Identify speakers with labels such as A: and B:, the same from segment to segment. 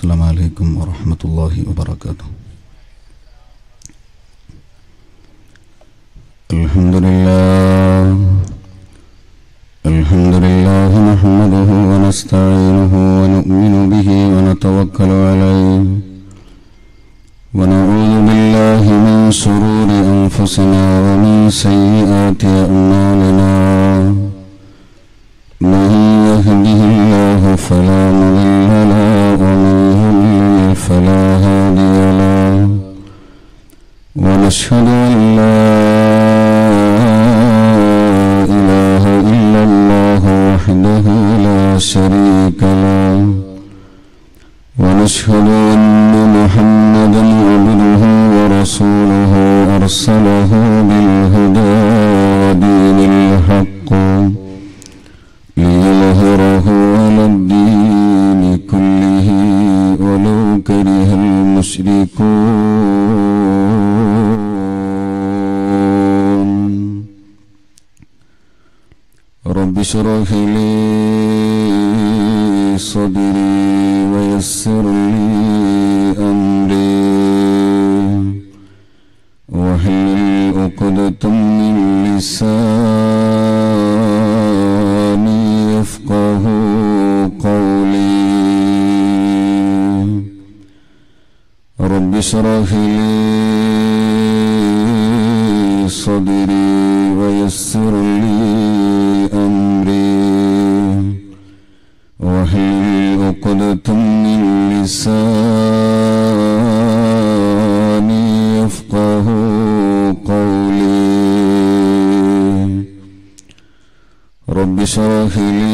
A: السلام عليكم ورحمة الله وبركاته الحمد لله الحمد لله نحمده ونستعينه ونؤمن به ونتوكل عليه ونعوذ بالله من شرور أنفسنا ومن سيئات أعمالنا من يهده الله فلا مضل له ومن يضلل فلا هادي له ونشهد أن لا إله إلا الله وحده لا شريك له ونشهد أن محمدا عبده ورسوله أرسله بالهدى ودين الحق ليظهره على الدين كله ولو كره المشركون رب اشرح لي صدري ويسر لي أمري واحلل عقدة من لساني يفقه قولي رب اشرح لي صدري ويسر لي أمري واحلل عقدة من لساني يفقه قولي رب اشرح لي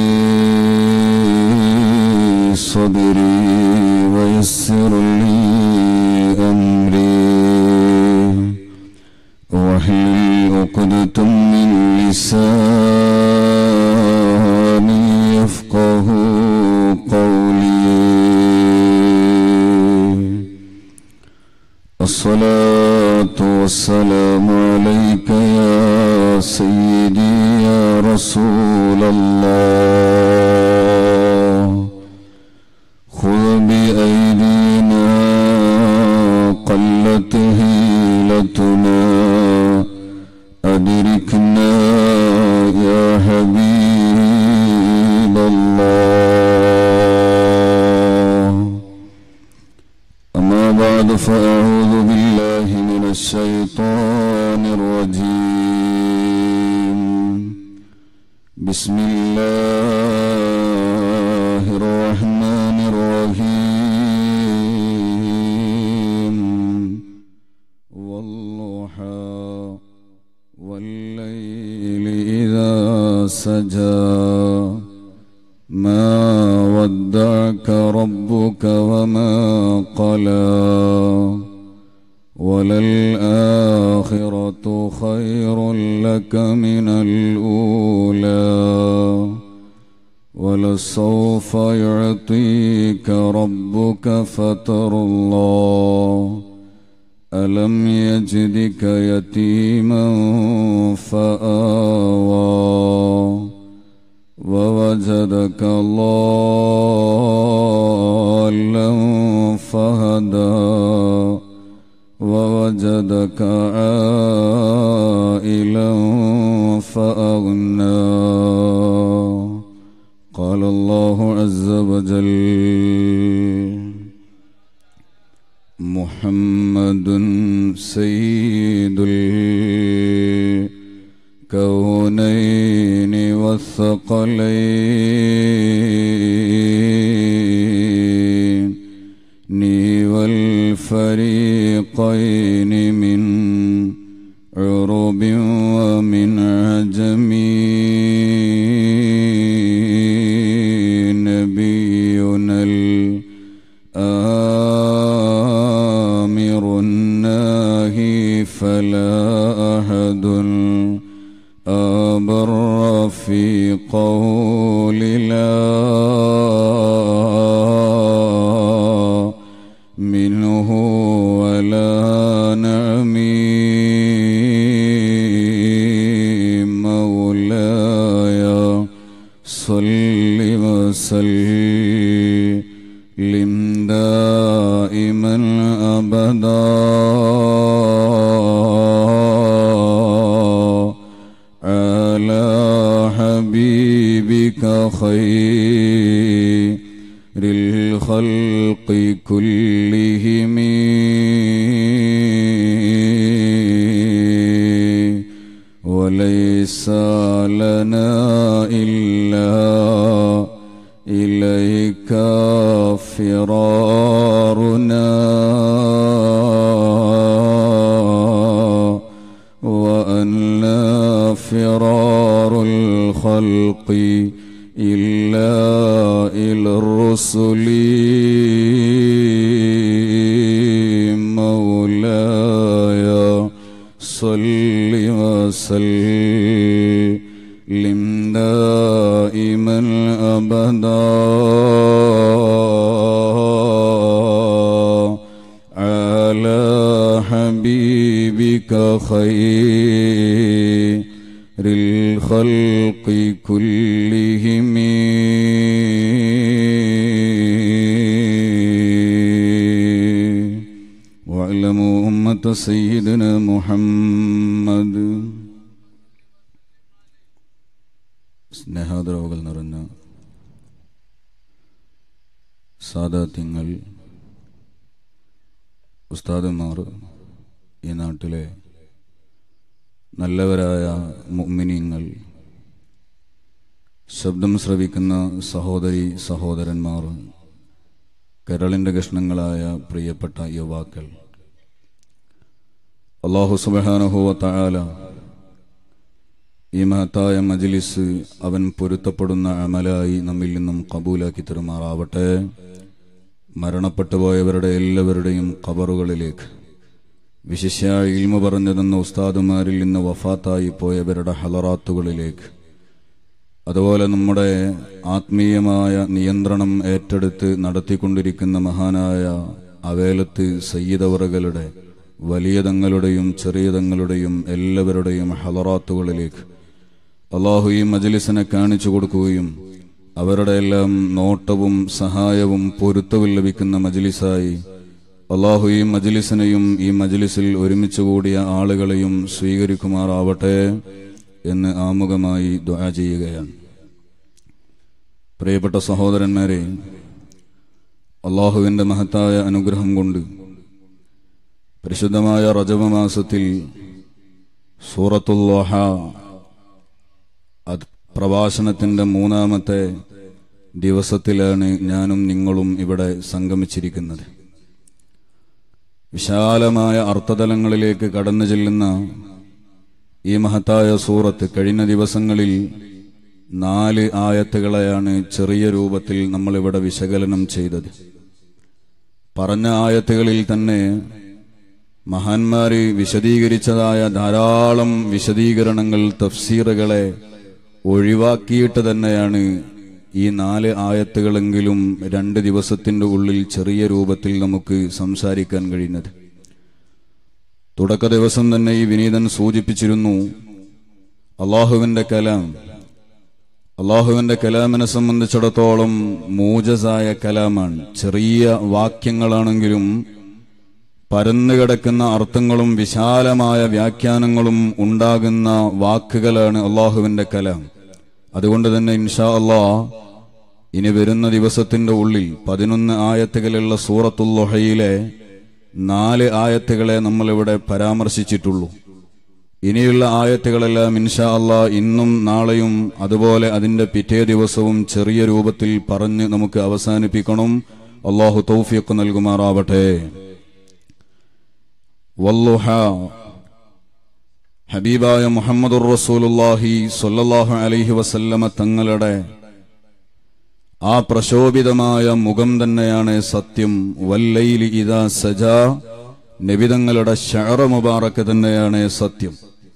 A: صدري ويسر لي أمري واحلل عقدة من لساني يفقه قولي الصلاة والسلام عليك يا سيدي يا رسول الله خذ بأيدينا قلت هيلتنا أدركنا يا حبيب الله أما بعد فأعوذ بالله من الشيطان الرجيم بسم الله الرحمن الرحيم والضحى والليل إذا سجى ما ودعك ربك وما قلى وللآخرة خير لك من الأولى ولسوف يعطيك ربك فترضى ألم يجدك يتيما فآوى ووجدك ضالا فهدى ووجدك عائلا فأغنى قال الله عز وجل محمد سيد الكونين والثقلين ني والفريقين من عرب ومن عجم نبينا الآمر الناهي فلا أحد أبر في قول لا منه ولا نعمي مولاي صل وسلم خير الخلق كلهم وليس لنا إلا إليك فرارنا وأن لا فرار الخلق إلا إلى الرسل مولاي صل وسلم دائما أبدا على حبيبك خير الخلق كلهم واعلموا أمة سيدنا محمد സ്നേഹാദരവുകൾ നിറഞ്ഞ സാദാത്യങ്ങൾ ഉസ്താദന്മാർ ഈ നാട്ടിലെ നല്ലവരായ മുഅ്മിനീങ്ങൾ ശബ്ദം ശ്രവിക്കുന്ന സഹോദരി സഹോദരന്മാർ കരളിന്റെ കഷ്ണങ്ങളായ പ്രിയപ്പെട്ട യുവാക്കൾ അള്ളാഹു സുബഹാനഹുവ തആല ഈ മഹത്തായ മജ്ലിസ് അവൻ പൊരുത്തപ്പെടുന്ന അമലായി നമ്മിൽ നിന്നും കബൂലാക്കി തെരുമാറാവട്ടെ മരണപ്പെട്ടു പോയവരുടെ എല്ലാവരുടെയും കബറുകളിലേക്ക് വിശിഷ്യ ഇൽമ പറഞ്ഞു തന്ന ഉസ്താദുമാരിൽ നിന്ന് വഫാത്തായി പോയവരുടെ ഹലറാത്തുകളിലേക്ക് അതുപോലെ നമ്മുടെ ആത്മീയമായ നിയന്ത്രണം ഏറ്റെടുത്ത് നടത്തിക്കൊണ്ടിരിക്കുന്ന മഹാനായ അവേലത്ത് സയ്യിദവറുകളുടെ വലിയ തങ്ങളുടെയും ചെറിയ തങ്ങളുടെയും എല്ലാവരുടെയും ഹലറാത്തുകളിലേക്ക് അള്ളാഹു ഈ മജലിസിനെ കാണിച്ചു കൊടുക്കുകയും അവരുടെ എല്ലാം നോട്ടവും സഹായവും പൊരുത്തവും ലഭിക്കുന്ന മജലിസായി അള്ളാഹു ഈ മജലിസിനെയും ഈ മജലിസിൽ ഒരുമിച്ച് കൂടിയ ആളുകളെയും സ്വീകരിക്കുമാറാവട്ടെ എന്ന് ആമുഖമായി ദ്വാ ചെയ്യുകയാണ് പ്രിയപ്പെട്ട സഹോദരന്മാരെ അള്ളാഹുവിന്റെ മഹത്തായ അനുഗ്രഹം കൊണ്ട് പരിശുദ്ധമായ റജബ മാസത്തിൽ സൂറത്തുല്ലാഹ അത് പ്രഭാഷണത്തിന്റെ മൂന്നാമത്തെ ദിവസത്തിലാണ് ഞാനും നിങ്ങളും ഇവിടെ സംഗമിച്ചിരിക്കുന്നത് വിശാലമായ അർത്ഥതലങ്ങളിലേക്ക് കടന്നു ചെല്ലുന്ന ഈ മഹത്തായ സൂറത്ത് കഴിഞ്ഞ ദിവസങ്ങളിൽ നാല് ആയത്തുകളെയാണ് ചെറിയ രൂപത്തിൽ നമ്മളിവിടെ വിശകലനം ചെയ്തത് പറഞ്ഞ ആയത്തുകളിൽ തന്നെ മഹാന്മാര് വിശദീകരിച്ചതായ ധാരാളം വിശദീകരണങ്ങൾ തഫ്സീറുകളെ ഒഴിവാക്കിയിട്ട് തന്നെയാണ് ഈ നാല് ആയത്തുകളെങ്കിലും രണ്ട് ദിവസത്തിന്റെ ഉള്ളിൽ ചെറിയ രൂപത്തിൽ നമുക്ക് സംസാരിക്കാൻ കഴിയുന്നത് തുടക്ക ദിവസം തന്നെ ഈ വിനീതൻ സൂചിപ്പിച്ചിരുന്നു അള്ളാഹുവിന്റെ കലാം അള്ളാഹുവിന്റെ കലാമിനെ സംബന്ധിച്ചിടത്തോളം മൂജസായ കലാമാണ് ചെറിയ വാക്യങ്ങളാണെങ്കിലും പരന്നുകിടക്കുന്ന അർത്ഥങ്ങളും വിശാലമായ വ്യാഖ്യാനങ്ങളും ഉണ്ടാകുന്ന വാക്കുകളാണ് അള്ളാഹുവിന്റെ കലാം അതുകൊണ്ട് തന്നെ ഇൻഷാ അള്ളാ ഇനി വരുന്ന ദിവസത്തിന്റെ ഉള്ളിൽ പതിനൊന്ന് ആയത്തുകളുള്ള സൂറത്തുല്ലൊഹയിലെ നാല് ആയത്തുകളെ നമ്മളിവിടെ പരാമർശിച്ചിട്ടുള്ളൂ ഇനിയുള്ള ആയത്തുകളെല്ലാം ഇൻഷാ അള്ളാ ഇന്നും നാളെയും അതുപോലെ അതിന്റെ പിറ്റേ ദിവസവും ചെറിയ രൂപത്തിൽ പറഞ്ഞ് നമുക്ക് അവസാനിപ്പിക്കണം അള്ളാഹു തൗഫിയൊക്കെ നൽകുമാറാവട്ടെ വല്ലുഹ ഹബീബായ മുഹമ്മദുർ റസൂലുല്ലാഹി സ്വല്ലല്ലാഹു അലൈഹി വസല്ലമ തങ്ങളുടെ ആ പ്രശോഭിതമായ മുഖം തന്നെയാണ് സത്യം വല്ലൈലി ഇതാ സജ നബിതങ്ങളുടെ ഷഅറ മുബാറക്ക് തന്നെയാണ് സത്യം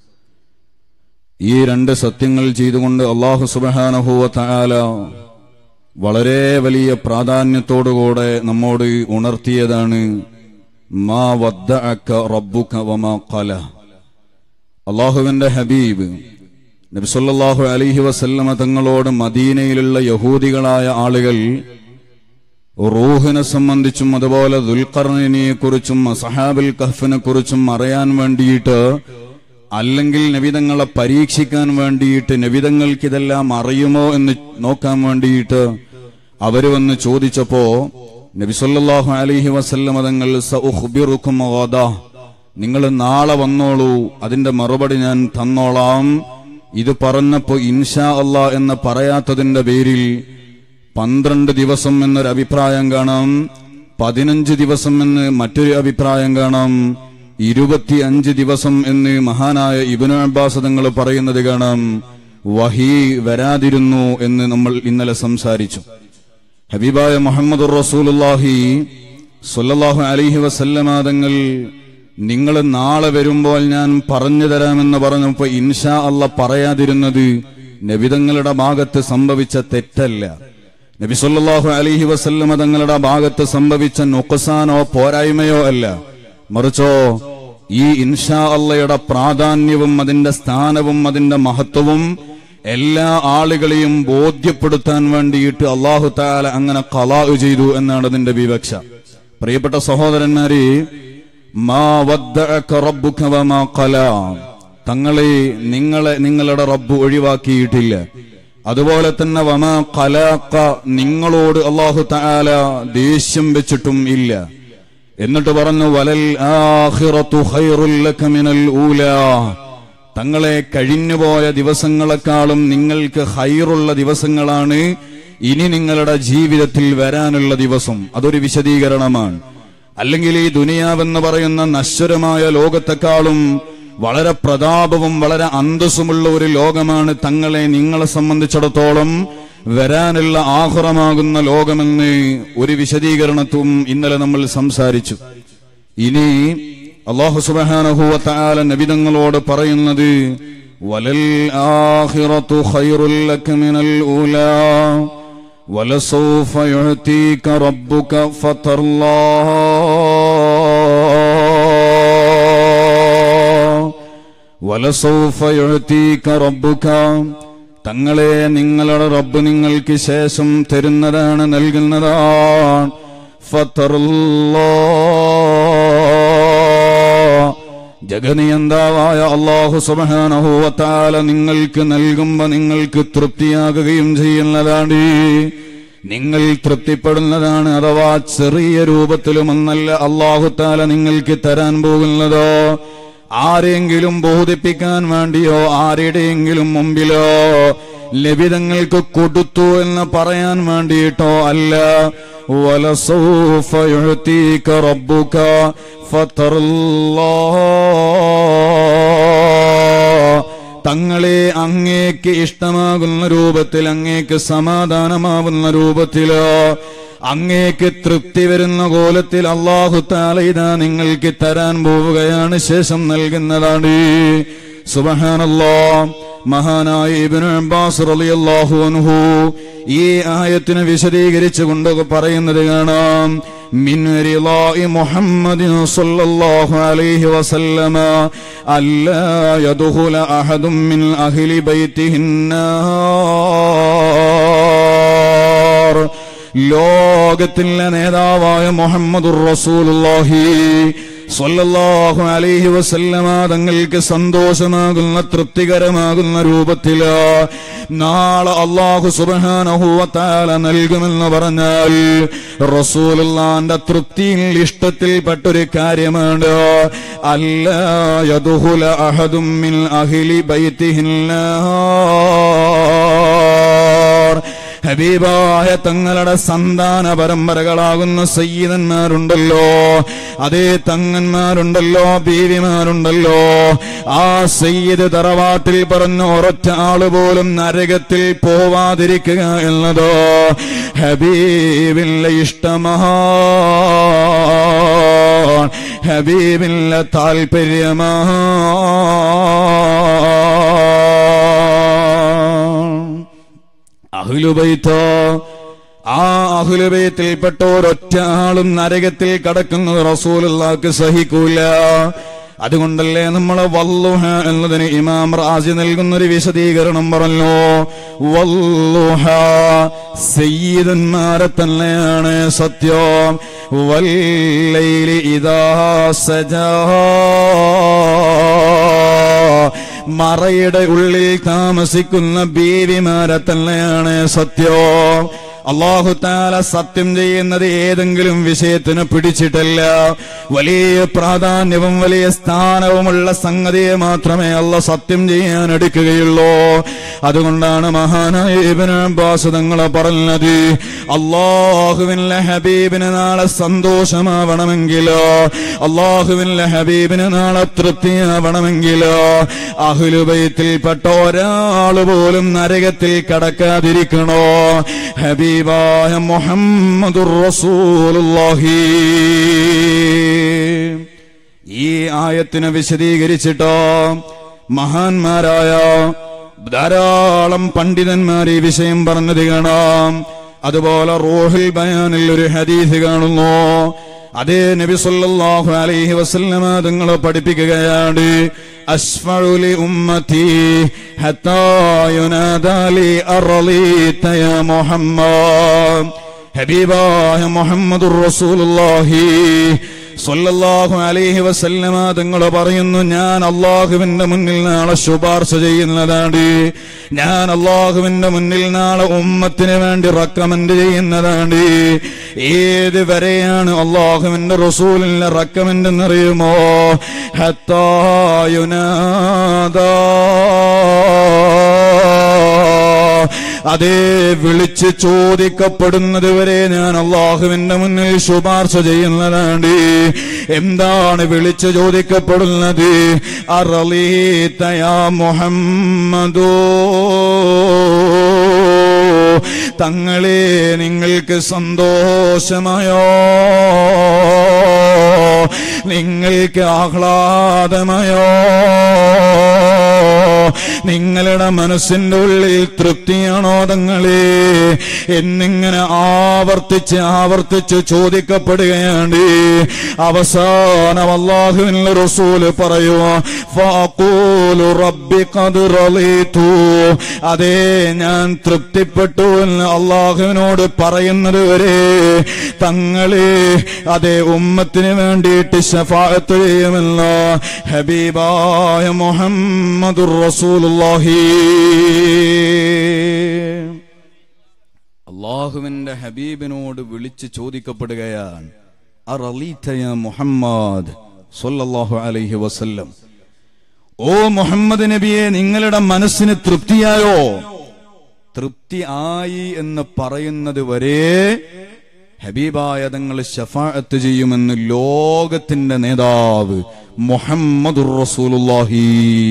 A: ഈ രണ്ട് സത്യങ്ങൾ ചെയ്തുകൊണ്ട് അള്ളാഹു സുബഹാനഹുവ തആല വളരെ വലിയ പ്രാധാന്യത്തോടുകൂടെ നമ്മോട് ഉണർത്തിയതാണ് മാ വദ്ദഅക റബ്ബുക വമാ ഖല അള്ളാഹുവിന്റെ ഹബീബ് നബിസല്ലാഹു അലിഹി വസല്ലമ തങ്ങളോട് മദീനയിലുള്ള യഹൂദികളായ ആളുകൾ റൂഹിനെ സംബന്ധിച്ചും അതുപോലെ ദുൽഖർണിനെ കുറിച്ചും സഹാബുൽ കഹ്ഫിനെ കുറിച്ചും അറിയാൻ വേണ്ടിയിട്ട്
B: അല്ലെങ്കിൽ നബിതങ്ങളെ പരീക്ഷിക്കാൻ വേണ്ടിയിട്ട് നബിതങ്ങൾക്ക് ഇതെല്ലാം അറിയുമോ എന്ന് നോക്കാൻ വേണ്ടിയിട്ട് അവര് വന്ന് ചോദിച്ചപ്പോ നബി സല്ലല്ലാഹു അലൈഹി വസല്ലം തങ്ങൾ സഉഖ്ബിറുക്കും ഗദാ നിങ്ങൾ നാളെ വന്നോളൂ അതിന്റെ മറുപടി ഞാൻ തന്നോളാം ഇത് പറഞ്ഞപ്പോ ഇൻഷാ അല്ലാ എന്ന് പറയാത്തതിന്റെ പേരിൽ പന്ത്രണ്ട് ദിവസം എന്നൊരു അഭിപ്രായം കാണാം പതിനഞ്ച് ദിവസം എന്ന് മറ്റൊരു അഭിപ്രായം കാണാം ഇരുപത്തി അഞ്ച് ദിവസം എന്ന് മഹാനായ ഇബിനു അബ്ബാസ് തങ്ങൾ പറയുന്നത് കാണാം വഹി വരാതിരുന്നു എന്ന് നമ്മൾ ഇന്നലെ സംസാരിച്ചു ഹബീബായ മുഹമ്മദ് റസൂലുല്ലാഹി സല്ലല്ലാഹു അലൈഹി വസല്ലമ തങ്ങൾ നിങ്ങൾ നാളെ വരുമ്പോൾ ഞാൻ പറഞ്ഞു തരാമെന്ന് പറഞ്ഞപ്പോ ഇൻഷാ അല്ല പറയാതിരുന്നത് നബിതങ്ങളുടെ ഭാഗത്ത് സംഭവിച്ച തെറ്റല്ല നബി സല്ലല്ലാഹു അലൈഹി വസല്ലമ തങ്ങളുടെ ഭാഗത്ത് സംഭവിച്ച നൊക്കസാനോ പോരായ്മയോ അല്ല മറിച്ചോ ഈ ഇൻഷാ അള്ളയുടെ പ്രാധാന്യവും അതിന്റെ സ്ഥാനവും അതിന്റെ മഹത്വവും എല്ലാ ആളുകളെയും ബോധ്യപ്പെടുത്താൻ വേണ്ടിയിട്ട് അള്ളാഹു താല അങ്ങനെ കലാ ചെയ്തു എന്നാണ് അതിന്റെ വിവക്ഷ പ്രിയപ്പെട്ട സഹോദരന്മാരെ മാ വദ്ദഅക റബ്ബുക വമാ ഖലാ തങ്ങളെ നിങ്ങളെ നിങ്ങളുടെ റബ്ബ് ഒഴിവാക്കിയിട്ടില്ല അതുപോലെ തന്നെ വമാ ഖലാഖ നിങ്ങളോട് അള്ളാഹു തആല ദേഷ്യം വെച്ചിട്ടും ഇല്ല എന്നിട്ട് പറഞ്ഞു വലൽ ആഖിറത്തു ഖൈറുൽ ലക മിനൽ ഊലാ തങ്ങളെ കഴിഞ്ഞുപോയ ദിവസങ്ങളെക്കാളും നിങ്ങൾക്ക് ഹൈറുള്ള ദിവസങ്ങളാണ് ഇനി നിങ്ങളുടെ ജീവിതത്തിൽ വരാനുള്ള ദിവസം അതൊരു വിശദീകരണമാണ് അല്ലെങ്കിൽ ഈ ദുനിയാവെന്ന് പറയുന്ന നശ്വരമായ ലോകത്തെക്കാളും വളരെ പ്രതാപവും വളരെ അന്തസ്സുമുള്ള ഒരു ലോകമാണ് തങ്ങളെ നിങ്ങളെ സംബന്ധിച്ചിടത്തോളം വരാനുള്ള ആഹുറമാകുന്ന ലോകമെന്ന് ഒരു വിശദീകരണത്തും ഇന്നലെ നമ്മൾ സംസാരിച്ചു ഇനി അള്ളാഹു സുബ്ഹാനഹു തആല നബിതങ്ങളോട് പറയുന്നത് വലൽ ആഖിറത്തു ഖൈറുൽ ലക മിനൽ ഊലാ വലസൗഫ യുഅതീക റബ്ബുക ഫതർലാ വലസൗഫ യുഅതീക റബ്ബുക തങ്ങളെ നിങ്ങളുടെ റബ്ബ് നിങ്ങൾക്ക് ശേഷം തരുന്നതാണ് നൽകുന്നതാണ് ഫതർലാ ജഗനിയന്താവായ അള്ളാഹു സുബാനഹുവത്താല നിങ്ങൾക്ക് നൽകുമ്പോ നിങ്ങൾക്ക് തൃപ്തിയാകുകയും ചെയ്യുന്നതാണ് നിങ്ങൾ തൃപ്തിപ്പെടുന്നതാണ് അഥവാ ചെറിയ രൂപത്തിലുമെന്നല്ല അള്ളാഹുത്താല നിങ്ങൾക്ക് തരാൻ പോകുന്നതോ ആരെങ്കിലും ബോധിപ്പിക്കാൻ വേണ്ടിയോ ആരുടെയെങ്കിലും മുമ്പിലോ ലഭിതങ്ങൾക്ക് കൊടുത്തു എന്ന് പറയാൻ വേണ്ടിയിട്ടോ അല്ല വലസൗഫ യുഅതീക റബ്ബുക ഫതർല്ലാ തങ്ങളെ അങ്ങേക്ക് ഇഷ്ടമാകുന്ന രൂപത്തിൽ അങ്ങേക്ക് സമാധാനമാവുന്ന രൂപത്തിലോ അങ്ങേക്ക് തൃപ്തി വരുന്ന കോലത്തിൽ അള്ളാഹു താല ഇതാ നിങ്ങൾക്ക് തരാൻ പോവുകയാണ് ശേഷം നൽകുന്നതാണ് സുബഹാനല്ലോ മഹാനായ ഇബ്നു അബ്ബാസ് റളിയല്ലാഹു അൻഹു ഈ ആയത്തിനെ വിശദീകരിച്ചു കൊണ്ട് പറയുന്നത് കാണാം من رضاء محمد صلى الله عليه وسلم ألا يدخل أحد من أهل بيته النار ലോകത്തിലെ നേതാവായ മുഹമ്മദുർ റസൂലുള്ളാഹി സ്വല്ലല്ലാഹു അലൈഹി വസല്ലമ തങ്ങൾക്ക് സന്തോഷമാകുന്ന തൃപ്തികരമാകുന്ന രൂപത്തില് നാളെ അള്ളാഹു സുബ്ഹാനഹു വതആല നൽകുമെന്ന് പറഞ്ഞാൽ റസൂലുള്ളാന്റെ തൃപ്തിയിൽ ഇഷ്ടത്തിൽപ്പെട്ടൊരു കാര്യമാണ് അല്ല യദ്ഖുല അഹദും മിൻ അഹ്ലി ബൈത്തിഹിന്നാർ ഹബീബായ തങ്ങളുടെ സന്താന പരമ്പരകളാകുന്ന സയ്യിദന്മാരുണ്ടല്ലോ അതേ തങ്ങന്മാരുണ്ടല്ലോ ബീവിമാരുണ്ടല്ലോ ആ സയ്യിദ് തറവാട്ടിൽ പറഞ്ഞ ഒരൊറ്റ ആള് പോലും നരകത്തിൽ പോവാതിരിക്കുക എന്നതോ ഹബീബില്ല ഇഷ്ടമാ ഹബീബില്ല താല്പര്യമാ അഹ്ലുബൈത്തോ ആ അഹുലബയത്തിൽപ്പെട്ട ഒരൊറ്റ ആളും നരകത്തിൽ കടക്കുന്നത് റസൂലുള്ളാക്ക് സഹിക്കൂല അതുകൊണ്ടല്ലേ നമ്മൾ വല്ലുഹ എന്നതിന് ഇമാം റാസി നൽകുന്ന ഒരു വിശദീകരണം പറഞ്ഞു വല്ലുഹ സയ്യിദന്മാരെ തന്നെയാണ് സത്യം വല്ലൈലി ഇദാ സജാ മറയുടെ ഉള്ളിൽ താമസിക്കുന്ന ബീവിമാരെ തന്നെയാണ് സത്യം അള്ളാഹുത്താല സത്യം ചെയ്യുന്നത് ഏതെങ്കിലും വിഷയത്തിന് പിടിച്ചിട്ടല്ല വലിയ പ്രാധാന്യവും വലിയ സ്ഥാനവുമുള്ള സംഗതിയെ മാത്രമേ അല്ല സത്യം ചെയ്യാൻ എടുക്കുകയുള്ളൂ അതുകൊണ്ടാണ് മഹാനായ ഇബ്നു അബ്ബാസ് തങ്ങളെ പറഞ്ഞത് അള്ളാഹുവിന്റെ ഹബീബിന് നാളെ സന്തോഷമാവണമെങ്കിലോ അള്ളാഹുവിന്റെ ഹബീബിന് നാളെ തൃപ്തിയാവണമെങ്കിലോ അഹുലുബൈത്തിൽപ്പെട്ട ഒരാൾ പോലും നരകത്തിൽ കടക്കാതിരിക്കണോ ഹബീബായ മുഹമ്മദുർ റസൂലുള്ളാഹി ഈ ആയത്തിനെ വിശദീകരിച്ചിട്ടോ മഹാന്മാരായ ധാരാളം പണ്ഡിതന്മാർ ഈ വിഷയം പറഞ്ഞത് കാണാം അതുപോലെ റോഹിൽ ബയാനിൽ ഒരു ഹദീസ് കാണുന്നു അതേ നബി സല്ലല്ലാഹു അലൈഹി വസല്ലമ തങ്ങൾ പഠിപ്പിക്കുകയാണ് അസ്ഫഉലി ഉമ്മതി ഹത്താ യുനാദാലി അർളീത യാ മുഹമ്മദ് ഹബീബായ മുഹമ്മദുർ റസൂലുള്ളാഹി സല്ലല്ലാഹു അലൈഹി വസല്ലമ തങ്ങൾ പറയുന്നു ഞാൻ അള്ളാഹുവിന്റെ മുന്നിൽ നാളെ ശുപാർശ ചെയ്യുന്നതാണ് ഞാൻ അള്ളാഹുവിന്റെ മുന്നിൽ നാളെ ഉമ്മത്തിന് വേണ്ടി റക്കമെന്റ് ചെയ്യുന്നതാണ് ഏത് വരെയാണ് അള്ളാഹുവിന്റെ റസൂലിന്റെ റക്കമെന്റ് എന്നറിയുമോ ഹത്തായുനാദാ അതേ വിളിച്ച് ചോദിക്കപ്പെടുന്നത് വരെ ഞാൻ അള്ളാഹുവിന്റെ മുന്നിൽ ശുപാർശ ചെയ്യുന്നതാണ് എന്താണ് വിളിച്ച് ചോദിക്കപ്പെടുന്നത് അറളീത്തയാ മുഹമ്മദോ തങ്ങളെ നിങ്ങൾക്ക് സന്തോഷമായോ നിങ്ങൾക്ക് ആഹ്ലാദമായോ നിങ്ങളുടെ മനസ്സിന്റെ ഉള്ളിൽ തൃപ്തിയാണോ തങ്ങളെ എന്നിങ്ങനെ ആവർത്തിച്ച് ആവർത്തിച്ച് ചോദിക്കപ്പെടുകയാണ് അവസാനം അള്ളാഹുവിന്റെ റസൂല് പറയുക ഫാഖൂലു റബ്ബി ഖദ് റളീതു അതേ ഞാൻ തൃപ്തിപ്പെട്ടു എന്ന് അള്ളാഹുവിനോട് പറയുന്നത് വരെ തങ്ങളെ അതേ ഉമ്മത്തിന് വേണ്ടിയിട്ട് ശഫാഅത്ത് ചെയ്യുമെന്ന് ഹബീബായ മുഹമ്മദുർ റസൂലുള്ളാഹി അള്ളാഹുവിന്റെ ഹബീബിനോട് വിളിച്ച് ചോദിക്കപ്പെടുകയാണ് അറളീത യാ മുഹമ്മദ് സല്ലല്ലാഹു അലൈഹി വസല്ലം ഓ മുഹമ്മദ് നബിയെ നിങ്ങളുടെ മനസ്സിന് തൃപ്തിയായോ തൃപ്തി ആയി എന്ന് പറയുന്നത് വരെ ഹബീബായ തങ്ങൾ ഷഫാഅത്ത് ചെയ്യുമെന്ന് ലോകത്തിന്റെ നേതാവ് മുഹമ്മദുർ റസൂലുള്ളാഹി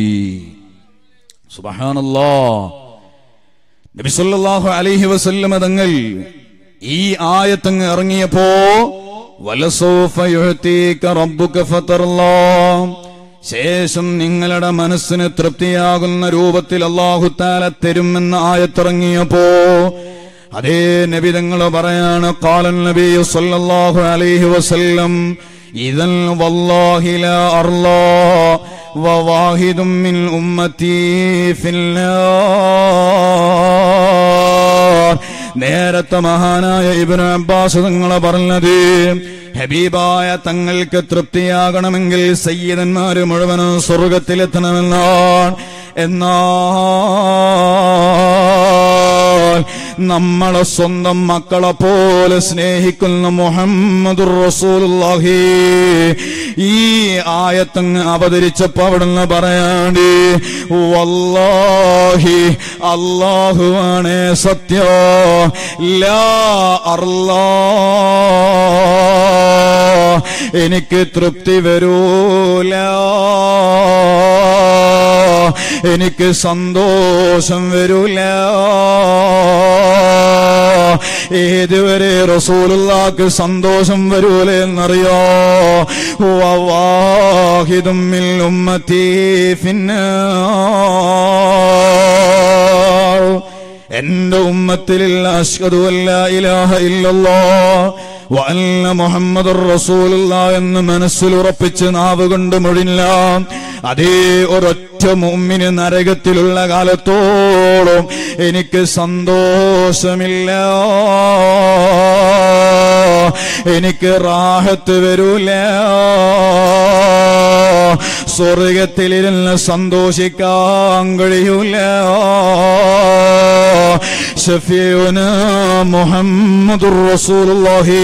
B: സുബ്ഹാനല്ലാ നബി സല്ലല്ലാഹു അലൈഹി വസല്ലമ തങ്ങൾ ഈ ആയത്തങ്ങ് ഇറങ്ങിയപ്പോ വലസൗഫ യുഅതീക റബ്ബുക ഫതർലാ ശേഷം നിങ്ങളുടെ മനസ്സിന് തൃപ്തിയാകുന്ന രൂപത്തിൽ അള്ളാഹുത്താല തരുമെന്ന ആയത്തിറങ്ങിയപ്പോ അതേ നബി തങ്ങൾ പറയാണ് കാലൻ നബി സല്ലല്ലാഹു അലൈഹി വസല്ലം ഇതൻ വല്ലാഹി ലാ അർലാ വവാഹിദും മിൻ ഉമ്മത്തി ഫിന്നാർ നേരത്തെ മഹാനായ ഇബ്നു അബ്ബാസ് തങ്ങളെ പറഞ്ഞത് ഹബീബായ തങ്ങൾക്ക് തൃപ്തിയാകണമെങ്കിൽ സയ്യിദന്മാര് മുഴുവനും സ്വർഗത്തിലെത്തണമെന്നാണ് എന്നാൽ നമ്മളെ സ്വന്തം മക്കളെ പോലെ സ്നേഹിക്കുന്ന മുഹമ്മദ് റസൂലുള്ളാഹി ഈ ആയത്തങ്ങ് അവതരിച്ചപ്പോ അവിടുന്ന് പറയാണ്ട് വല്ലാഹി അള്ളാഹുവാണ് സത്യ ലാ അർലാ എനിക്ക് തൃപ്തി വരൂല എനിക്ക് സന്തോഷം വരൂല ഏതുവരെ റസൂലുള്ളാക്ക് സന്തോഷം വരൂല എന്നറിയോ വവാഹിദും മിൻ ഉമ്മത്തി ഫിന്നാർ എന്റെ ഉമ്മത്തിൽ അഷ്ഹദു അല്ലാ ഇലാഹ ഇല്ലല്ലാ വല്ല മുഹമ്മദ് റസൂലുള്ള എന്ന് മനസ്സിൽ ഉറപ്പിച്ച് നാവ് കൊണ്ട് മൊഴില്ല അതേ ഒരൊറ്റ മുമ്മിന് നരകത്തിലുള്ള കാലത്തോളം എനിക്ക് സന്തോഷമില്ല എനിക്ക് റാഹത്ത് വരൂല സ്വർഗത്തിലിരുന്ന് സന്തോഷിക്കാൻ കഴിയൂല ഷഫീഉന മുഹമ്മദുർ റസൂലുള്ളാഹി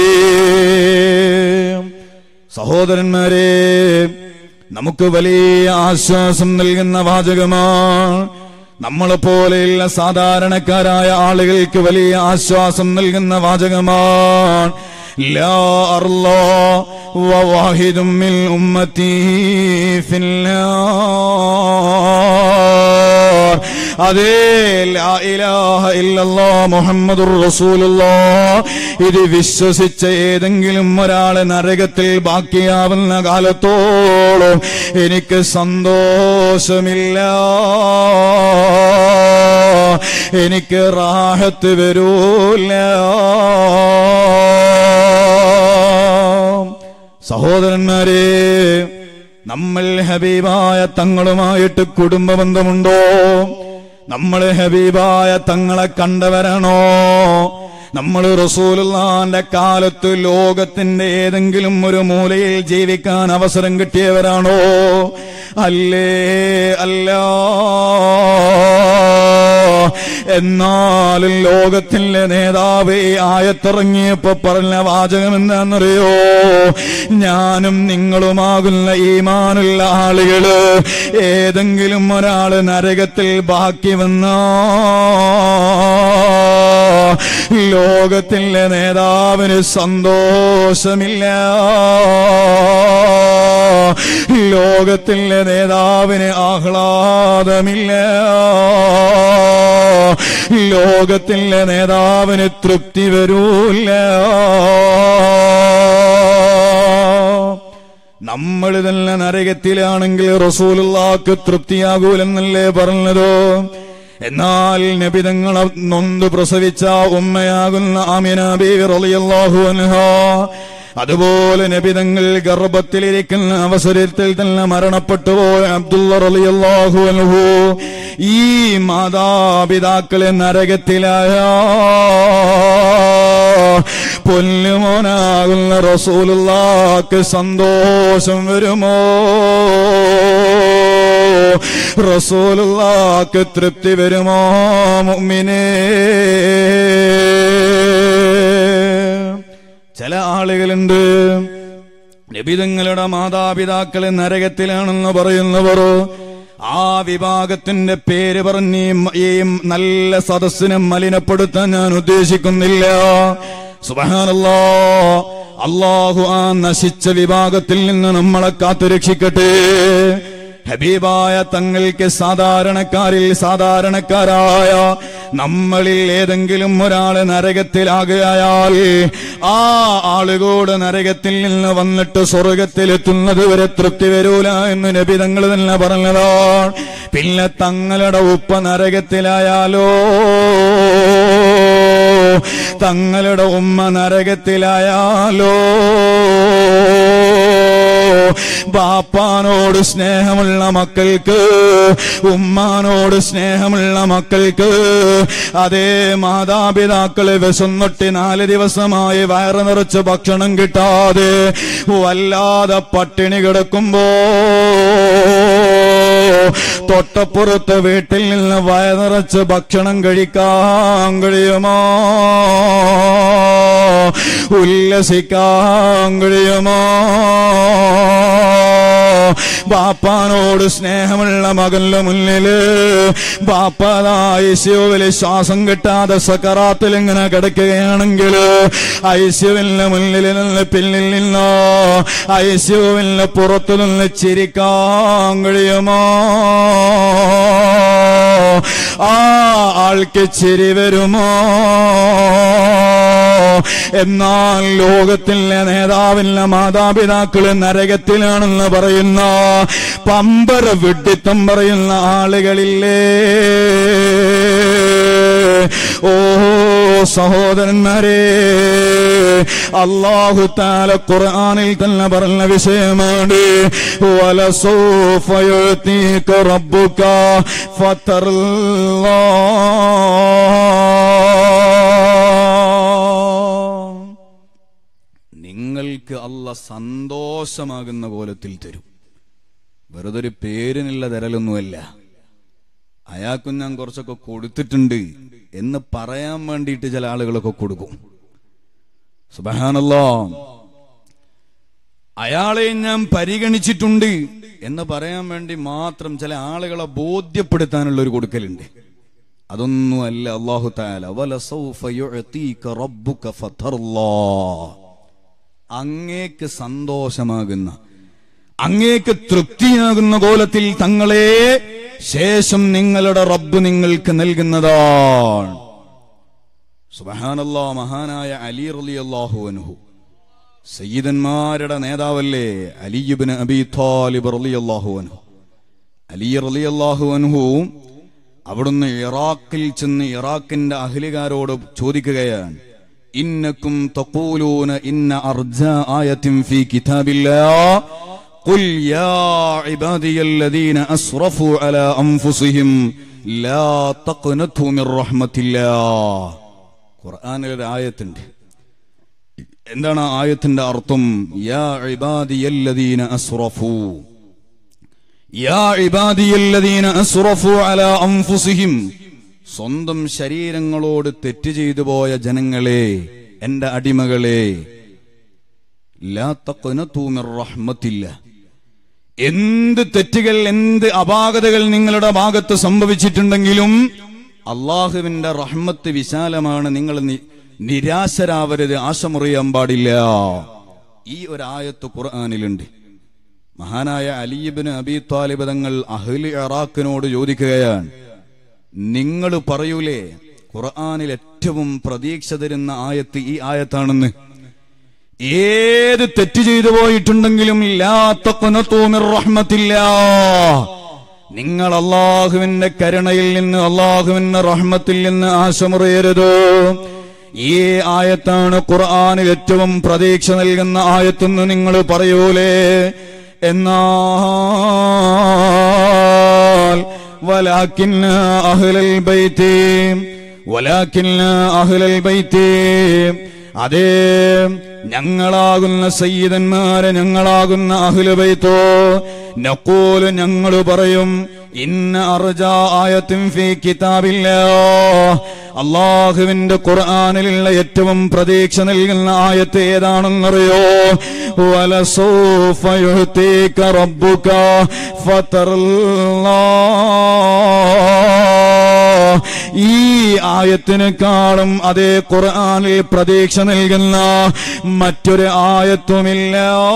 B: സഹോദരന്മാരെ നമുക്ക് വലിയ ആശ്വാസം നൽകുന്ന വാചകമാണ് നമ്മളെ പോലെയുള്ള സാധാരണക്കാരായ ആളുകൾക്ക് വലിയ ആശ്വാസം നൽകുന്ന വാചകമാണ് ലാ അർളാ വവാഹിദും മിൻ ഉമ്മത്തി ഫിന്നാർ അതേ ലാ ഇലാഹ ഇല്ലല്ലാ മുഹമ്മദുർ റസൂലുള്ളാ ഇത് വിശ്വസിച്ച ഏതെങ്കിലും ഒരാളെ നരകത്തിൽ ബാക്കിയാവുന്ന കാലത്തോളം എനിക്ക് സന്തോഷമില്ല എനിക്ക് റാഹത്ത് വരൂല്ല സഹോദരന്മാരെ നമ്മൾ ഹബീബായ തങ്ങളുമായിട്ട് കുടുംബ ബന്ധമുണ്ടോ നമ്മൾ ഹബീബായ തങ്ങളെ കണ്ടവരാണോ നമ്മൾ റസൂലുള്ളാന്റെ കാലത്ത് ലോകത്തിന്റെ ഏതെങ്കിലും ഒരു മൂലയിൽ ജീവിക്കാൻ അവസരം കിട്ടിയവരാണോ അല്ലേ അല്ല എന്നാലും ലോകത്തിലെ നേതാവ് ഈ ആയത്തിറങ്ങിയപ്പോ പറഞ്ഞ വാചകം എന്താണെന്നറിയോ ഞാനും നിങ്ങളുമാകുന്ന ഈമാനുള്ള ആളുകള് ഏതെങ്കിലും ഒരാള് നരകത്തിൽ ബാക്കി വന്ന ലോകത്തിലെ നേതാവിന് സന്തോഷമില്ല ലോകത്തിലെ നേതാവിന് ആഹ്ലാദമില്ല ലോകത്തിലെ നേതാവിന് തൃപ്തി വരൂല്ല നമ്മൾ തന്നെ നരകത്തിലാണെങ്കിൽ റസൂലുള്ളാക്ക് തൃപ്തിയാകൂലെന്നല്ലേ പറഞ്ഞതോ എന്നാൽ നബിതങ്ങളെ നൊന്ത് പ്രസവിച്ച ഉമ്മയാകുന്ന ആമിന ബീവി റളിയല്ലാഹു അൻഹ അതുപോലെ നബിതങ്ങൾ ഗർഭത്തിലിരിക്കുന്ന അവസരത്തിൽ തന്നെ മരണപ്പെട്ടു പോയ അബ്ദുള്ള റളിയല്ലാഹു അൻഹു ഈ മാതാപിതാക്കളെ നരകത്തിലായ പൊന്നുമോനാകുന്ന റസൂലുള്ളാക്ക് സന്തോഷം വരുമോ റസൂലുള്ളാക്ക് തൃപ്തി വരുമോ മുഅ്മിനേ ചില ആളുകളുണ്ട് നബിതങ്ങളുടെ മാതാപിതാക്കളെ നരകത്തിലാണെന്ന് പറയുന്നവർ ആ വിഭാഗത്തിന്റെ പേര് പറഞ്ഞ് ഈ മ- ഈ നല്ല സദസ്സിനെ മലിനപ്പെടുത്താൻ ഞാൻ ഉദ്ദേശിക്കുന്നില്ല സുബഹാനല്ലോ അള്ളാഹു ആ നശിച്ച വിഭാഗത്തിൽ നിന്ന് നമ്മളെ കാത്തുരക്ഷിക്കട്ടെ ഹബീബായ തങ്ങൾക്ക് സാധാരണക്കാരിൽ സാധാരണക്കാരായ നമ്മളിൽ ഏതെങ്കിലും ഒരാള് നരകത്തിലാകുകയാൽ ആ ആളുകൂടെ നരകത്തിൽ നിന്ന് വന്നിട്ട് സ്വർഗത്തിലെത്തുന്നത് വരെ തൃപ്തി വരൂല എന്ന് നബി തങ്ങൾ തന്നെ പറഞ്ഞതാണ് പിന്നെ തങ്ങളുടെ ഉപ്പ നരകത്തിലായാലോ തങ്ങളുടെ ഉമ്മ നരകത്തിലായാലോ ബാപ്പാനോട് സ്നേഹമുള്ള മക്കൾക്ക് ഉമ്മാനോട് സ്നേഹമുള്ള മക്കൾക്ക് അതേ മാതാപിതാക്കളെ വിശന്നൊട്ടി നാല് ദിവസമായി വയറ് നിറച്ച് ഭക്ഷണം കിട്ടാതെ വല്ലാതെ പട്ടിണി കിടക്കുമ്പോ തൊട്ടപ്പുറത്ത് വീട്ടിൽ നിന്ന് വയനിറച്ച് ഭക്ഷണം കഴിക്കാൻ കഴിയുമോ ഉല്ലസിക്കാൻ കഴിയുമോ ബാപ്പാനോട് സ്നേഹമുള്ള മകന്റെ മുന്നില് ബാപ്പാതായിശുവിൽ ശ്വാസം കിട്ടാതെ സക്കറാത്തിൽ ഇങ്ങനെ കിടക്കുകയാണെങ്കിൽ ഐശുവിന്റെ മുന്നിൽ നിന്ന് പിന്നിൽ നിന്നോ ഐശുവിന്റെ പുറത്തു നിന്ന് ചിരിക്കാൻ കഴിയുമോ ആ ആൾക്ക് ചിരി വരുമോ എന്നാൽ ലോകത്തിലെ നേതാവിന്റെ മാതാപിതാക്കള് നരകത്തിലാണെന്ന് പറയുന്ന പമ്പര വിഡ്ഢിത്തം പറയുന്ന ആളുകളില്ലേ ഓ സഹോദരന്മാരെ അള്ളാഹു താല ഖുർആനിൽ തന്നെ പറഞ്ഞ വിഷയമാണ് വലസൗഫ യുഅ്തീക റബ്ബുക ഫതർല്ലാ നിങ്ങൾക്ക് അല്ല സന്തോഷമാകുന്ന കോലത്തിൽ തരും വെറുതെ ഒരു പേരിനുള്ള തരലൊന്നുമല്ല അയാൾക്കും ഞാൻ കുറച്ചൊക്കെ കൊടുത്തിട്ടുണ്ട് എന്ന് പറയാൻ വേണ്ടിയിട്ട് ചില ആളുകളൊക്കെ കൊടുക്കും സുബഹാനല്ലോ അയാളെ ഞാൻ പരിഗണിച്ചിട്ടുണ്ട് എന്ന് പറയാൻ വേണ്ടി മാത്രം ചില ആളുകളെ ബോധ്യപ്പെടുത്താനുള്ള ഒരു കൊടുക്കലുണ്ട് അതൊന്നും അല്ല അള്ളാഹു താല വലസൗഫ യുഅ്തീക റബ്ബുക ഫതർല്ലാ അങ്ങേക്ക് സന്തോഷമാകുന്ന അങ്ങേക്ക് തൃപ്തിയാകുന്ന കോലത്തിൽ തങ്ങളെ ശേഷം നിങ്ങളുടെ റബ്ബ് നിങ്ങൾക്ക് നൽകുന്നതാണ് സുബഹാനല്ലാ മഹാനായ അലി റളിയല്ലാഹു അൻഹു സയ്യിദന്മാരുടെ നേതാവല്ലേ അലിയുബിന് അബി താലിബ് റളിയല്ലാഹു അൻഹു അലി റളിയല്ലാഹു അൻഹു അവിടുന്ന് ഇറാഖിൽ ചെന്ന് ഇറാഖിന്റെ അഹ്ലികാരോട് ചോദിക്കുകയാണ് ഇന്നക്കും തഖൂലൂന ഇന്ന അർജ ആയത്തിൻ ഫീ കിതാബില്ലാഹ് قل يا عبادي الذين أسرفوا على أنفسهم لا تقنطوا من رحمة الله ഖുർആനിൽ ഒരു ആയത്തുണ്ട് എന്താണ് ആ ആയത്തിന്റെ അർത്ഥം യാ ഇബാദിയല്ലദീന അസ്റഫു യാ ഇബാദിയല്ലദീന അസ്റഫു അലാ അൻഫുസിഹിം സ്വന്തം ശരീരങ്ങളോട് തെറ്റ് ചെയ്തു പോയ ജനങ്ങളെ എന്റെ അടിമകളെ ലാ തഖ്നതു മിർ റഹ്മത്തില്ല എന്ത് തെറ്റുകൾ എന്ത് അപാകതകൾ നിങ്ങളുടെ ഭാഗത്ത് സംഭവിച്ചിട്ടുണ്ടെങ്കിലും അള്ളാഹുവിന്റെ റഹ്മത്ത് വിശാലമാണ് നിങ്ങൾ നി- നിരാശരാവരുത് ആശമുറിയാൻ പാടില്ല ഈ ഒരു ആയത്ത് ഖുർആാനിലുണ്ട് മഹാനായ അലീബിന് അബി താലിബ് തങ്ങൾ അഹ്ലി ഇറാഖിനോട് ചോദിക്കുകയാണ് നിങ്ങൾ പറയൂലേ ഖുർആാനിൽ ഏറ്റവും പ്രതീക്ഷ തരുന്ന ആയത്ത് ഈ ആയത്താണെന്ന് ഏത് തെറ്റ് ചെയ്തു പോയിട്ടുണ്ടെങ്കിലും ഇല്ലാത്ത കുനത്തൂമിർ റഹ്മത്തില്ല നിങ്ങൾ അള്ളാഹുവിന്റെ കരുണയിൽ നിന്ന് അള്ളാഹുവിന്റെ റഹ്മത്തിൽ നിന്ന് ആശമുറിയരുത് ഈ ആയത്താണ് ഖുർആനിൽ ഏറ്റവും പ്രതീക്ഷ നൽകുന്ന ആയത്തെന്ന് നിങ്ങൾ പറയൂലേ എന്നാൽ ولكن أهل البيت ولكن أهل البيت അതേ ഞങ്ങളാകുന്ന സയ്യിദന്മാരെ ഞങ്ങളാകുന്ന അഹ്ലുബൈത്തോ നക്കൂല് ഞങ്ങൾ പറയും ഇന്ന അർജ ആയത്തിൻ ഫീ കിതാബില്ല അള്ളാഹുവിന്റെ ഖുർആനിലുള്ള ഏറ്റവും പ്രതീക്ഷ നൽകുന്ന ആയത്ത് ഏതാണെന്നറിയോ വലസൂഫ യുഅ്തീക റബ്ബുക ഫതർല്ലാ ഈ ആയത്തിനേക്കാളും അതേ ഖുർആനിൽ പ്രതീക്ഷ നൽകുന്ന മറ്റൊരു ആയത്തുമില്ല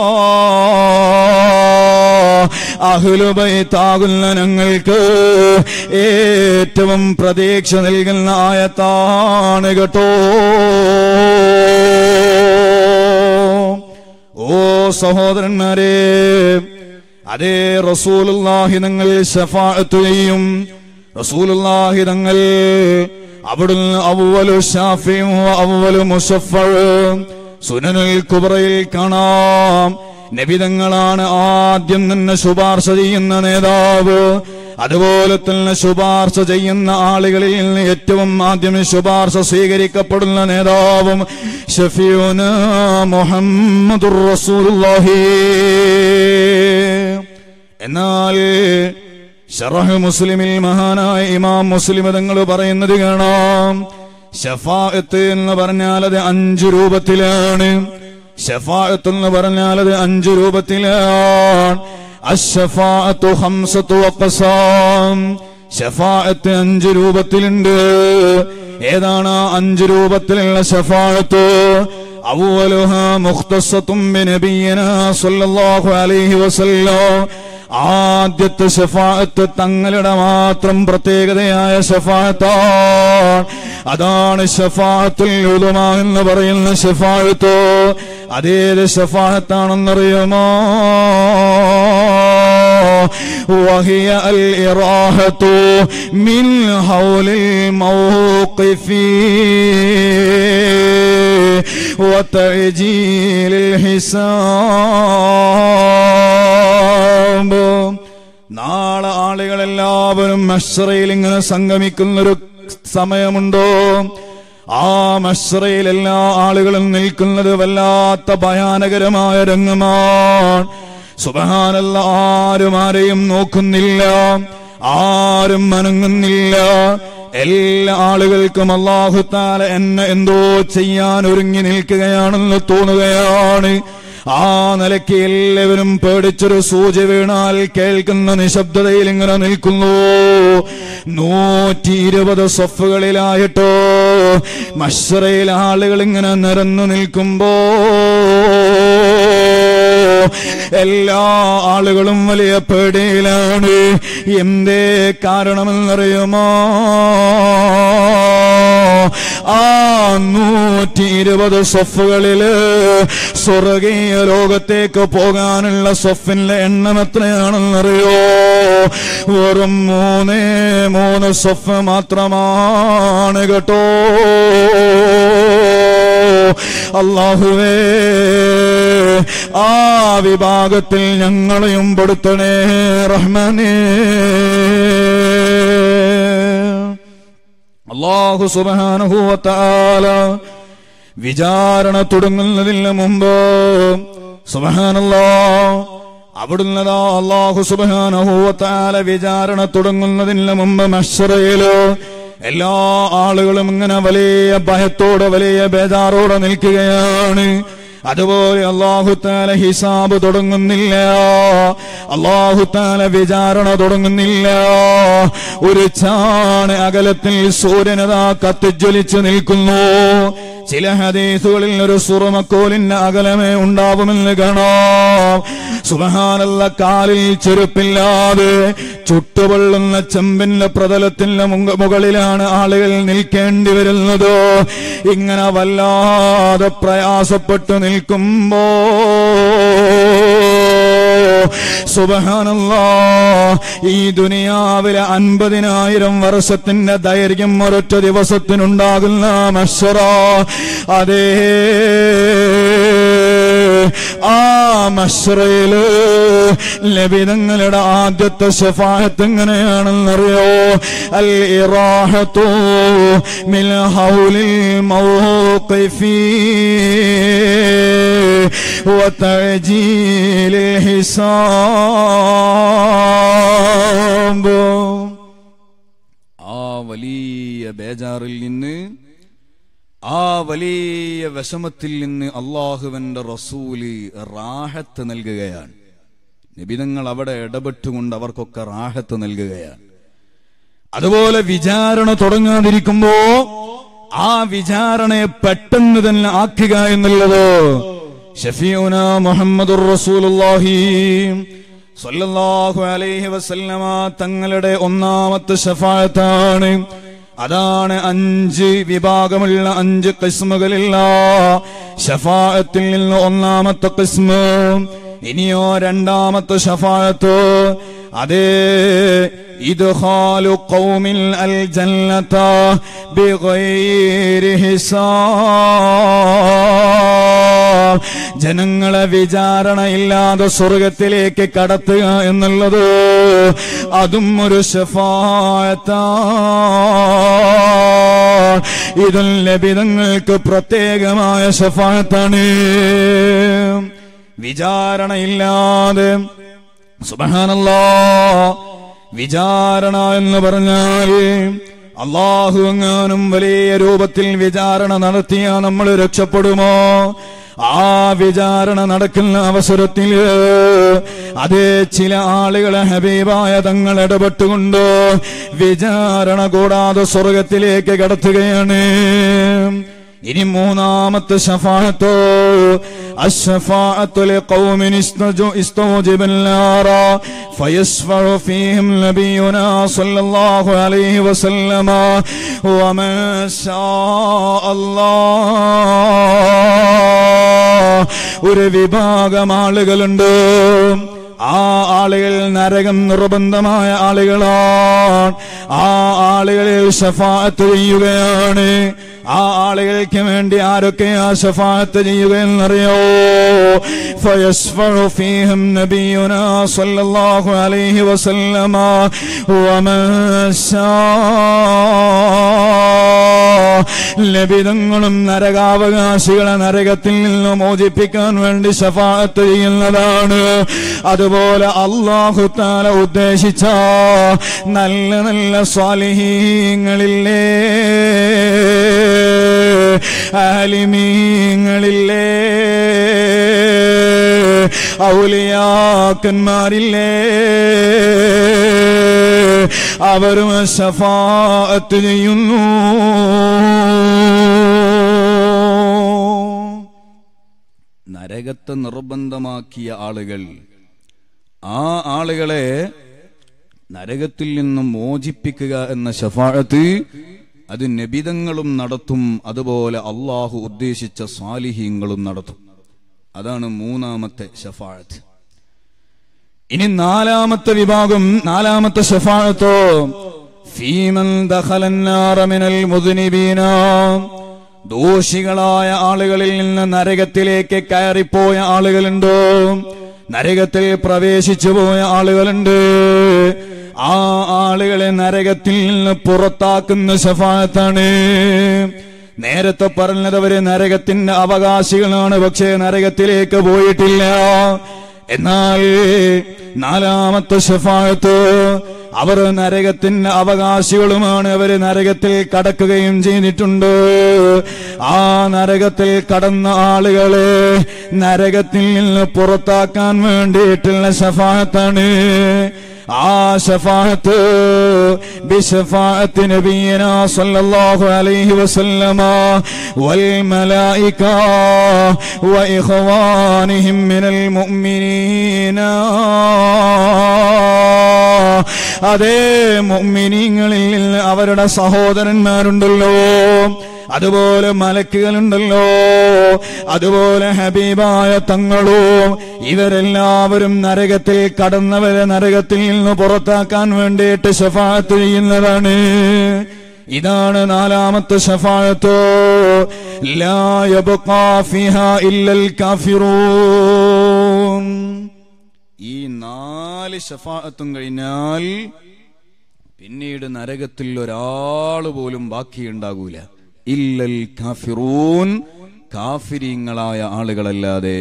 B: അഹുലുബൈത്താകുന്ന ഞങ്ങൾക്ക് ഏറ്റവും പ്രതീക്ഷ നൽകുന്ന ആയത്താണ് കേട്ടോ ഓ സഹോദരന്മാരെ അതേ റസൂലുള്ളാഹി നിങ്ങൾ ശഫാഅത്ത് ചെയ്യും റസൂലുള്ളാഹി തങ്ങൾ അവിടുന്ന് അവ്വലു ഷാഫിയും അവ്വലു മുസഫർ സുനനുൽ കുബ്രയിൽ കാണാം നബിതങ്ങളാണ് ആദ്യം തന്നെ ശുപാർശ ചെയ്യുന്ന നേതാവ് അതുപോലെ തന്നെ ശുപാർശ ചെയ്യുന്ന ആളുകളിൽ നിന്ന് ഏറ്റവും ആദ്യം ശുപാർശ സ്വീകരിക്കപ്പെടുന്ന നേതാവും ഷഫിയുന മുഹമ്മദുർ റസൂലുള്ളാഹി എന്നാൽ ഷറഹ് മുസ്ലിമിൽ മഹാനായ ഇമാം മുസ്ലിം തങ്ങൾ പറയുന്നത് കാണാം ഷഫാഅത്ത് എന്ന് പറഞ്ഞാൽ അത് അഞ്ചു രൂപത്തിലാണ് ഷഫാഅത്ത് എന്ന് പറഞ്ഞാൽ അത് അഞ്ചു രൂപത്തിലാണ് അഷ്ഫാഅത്തു ഹംസത്തു അഖ്സാം ഷഫാഅത്ത് അഞ്ചു രൂപത്തിലുണ്ട് ഏതാണ് ആ അഞ്ചു രൂപത്തിലുള്ള ഷഫാഅത്ത് അവലുഹ മുഖ്തസത്തും ബിനബിയന സല്ലല്ലാഹു അലൈഹി വസല്ലം ആദ്യത്തെ ഷഫാഅത്ത് തങ്ങളുടെ മാത്രം പ്രത്യേകതയായ ഷഫാഅത്താണ് അതാണ് ഷഫാഅത്തുൽ ഉലമ എന്ന് പറയുന്ന ഷഫാഅത്ത് അതേത് ഷഫാഅത്താണെന്നറിയുമോ وهي الإراحة من حول الموت الموقف وتعجيل الحساب നാളെ ആളുകളെല്ലാവരും മഷ്റയിൽ ഇങ്ങനെ സംഗമിക്കുന്നൊരു സമയമുണ്ടോ ആ മഷ്റയിൽ എല്ലാ ആളുകളും നിൽക്കുന്നത് വല്ലാത്ത ഭയാനകരമായ രംഗമാണ് സുബഹാനല്ല ആരും ആരെയും നോക്കുന്നില്ല ആരും അനങ്ങുന്നില്ല എല്ലാ ആളുകൾക്കും അള്ളാഹുത്താല എന്നെ എന്തോ ചെയ്യാൻ ഒരുങ്ങി നിൽക്കുകയാണെന്ന് തോന്നുകയാണ് ആ നിലയ്ക്ക് എല്ലാവരും പേടിച്ചൊരു സൂചി വീണാൽ കേൾക്കുന്ന നിശബ്ദതയിൽ ഇങ്ങനെ നിൽക്കുന്നു നൂറ്റി ഇരുപത് സ്വഫുകളിലായിട്ടോ മഷറയിൽ ആളുകൾ ഇങ്ങനെ നിരന്നു നിൽക്കുമ്പോ എല്ലാ ആളുകളും വലിയ പേടിയിലാണ് എന്തേ കാരണമെന്നറിയുമോ ആ നൂറ്റി ഇരുപത് സ്വഫുകളില് സ്വർഗീയ ലോകത്തേക്ക് പോകാനുള്ള സ്വഫിന്റെ എണ്ണം എത്രയാണെന്നറിയോ വെറും മൂന്നേ മൂന്ന് സ്വഫ് മാത്രമാണ് കേട്ടോ അള്ളാഹുവേ ആ വിഭാഗത്തിൽ ഞങ്ങളെയും പെടുത്തണേ റഹ്മാനേ അള്ളാഹു സുബാനുഭൂവത്താല വിചാരണ തുടങ്ങുന്നതിന് മുമ്പ് സുബഹാനല്ലോ അവിടുന്നതാ അള്ളാഹു സുബാനുഭൂവത്താല വിചാരണ തുടങ്ങുന്നതിന് മുമ്പ് മഷറയിലോ എല്ലാ ആളുകളും ഇങ്ങനെ വലിയ ഭയത്തോടെ വലിയ ബേജാറോടെ നിൽക്കുകയാണ് അതുപോലെ അള്ളാഹുത്താല ഹിസാബ് തുടങ്ങുന്നില്ല അള്ളാഹുത്താല വിചാരണ തുടങ്ങുന്നില്ല ഒരു ചാണ് അകലത്തിൽ സൂര്യനതാ കത്തിജ്വലിച്ച് നിൽക്കുന്നു ചില ഹദീസുകളിൽ ഒരു സുറമക്കോലിന് അകലമേ ഉണ്ടാവുമെന്ന് കാണാം സുബഹാനല്ല കാലിൽ ചെരുപ്പില്ലാതെ ചുട്ടുപൊള്ളുന്ന ചെമ്പിന്റെ പ്രതലത്തിന്റെ മുങ്ക- മുകളിലാണ് ആളുകൾ നിൽക്കേണ്ടി വരുന്നത് ഇങ്ങനെ വല്ലാതെ പ്രയാസപ്പെട്ടു നിൽക്കുമ്പോ സുബഹാനല്ലാ ഈ ദുനിയാവിലെ അൻപതിനായിരം വർഷത്തിന്റെ ദൈർഘ്യം ഒരൊറ്റ ദിവസത്തിനുണ്ടാകുന്ന മഷറ അതേ ആ മഷറയില് ലഭിതങ്ങളുടെ ആദ്യത്തെ ഷഫായത്ത് എങ്ങനെയാണെന്നറിയോ അൽ ഇറാഹത്തു മിൽ ഹൗലിൽ മൗഖിഫി وتعجيل الحساب ആ വലിയ ബേജാറിൽ നിന്ന് ആ വലിയ വിഷമത്തിൽ നിന്ന് അള്ളാഹുവിന്റെ റസൂല് റാഹത്ത് നൽകുകയാണ് നിബിതങ്ങൾ അവിടെ ഇടപെട്ടുകൊണ്ട് അവർക്കൊക്കെ റാഹത്ത് നൽകുകയാണ് അതുപോലെ വിചാരണ തുടങ്ങാതിരിക്കുമ്പോ ആ വിചാരണയെ പെട്ടെന്ന് തന്നെ ആക്കുക എന്നുള്ളത് ഷഫീഉന മുഹമ്മദുർ റസൂലുള്ളാഹി സ്വല്ലല്ലാഹു അലൈഹി വസല്ലമ തങ്ങളുടെ ഒന്നാമത്തെ ഷഫായത്താണ് അതാണ് അഞ്ച് വിഭാഗമുള്ള അഞ്ച് കിസ്മുകളില്ല ഷഫായത്തിൽ നിന്ന് ഒന്നാമത്തെ കിസ്മ് ഇനിയോ രണ്ടാമത്തെ ഷഫായത്ത് അതേ ഇദ്ഖാലു ഖൗമിൽ അൽ ജന്നത ബിഗൈരി ഹിസാബ് ജനങ്ങളെ വിചാരണയില്ലാതെ സ്വർഗത്തിലേക്ക് കടത്തുക എന്നുള്ളത് അതും ഒരു ഷഫായത്താണ് ഇതിൽ ലഭിതങ്ങൾക്ക് പ്രത്യേകമായ ഷഫായത്താണ് വിചാരണയില്ലാതെ സുബഹാനല്ലാ വിചാരണ എന്ന് പറഞ്ഞാൽ അള്ളാഹു എങ്ങാനും വലിയ രൂപത്തിൽ വിചാരണ നടത്തിയ നമ്മൾ രക്ഷപ്പെടുമോ ആ വിചാരണ നടക്കുന്ന അവസരത്തിൽ അതേ ചില ആളുകളെ ഹബീബായ തങ്ങൾ ഇടപെട്ടുകൊണ്ട് വിചാരണ കൂടാതെ സ്വർഗത്തിലേക്ക് കടത്തുകയാണ് ഇനി മൂന്നാമത്തെ ഷഫാഅത്ത് الشفاعة لقوم استج- استوجب النار فيشفع فيهم نبينا صلى الله عليه وسلم ومن شاء الله ഒരു വിഭാഗം ആളുകളുണ്ട് ആ ആളുകൾ നരകം നിർബന്ധമായ ആളുകളാണ് ആ ആളുകളിൽ ഷഫാത്ത് ചെയ്യുകയാണ് ആ ആളുകൾക്ക് വേണ്ടി ആരൊക്കെ ആ ഷഫാത്ത് ചെയ്യുകയെന്നറിയോ فيشفع فيهم نبينا صلى الله عليه وسلم ومن شاء ലഭിതങ്ങളും നരകാവകാശികളെ നരകത്തിൽ നിന്ന് മോചിപ്പിക്കാൻ വേണ്ടി ഷഫാത്ത് ചെയ്യുന്നതാണ് അതുപോലെ അള്ളാഹു താല ഉദ്ദേശിച്ച നല്ല നല്ല സ്വാലിഹീങ്ങളില്ലേ ആലിമീങ്ങളില്ലേ ഔലിയാക്കന്മാരില്ലേ അവരും ഷഫാത്ത് ചെയ്യുന്നു നരകത്തെ നിർബന്ധമാക്കിയ ആളുകൾ ആ ആളുകളെ നരകത്തിൽ നിന്നും മോചിപ്പിക്കുക എന്ന ഷഫാഴത്ത് അത് നബിതങ്ങളും നടത്തും അതുപോലെ അള്ളാഹു ഉദ്ദേശിച്ച സ്വാലിഹീങ്ങളും നടത്തും അതാണ് മൂന്നാമത്തെ ഷഫാഴത്ത് ഇനി നാലാമത്തെ വിഭാഗം നാലാമത്തെ ഷഫാഴത്തോ ഫീമൻ ദഖലന്നാറ മിനൽ മുദ്നിബീന ദോഷികളായ ആളുകളിൽ നിന്ന് നരകത്തിലേക്ക് കയറിപ്പോയ ആളുകളുണ്ടോ നരകത്തിൽ പ്രവേശിച്ചു പോയ ആളുകളുണ്ട് ആ ആളുകളെ നരകത്തിൽ നിന്ന് പുറത്താക്കുന്ന ശഫാത്താണ് നേരത്തെ പറഞ്ഞത് അവര് നരകത്തിന്റെ അവകാശികളാണ് പക്ഷേ നരകത്തിലേക്ക് പോയിട്ടില്ല എന്നാൽ നാലാമത്തെ ഷഫായത്ത് അവർ നരകത്തിന്റെ അവകാശികളുമാണ് അവര് നരകത്തിൽ കടക്കുകയും ചെയ്തിട്ടുണ്ട് ആ നരകത്തിൽ കടന്ന ആളുകളെ നരകത്തിൽ നിന്ന് പുറത്താക്കാൻ വേണ്ടിയിട്ടുള്ള ഷഫായത്താണ് ആ ഷഫാഅത്ത് ബിശഫാഅത്ത് നബിയന സല്ലല്ലാഹു അലൈഹി വസല്ലമ വൽ മലായിക വഇഖ്വാനിഹിം മിനൽ മുഅ്മിനീന അതേ മുഅ്മിനീങ്ങളിൽ അവരുടെ സഹോദരന്മാരുണ്ടല്ലോ അതുപോലെ മലക്കുകളുണ്ടല്ലോ അതുപോലെ ഹബീബായ തങ്ങളും ഇവരെല്ലാവരും നരകത്തിൽ കടന്നവരെ നരകത്തിൽ നിന്ന് പുറത്താക്കാൻ വേണ്ടിയിട്ട് ഷഫാത്ത് ചെയ്യുന്നതാണ് ഇതാണ് നാലാമത്തെ ഷഫായത്തോ ലാ യബ്ഖാ ഫിഹാ ഇല്ലൽ കാഫിറൂൻ ഈ നാല് ഷഫാഅത്തും കഴിഞ്ഞാൽ പിന്നീട് നരകത്തിൽ ഒരാൾ പോലും ബാക്കിയുണ്ടാകൂല ഇല്ലൽ കാഫിറൂൻ കാഫിരീങ്ങളായ ആളുകളല്ലാതെ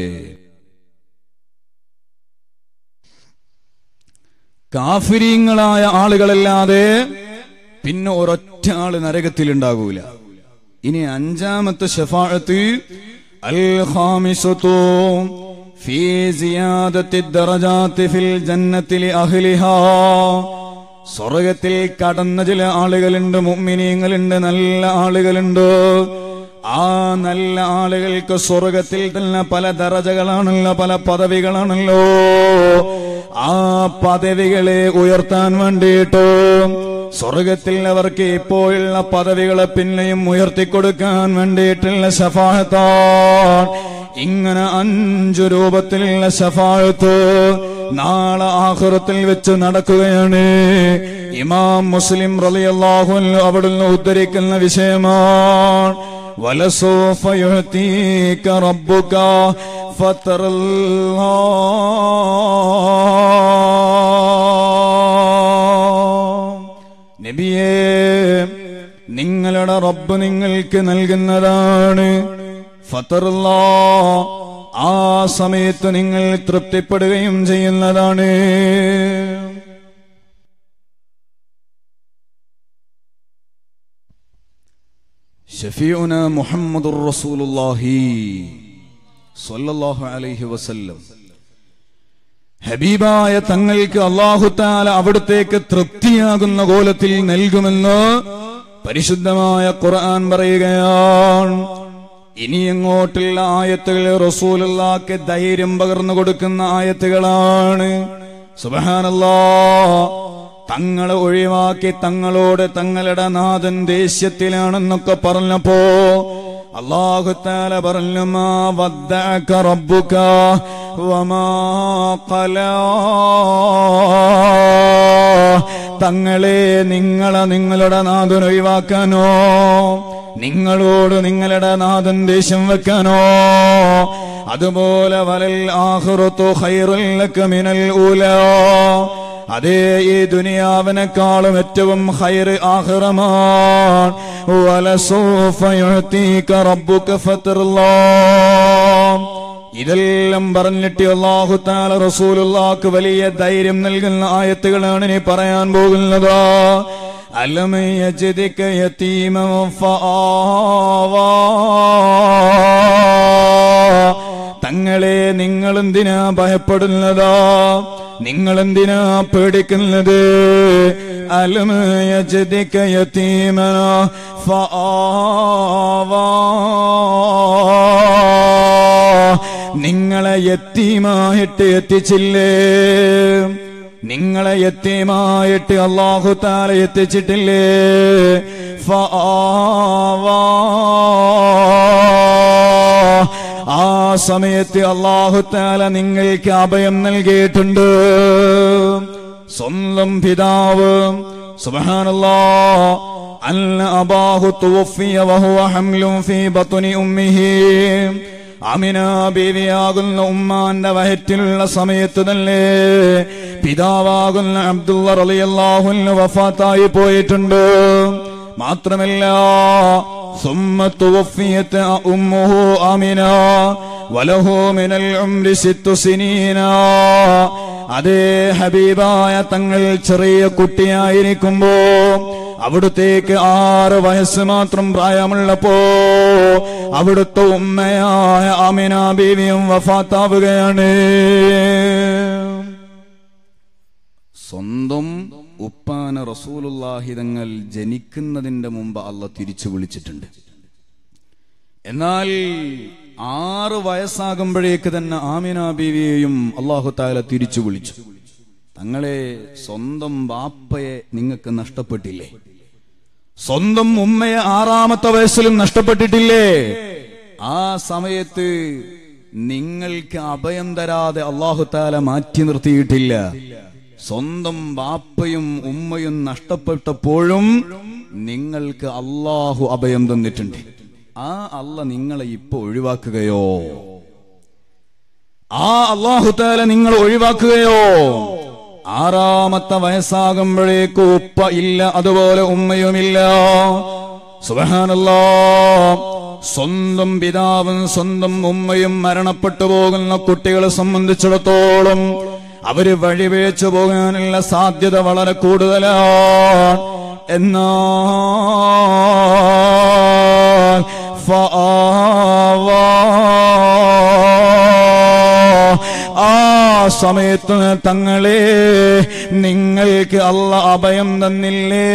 B: കാഫിരീങ്ങളായ ആളുകളല്ലാതെ പിന്നെ ഒരൊറ്റ ആള് നരകത്തിൽ ഉണ്ടാകൂല ഇനി അഞ്ചാമത്തെ ഷഫാഴത്ത് അൽ ഖാമിസത്തു في زيادة الدرجات في الجنة لأهلها സ്വർഗത്തിൽ കടന്ന ചില ആളുകളുണ്ട് മുമ്മിനീങ്ങളുണ്ട് നല്ല ആളുകളുണ്ട് ആ നല്ല ആളുകൾക്ക് സ്വർഗത്തിൽ തന്നെ പല ദറജകളാണല്ലോ പല പദവികളാണല്ലോ ആ പദവികളെ ഉയർത്താൻ വേണ്ടിയിട്ട് സ്വർഗത്തിൽ അവർക്ക് ഇപ്പോഴുള്ള പദവികളെ പിന്നെയും ഉയർത്തിക്കൊടുക്കാൻ വേണ്ടിയിട്ടുള്ള ശഫാഹത്താണ് ഇങ്ങനെ അഞ്ചു രൂപത്തിലുള്ള ശഫാഴത്ത് നാളെ ആഹുറത്തിൽ വെച്ച് നടക്കുകയാണ് ഇമാം മുസ്ലിം റളിയല്ലാഹു അൻഹു അവിടുന്ന് ഉദ്ധരിക്കുന്ന വിഷയമാണ് വലസോഫ യുഅതീക റബ്ബുക ഫതറല്ലാ നബിയേ നിങ്ങളുടെ റബ്ബ് നിങ്ങൾക്ക് നൽകുന്നതാണ് ഫത്തറുല്ലാ ആ സമയത്ത് നിങ്ങൾ തൃപ്തിപ്പെടുകയും ചെയ്യുന്നതാണ് ഷഫീഉന മുഹമ്മദുർ റസൂലുള്ളാഹി സ്വല്ലല്ലാഹു അലൈഹി വസല്ലം ഹബീബായ തങ്ങൾക്ക് അള്ളാഹുത്താല അവിടത്തേക്ക് തൃപ്തിയാകുന്ന കോലത്തിൽ നൽകുമെന്ന് പരിശുദ്ധമായ ഖുർആൻ പറയുകയാണ് ഇനി എങ്ങോട്ടുള്ള ആയത്തുകൾ റസൂലുള്ളാക്ക് ധൈര്യം പകർന്നു കൊടുക്കുന്ന ആയത്തുകളാണ് സുബഹാനല്ലാ തങ്ങളെ ഒഴിവാക്കി തങ്ങളോട് തങ്ങളുടെ നാഥൻ ദേഷ്യത്തിലാണെന്നൊക്കെ പറഞ്ഞപ്പോ അള്ളാഹുത്താല പറഞ്ഞു മാ വദ്ദഅക റബ്ബുക വമാ ഖലാ തങ്ങളെ നിങ്ങളെ നിങ്ങളുടെ നാഥൻ ഒഴിവാക്കാനോ നിങ്ങളോട് നിങ്ങളുടെ നാഥൻ ദേഷ്യം വെക്കാനോ അതുപോലെ വലൽ ആഹുറത്തു ഖൈറുല്ലക മിനൽ ഊലാ അതേ ഈ ദുനിയാവിനെക്കാളും ഏറ്റവും ഹൈറ് ആഹ്റമാണ് വലസൂഫ യുഅതീക റബ്ബുക ഫതർലാ ഇതെല്ലാം പറഞ്ഞിട്ട് അള്ളാഹു താല റസൂലുള്ളാക്ക് വലിയ ധൈര്യം നൽകുന്ന ആയത്തുകളാണ് ഇനി പറയാൻ പോകുന്നത് അലം യജ്ദിക യതീമൻ ഫആവാ തങ്ങളെ നിങ്ങൾ എന്തിനാ ഭയപ്പെടുന്നതാ നിങ്ങൾ എന്തിനാ പേടിക്കുന്നത് അലം യജ്ദിക യതീമന ഫആവാ നിങ്ങളെ യത്തീമായിട്ട് എത്തിച്ചില്ലേ നിങ്ങളെ യത്തീമായിട്ട് അള്ളാഹു താല എത്തിച്ചിട്ടില്ലേ ഫആവാ. ആ സമയത്ത് അള്ളാഹു താല നിങ്ങൾക്ക് അഭയം നൽകിയിട്ടുണ്ട് സ്വന്തം പിതാവ് സുബഹാനല്ലാ അല്ല അബാഹു തുവഫിയ വഹുവ ഹംലും ഫീ ബത്നി ഉമ്മിഹി അമിന ബീവിയാകുന്ന ഉമ്മാന്റെ വയറ്റിലുള്ള സമയത്ത് തന്നെ പിതാവാകുന്ന അബ്ദുള്ള റളിയല്ലാഹുവിന് വഫാത്തായി പോയിട്ടുണ്ട് മാത്രമല്ല ثم توفيت أمه آمنة وله من العمر ست سنين അതേ ഹബീബായ തങ്ങൾ ചെറിയ കുട്ടിയായിരിക്കുമ്പോ അവിടുത്തേക്ക് ആറ് വയസ്സ് മാത്രം പ്രായമുള്ളപ്പോ അവിടുത്തെ ഉമ്മയായ അമിന ബീവിയും വഫാത്താവുകയാണ് സ്വന്തം ഉപ്പാന റസൂലുള്ളാഹിതങ്ങൾ ജനിക്കുന്നതിന്റെ മുമ്പ് അല്ല തിരിച്ചു വിളിച്ചിട്ടുണ്ട് എന്നാൽ ആറ് വയസ്സാകുമ്പോഴേക്ക് തന്നെ ആമിന ബീവിയെയും അള്ളാഹു താല തിരിച്ചു വിളിച്ചു തങ്ങളെ സ്വന്തം ബാപ്പയെ നിങ്ങൾക്ക് നഷ്ടപ്പെട്ടില്ലേ സ്വന്തം ഉമ്മയെ ആറാമത്തെ വയസ്സിലും നഷ്ടപ്പെട്ടിട്ടില്ലേ ആ സമയത്ത് നിങ്ങൾക്ക് അഭയം തരാതെ അള്ളാഹു താല മാറ്റി നിർത്തിയിട്ടില്ല സ്വന്തം ബാപ്പയും ഉമ്മയും നഷ്ടപ്പെട്ടപ്പോഴും നിങ്ങൾക്ക് അള്ളാഹു അഭയം തന്നിട്ടുണ്ട് ആ അല്ല നിങ്ങളെ ഇപ്പൊ ഒഴിവാക്കുകയോ ആ അള്ളാഹു താല നിങ്ങൾ ഒഴിവാക്കുകയോ ആറാമത്തെ വയസ്സാകുമ്പോഴേക്ക് ഉപ്പ ഇല്ല അതുപോലെ ഉമ്മയുമില്ല സുബഹാനല്ലോ സ്വന്തം പിതാവും സ്വന്തം ഉമ്മയും മരണപ്പെട്ടു പോകുന്ന കുട്ടികളെ സംബന്ധിച്ചിടത്തോളം അവര് വഴിവേച്ചു പോകാനുള്ള സാധ്യത വളരെ കൂടുതലാണ് എന്നാൽ ഫആവാ. ആ സമയത്ത് തങ്ങളെ നിങ്ങൾക്ക് അല്ല അഭയം തന്നില്ലേ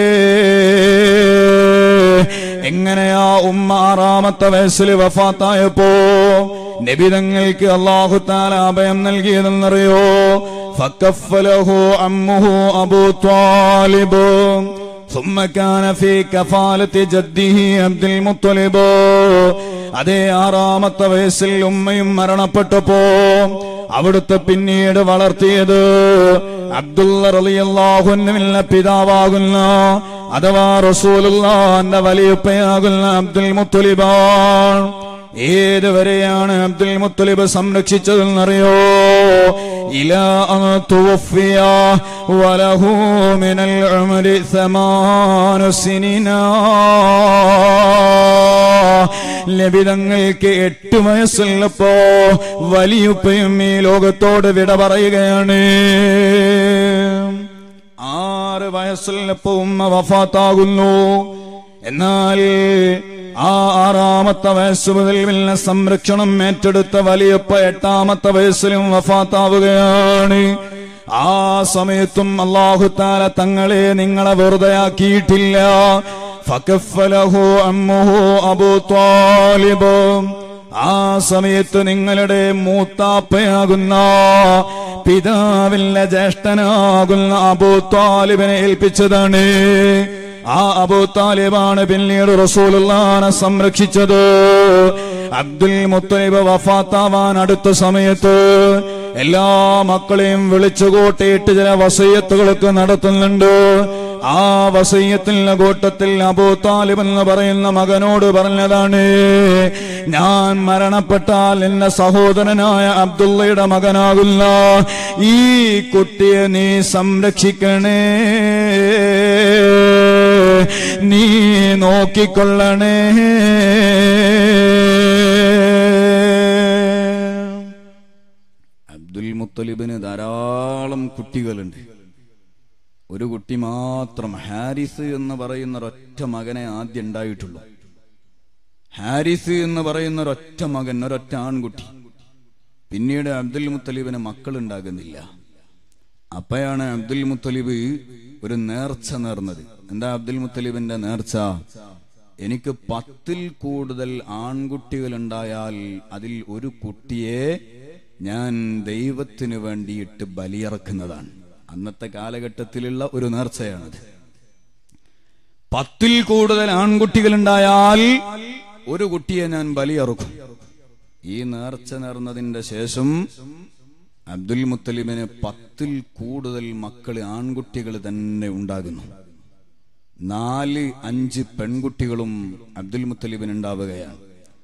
B: എങ്ങനെയാ ഉമ്മ ആറാമത്തെ വയസ്സിൽ വഫാത്തായപ്പോ നബിതങ്ങൾക്ക് അള്ളാഹു താല അഭയം നൽകിയതെന്നറിയോ ഫക്കഫലഹു അമ്മുഹു അബൂ ത്വാലിബ് ثم كان في كفالة جده عبد المطلب അതേ ആറാമത്തെ വയസ്സിൽ ഉമ്മയും മരണപ്പെട്ടപ്പോ അവിടുത്തെ പിന്നീട് വളർത്തിയത് അബ്ദുള്ള റളിയല്ലാഹുവിന്റെ പിതാവാകുന്ന അഥവാ റസൂലുള്ളാന്റെ വലിയപ്പയാകുന്ന അബ്ദുൽ മുത്തലിബാൻ ഏതുവരെയാണ് അബ്ദുൽ മുത്തലിബ് സംരക്ഷിച്ചതെന്നറിയോ ഇലാ അൻ തുവഫിയ വലഹു മിനൽ ഉമരി സമാനു സിനിന ലഭിതങ്ങൾക്ക് എട്ട് വയസ്സുള്ളപ്പോ വലിയുപ്പയും ഈ ലോകത്തോട് വിട പറയുകയാണ് ആറ് വയസ്സുള്ളപ്പോ ഉമ്മ വഫാത്താകുന്നു എന്നാൽ ആ ആറാമത്തെ വയസ്സ് മുതൽ പിന്നെ സംരക്ഷണം ഏറ്റെടുത്ത വലിയപ്പ എട്ടാമത്തെ വയസ്സിലും വഫാത്താവുകയാണ് ആ സമയത്തും അള്ളാഹുത്താല തങ്ങളെ നിങ്ങളെ വെറുതെയാക്കിയിട്ടില്ല ഫകഫലഹു അമ്മുഹു അബൂ ത്വാലിബ് ആ സമയത്ത് നിങ്ങളുടെ മൂത്താപ്പയാകുന്ന പിതാവിന്റെ ജ്യേഷ്ഠനാകുന്ന അബൂ ത്വാലിബിനെ ഏൽപ്പിച്ചതാണ് ആ അബൂ താലിബാണ് പിന്നീട് റസൂലുള്ളാനെ സംരക്ഷിച്ചത് അബ്ദുൽ മുത്തലിബ് വഫാത്താവാൻ അടുത്ത സമയത്ത് എല്ലാ മക്കളെയും വിളിച്ചു കൂട്ടിയിട്ട് ചില വസയ്യത്തുകളൊക്കെ നടത്തുന്നുണ്ട് ആ വസയ്യത്തിന്റെ കൂട്ടത്തിൽ അബൂ താലിബ് എന്ന് പറയുന്ന മകനോട് പറഞ്ഞതാണ് ഞാൻ മരണപ്പെട്ടാൽ എന്റെ സഹോദരനായ അബ്ദുള്ളയുടെ മകനാകുന്ന ഈ കുട്ടിയെ നീ സംരക്ഷിക്കണേ നീ നോക്കിക്കൊള്ളണേ അബ്ദുൽ മുത്തലിബിന് ധാരാളം കുട്ടികളുണ്ട് ഒരു കുട്ടി മാത്രം ഹാരിസ് എന്ന് പറയുന്ന ഒരൊറ്റ മകനെ ആദ്യം ഉണ്ടായിട്ടുള്ളൂ ഹാരിസ് എന്ന് പറയുന്ന ഒരൊറ്റ മകൻ ഒരൊറ്റ ആൺകുട്ടി പിന്നീട് അബ്ദുൽ മുത്തലിബിന് മക്കളുണ്ടാകുന്നില്ല അപ്പയാണ് അബ്ദുൽ മുത്തലിബ് ഒരു നേർച്ച നേർന്നത് എന്താ അബ്ദുൽ മുത്തലിബിന്റെ നേർച്ച എനിക്ക് പത്തിൽ കൂടുതൽ ആൺകുട്ടികൾ ഉണ്ടായാൽ അതിൽ ഒരു കുട്ടിയെ ഞാൻ ദൈവത്തിന് വേണ്ടിയിട്ട് ബലിയിറക്കുന്നതാണ് അന്നത്തെ കാലഘട്ടത്തിലുള്ള ഒരു നേർച്ചയാണത് പത്തിൽ കൂടുതൽ ആൺകുട്ടികൾ ഉണ്ടായാൽ ഒരു കുട്ടിയെ ഞാൻ ബലിയറുക്കും ഈ നേർച്ച നേർന്നതിന്റെ ശേഷം അബ്ദുൽ മുത്തലിബിന് പത്തിൽ കൂടുതൽ മക്കള് ആൺകുട്ടികൾ തന്നെ ഉണ്ടാകുന്നു നാല് അഞ്ച് പെൺകുട്ടികളും അബ്ദുൽ മുത്തലിബിന് ഉണ്ടാവുകയാണ്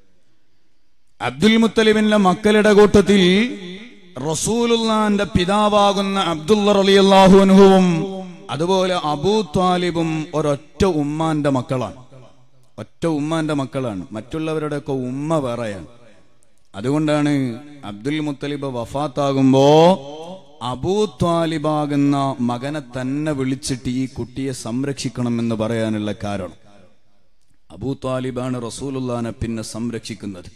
B: അബ്ദുൽ മുത്തലിബിന്റെ മക്കളുടെ കൂട്ടത്തിൽ റസൂലുള്ളാന്റെ പിതാവാകുന്ന അബ്ദുള്ള റളിയല്ലാഹു അൻഹുവും അതുപോലെ അബൂ ത്വാലിബും ഒരൊറ്റ ഉമ്മാന്റെ മക്കളാണ് ഒറ്റ ഉമ്മാന്റെ മക്കളാണ് മറ്റുള്ളവരുടെയൊക്കെ ഉമ്മ വേറെയാണ് അതുകൊണ്ടാണ് അബ്ദുൽ മുത്തലിബ് വഫാത്താകുമ്പോ അബൂ ത്വാലിബാകുന്ന മകനെ തന്നെ വിളിച്ചിട്ട് ഈ കുട്ടിയെ സംരക്ഷിക്കണം എന്ന് പറയാനുള്ള കാരണം അബൂ ത്വാലിബാണ് റസൂലുള്ളാനെ പിന്നെ സംരക്ഷിക്കുന്നത്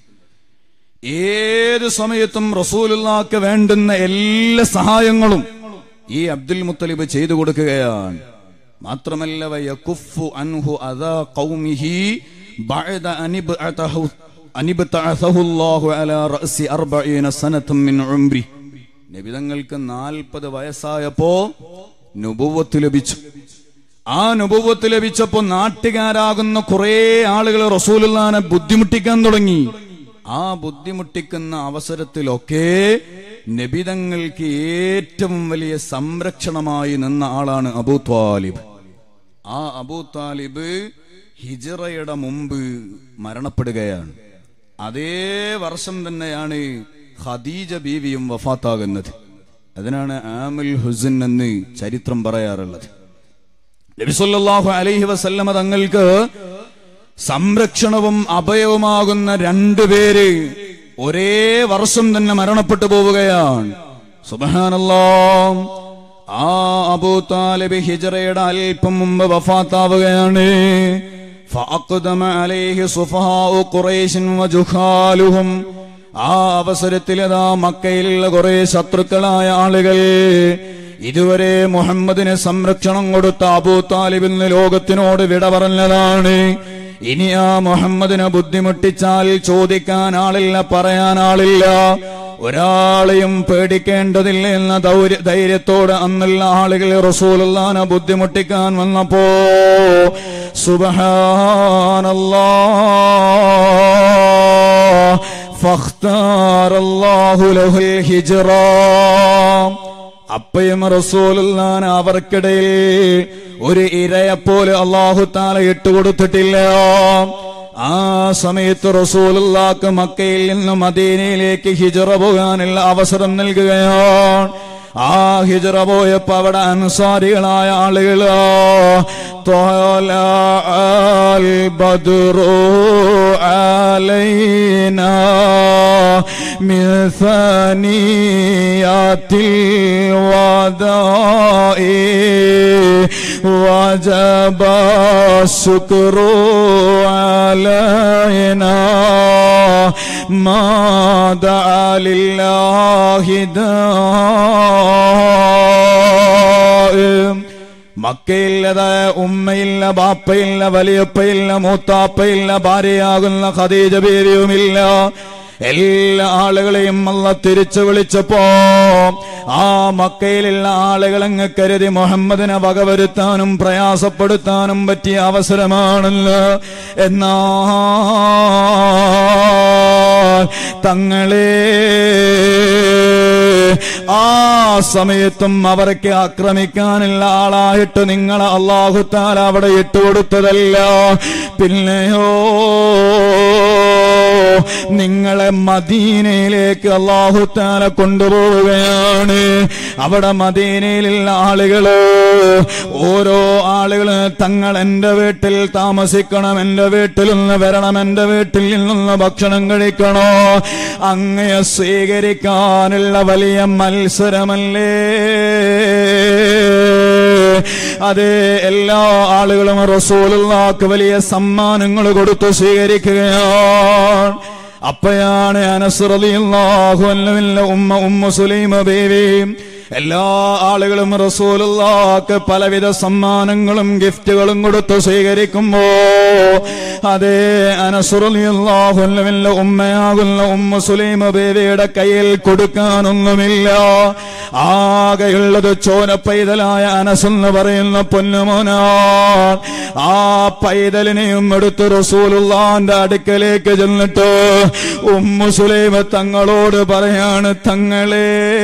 B: ഏത് സമയത്തും റസൂലുള്ളാക്ക് വേണ്ടുന്ന എല്ലാ സഹായങ്ങളും ഈ അബ്ദുൽ മുത്തലിബ് ചെയ്തു കൊടുക്കുകയാണ് മാത്രമല്ല വയകുഫു അൻഹു അദാ ഖൗമിഹി ബഅദ അനിബ്അതഹു അനിബ്തഅസഹു അല്ലാഹു അലാ റഅസി 40 സനതം മിൻ ഉംരി നബിതങ്ങൾക്ക് 40 വയസ്സായപ്പോ നുബുവത്ത് ലഭിച്ചു ആ നുബുവത്ത് ലഭിച്ചപ്പോ നാട്ടുകാരാകുന്ന കുറെ ആളുകൾ റസൂലുള്ളാനെ ബുദ്ധിമുട്ടിക്കാൻ തുടങ്ങി ആ ബുദ്ധിമുട്ടിക്കുന്ന അവസരത്തിലൊക്കെ നബിതങ്ങൾക്ക് ഏറ്റവും വലിയ സംരക്ഷണമായി നിന്ന ആളാണ് അബൂ ത്വാലിബ് ആ അബൂ താലിബ് ഹിജറയുടെ മുമ്പ് മരണപ്പെടുകയാണ് അതേ വർഷം തന്നെയാണ് ഖദീജ ബീവിയും വഫാത്താകുന്നത് അതിനാണ് ആമുൽ ഹുസൻ എന്ന് ചരിത്രം പറയാറുള്ളത് നബിസൊല്ലാഹു അലൈഹി വസല്ലമ തങ്ങൾക്ക് സംരക്ഷണവും അഭയവുമാകുന്ന രണ്ടുപേര് ഒരേ വർഷം തന്നെ മരണപ്പെട്ടു പോവുകയാണ് സുബഹാനല്ലോ ആ അബൂ താലിബ് ഹിജറയുടെ അല്പം മുമ്പ് വഫാത്താവുകയാണ് فأقدم عليه صفهاء قريش وجهالهم ആ അവസരത്തിൽ അതാ മക്കയിലുള്ള കുറെ ശത്രുക്കളായ ആളുകൾ ഇതുവരെ മുഹമ്മദിന് സംരക്ഷണം കൊടുത്ത അബൂ താലിബിൽ നിന്ന് ലോകത്തിനോട് വിട പറഞ്ഞതാണ് ഇനി ആ മുഹമ്മദിനെ ബുദ്ധിമുട്ടിച്ചാൽ ചോദിക്കാൻ ആളില്ല പറയാൻ ആളില്ല ഒരാളെയും പേടിക്കേണ്ടതില്ല എന്ന ദൗര്യ ധൈര്യത്തോടെ അന്നുള്ള ആളുകൾ റസൂലുള്ളാനെ ബുദ്ധിമുട്ടിക്കാൻ വന്നപ്പോ സുബഹാനല്ലാ فاختار الله له الهجرة അപ്പയും റസൂലുള്ളാൻ അവർക്കിടയിൽ ഒരു ഇരയെപ്പോലെ അള്ളാഹു താല ഇട്ടുകൊടുത്തിട്ടില്ല ആ സമയത്ത് റസൂലുള്ളാക്ക് മക്കയിൽ നിന്ന് മദീനയിലേക്ക് ഹിജറ പോകാനുള്ള അവസരം നൽകുകയാണ് ആ ഹിജറ പോയപ്പോ അവിടെ അൻസാരികളായ ആളുകളോ طلع البدر علينا من ثنيات الوداع وجب الشكر علينا ما دعا لله دائم മക്കയില്ലത് ഉമ്മയില്ല ബാപ്പയില്ല വലിയപ്പയില്ല മൂത്താപ്പയില്ല ഭാര്യയാകുന്ന ഖദീജ ബീവിയുമില്ല എല്ലാ ആളുകളെയും അല്ല തിരിച്ചു വിളിച്ചപ്പോ ആ മക്കയിലുള്ള ആളുകളങ്ങ് കരുതി മുഹമ്മദിനെ വകവരുത്താനും പ്രയാസപ്പെടുത്താനും പറ്റിയ അവസരമാണല്ലോ എന്നാ തങ്ങളെ ആ സമയത്തും അവർക്ക് ആക്രമിക്കാനുള്ള ആളായിട്ട് നിങ്ങളെ അള്ളാഹുത്താൽ അവിടെ ഇട്ടുകൊടുത്തതല്ല പിന്നെയോ നിങ്ങളെ മദീനയിലേക്ക് അള്ളാഹുത്താല കൊണ്ടുപോവുകയാണ് അവിടെ മദീനയിലുള്ള ആളുകള് ഓരോ ആളുകള് തങ്ങൾ എന്റെ വീട്ടിൽ താമസിക്കണം എന്റെ വീട്ടിൽ നിന്ന് വരണം എന്റെ വീട്ടിൽ നിന്ന് ഭക്ഷണം കഴിക്കണോ അങ്ങയെ സ്വീകരിക്കാനുള്ള വലിയ മത്സരമല്ലേ അതെ എല്ലാ ആളുകളും റസൂലുള്ളാക്ക് വലിയ സമ്മാനങ്ങൾ കൊടുത്തു സ്വീകരിക്കുകയാണ് അപ്പയാണ് അനസ്രലിയല്ലാഹു അല്ലമില്ല ഉമ്മ ഉമ്മ സുലൈമ ബേബി എല്ലാ ആളുകളും റസൂലുള്ളാക്ക് പലവിധ സമ്മാനങ്ങളും ഗിഫ്റ്റുകളും കൊടുത്തു സ്വീകരിക്കുമ്പോ അതേ അനസുറിയല്ലാഹുല്ല ഉമ്മയാകുന്ന ഉമ്മ സുലൈമ ബേബിയുടെ കയ്യിൽ കൊടുക്കാനൊന്നുമില്ല ആകെയുള്ളത് ചോന പൈതലായ അനസെന്ന് പറയുന്ന പൊന്നുമോനാ ആ പൈതലിനെയും എടുത്ത് റസൂലുള്ളാന്റെ അടുക്കലേക്ക് ചെന്നിട്ട് ഉമ്മു സുലൈമ തങ്ങളോട് പറയാണ് തങ്ങളെ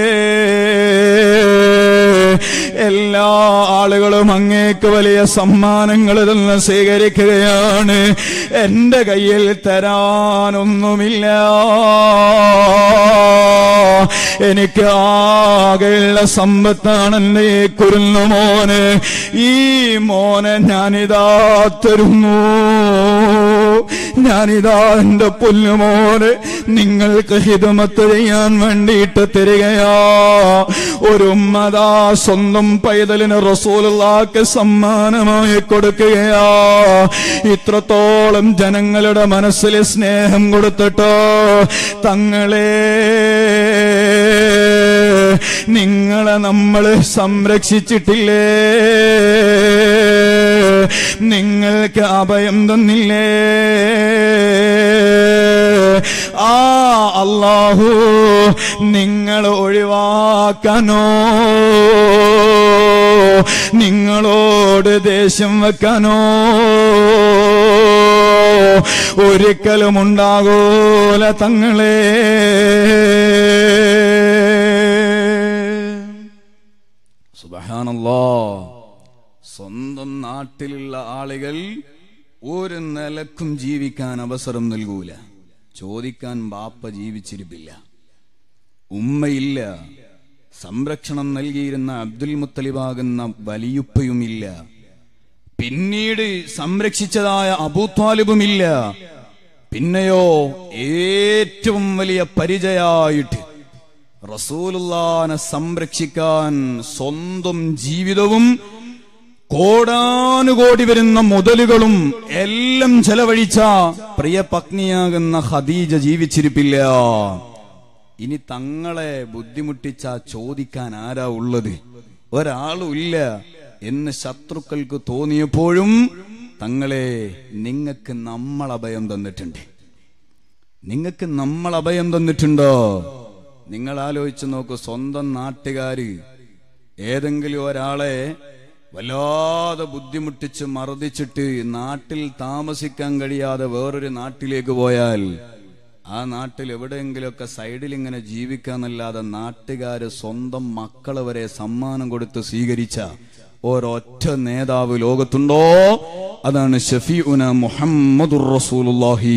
B: എല്ലാ ആളുകളും അങ്ങേക്ക് വലിയ സമ്മാനങ്ങൾ നിന്ന് സ്വീകരിക്കുകയാണ് എന്റെ കയ്യിൽ തരാനൊന്നുമില്ല എനിക്ക് ആകെയുള്ള സമ്പത്താണ് എന്റെ ഈ കുരുന്നു മോന് ഈ മോനെ ഞാനിതാ തരുന്നു ഞാനിതാ എന്റെ പൊന്നുമോനെ നിങ്ങൾക്ക് ഹിതമത്ത് ചെയ്യാൻ വേണ്ടിയിട്ട് തരികയാ ഒരു ഉമ്മതാ സ്വന്തം പൈതലിന് റസൂലുള്ളാക്ക് സമ്മാനമായി കൊടുക്കുകയാ ഇത്രത്തോളം ജനങ്ങളുടെ മനസ്സിൽ സ്നേഹം കൊടുത്തിട്ടോ തങ്ങളെ നിങ്ങളെ നമ്മൾ സംരക്ഷിച്ചിട്ടില്ലേ നിങ്ങൾക്ക് അഭയം തന്നില്ലേ ആ അള്ളാഹു നിങ്ങൾ ഒഴിവാക്കാനോ നിങ്ങളോട് ദേഷ്യം വെക്കാനോ ഒരിക്കലും ഉണ്ടാകൂല തങ്ങളെ സുബഹാനല്ലോ സ്വന്തം നാട്ടിലുള്ള ആളുകൾ ഒരു നിലക്കും ജീവിക്കാൻ അവസരം നൽകൂല ചോദിക്കാൻ ബാപ്പ ജീവിച്ചിരിപ്പില്ല ഉമ്മയില്ല സംരക്ഷണം നൽകിയിരുന്ന അബ്ദുൽ മുത്തലിബാകുന്ന വലിയുപ്പയുമില്ല പിന്നീട് സംരക്ഷിച്ചതായ അബൂത്വാലിബുമില്ല പിന്നെയോ ഏറ്റവും വലിയ പരിചയായിട്ട് റസൂലുള്ളാനെ സംരക്ഷിക്കാൻ സ്വന്തം ജീവിതവും കോടാനുകോടി വരുന്ന മുതലുകളും എല്ലാം ചെലവഴിച്ച പ്രിയ പത്നിയാകുന്ന ഖദീജ ജീവിച്ചിരിപ്പില്ല ഇനി തങ്ങളെ ബുദ്ധിമുട്ടിച്ച ചോദിക്കാൻ ആരാ ഉള്ളത് ഒരാളും ഇല്ല എന്ന് ശത്രുക്കൾക്ക് തോന്നിയപ്പോഴും തങ്ങളെ നിങ്ങൾക്ക് നമ്മൾ അഭയം തന്നിട്ടുണ്ട് നിങ്ങൾക്ക് നമ്മൾ അഭയം തന്നിട്ടുണ്ടോ നിങ്ങൾ ആലോചിച്ച് നോക്കൂ സ്വന്തം നാട്ടുകാര് ഏതെങ്കിലും ഒരാളെ വല്ലാതെ ബുദ്ധിമുട്ടിച്ച് മർദ്ദിച്ചിട്ട് നാട്ടിൽ താമസിക്കാൻ കഴിയാതെ വേറൊരു നാട്ടിലേക്ക് പോയാൽ ആ നാട്ടിൽ എവിടെയെങ്കിലുമൊക്കെ സൈഡിൽ ഇങ്ങനെ ജീവിക്കാന്നല്ലാതെ നാട്ടുകാര് സ്വന്തം മക്കളെ വരെ സമ്മാനം കൊടുത്ത് സ്വീകരിച്ച ഒരൊറ്റ നേതാവ് ലോകത്തുണ്ടോ അതാണ് ഷഫീഉന മുഹമ്മദുർ റസൂലുള്ളാഹി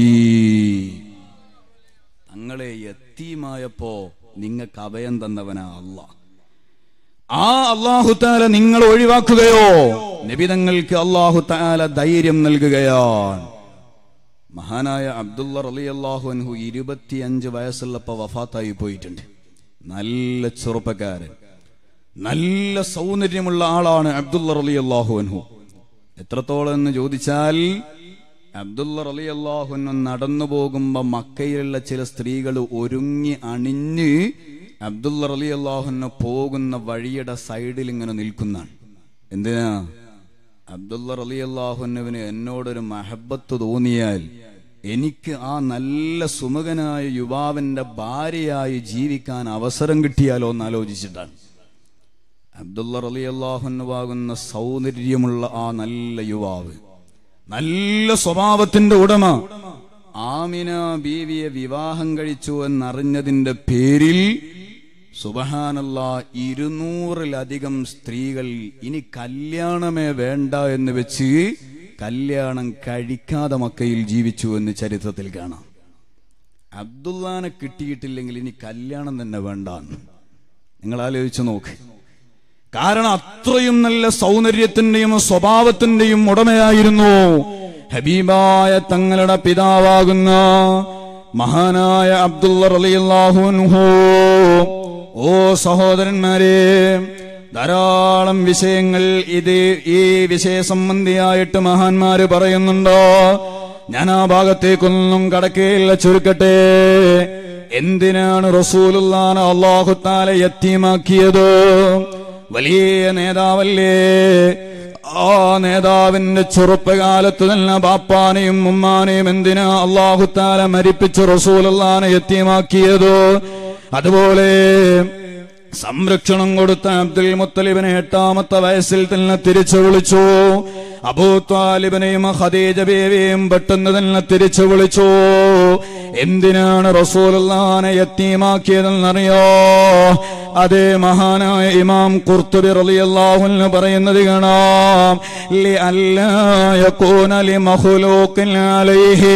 B: തങ്ങളെ എത്തീമായപ്പോ നിങ്ങൾക്ക് അഭയം തന്നവനാ അല്ല ആ അള്ളാഹു താല നിങ്ങൾ ഒഴിവാക്കുകയോ നിബിതങ്ങൾക്ക് അള്ളാഹു താല ധൈര്യം നൽകുകയാണ് മഹാനായ അബ്ദുള്ള റലി അള്ളാഹു അൻഹു ഇരുപത്തിയഞ്ച് വയസ്സുള്ളപ്പോ വഫാത്തായി പോയിട്ടുണ്ട് നല്ല ചെറുപ്പക്കാരൻ നല്ല സൗന്ദര്യമുള്ള ആളാണ് അബ്ദുള്ള റലി അള്ളാഹു അൻഹു എത്രത്തോളം എന്ന് ചോദിച്ചാൽ അബ്ദുള്ള റലി അള്ളാഹുനു നടന്നു പോകുമ്പോ മക്കയിലുള്ള ചില സ്ത്രീകൾ ഒരുങ്ങി അണിഞ്ഞ് അബ്ദുള്ള റലി അള്ളാഹുന് പോകുന്ന വഴിയുടെ സൈഡിൽ ഇങ്ങനെ നിൽക്കുന്നതാണ് എന്തിനാ അബ്ദുള്ള റലി അള്ളാഹുനുവിന് എന്നോടൊരു മഹബത്ത് തോന്നിയാൽ എനിക്ക് ആ നല്ല സുമുഖനായ യുവാവിന്റെ ഭാര്യയായി ജീവിക്കാൻ അവസരം കിട്ടിയാലോ എന്ന് ആലോചിച്ചിട്ടാണ് അബ്ദുള്ള റലി അള്ളാഹുവാകുന്ന സൗന്ദര്യമുള്ള ആ നല്ല യുവാവ് നല്ല സ്വഭാവത്തിന്റെ ഉടമ ആമിന ബീവിയെ വിവാഹം കഴിച്ചു എന്നറിഞ്ഞതിന്റെ പേരിൽ സുബഹാനല്ല ഇരുന്നൂറിലധികം സ്ത്രീകൾ ഇനി കല്യാണമേ വേണ്ട എന്ന് വെച്ച് കല്യാണം കഴിക്കാതെ മക്കയിൽ ജീവിച്ചു എന്ന് ചരിത്രത്തിൽ കാണാം അബ്ദുല്ലാനെ കിട്ടിയിട്ടില്ലെങ്കിൽ ഇനി കല്യാണം തന്നെ വേണ്ട നിങ്ങൾ ആലോചിച്ച് നോക്ക് കാരണം അത്രയും നല്ല സൗന്ദര്യത്തിന്റെയും സ്വഭാവത്തിന്റെയും ഉടമയായിരുന്നു ഹബീബായ തങ്ങളുടെ പിതാവാകുന്ന മഹാനായ അബ്ദുള്ള റളിയല്ലാഹുൻഹു ഓ സഹോദരന്മാരെ ധാരാളം വിഷയങ്ങൾ ഇത് ഈ വിഷയ സംബന്ധിയായിട്ട് മഹാന്മാര് പറയുന്നുണ്ടോ ഞാൻ ആ ഭാഗത്തേക്കൊന്നും കടക്കയില്ല ചുരുക്കട്ടെ എന്തിനാണ് റസൂലുള്ളാന അള്ളാഹുത്താല യത്തീമാക്കിയത് വലിയ നേതാവല്ലേ ആ നേതാവിന്റെ ചെറുപ്പകാലത്ത് തന്നെ ബാപ്പാനെയും ഉമ്മാനെയും എന്തിനാ അള്ളാഹുത്താല മരിപ്പിച്ച് റസൂലുള്ളാനെ യത്തീമാക്കിയത് അതുപോലെ സംരക്ഷണം കൊടുത്ത അബ്ദുൽ മുത്തലിബിനെ എട്ടാമത്തെ വയസ്സിൽ തന്നെ തിരിച്ചു വിളിച്ചു അബൂ താലിബിനെയും ഖദീജ ബേബിയെയും പെട്ടെന്ന് തന്നെ തിരിച്ചു വിളിച്ചു എന്തിനാണ് റസൂലുള്ളാനെ യത്തീമാക്കിയതെന്നറിയോ അതേ മഹാനായ ഇമാം ഖുർത്തുബി റളിയല്ലാഹു അൻഹു പറയുന്നത് കാണാം ലി അല്ലാ യകൂന ലി മഖ്ലൂഖിൻ അലൈഹി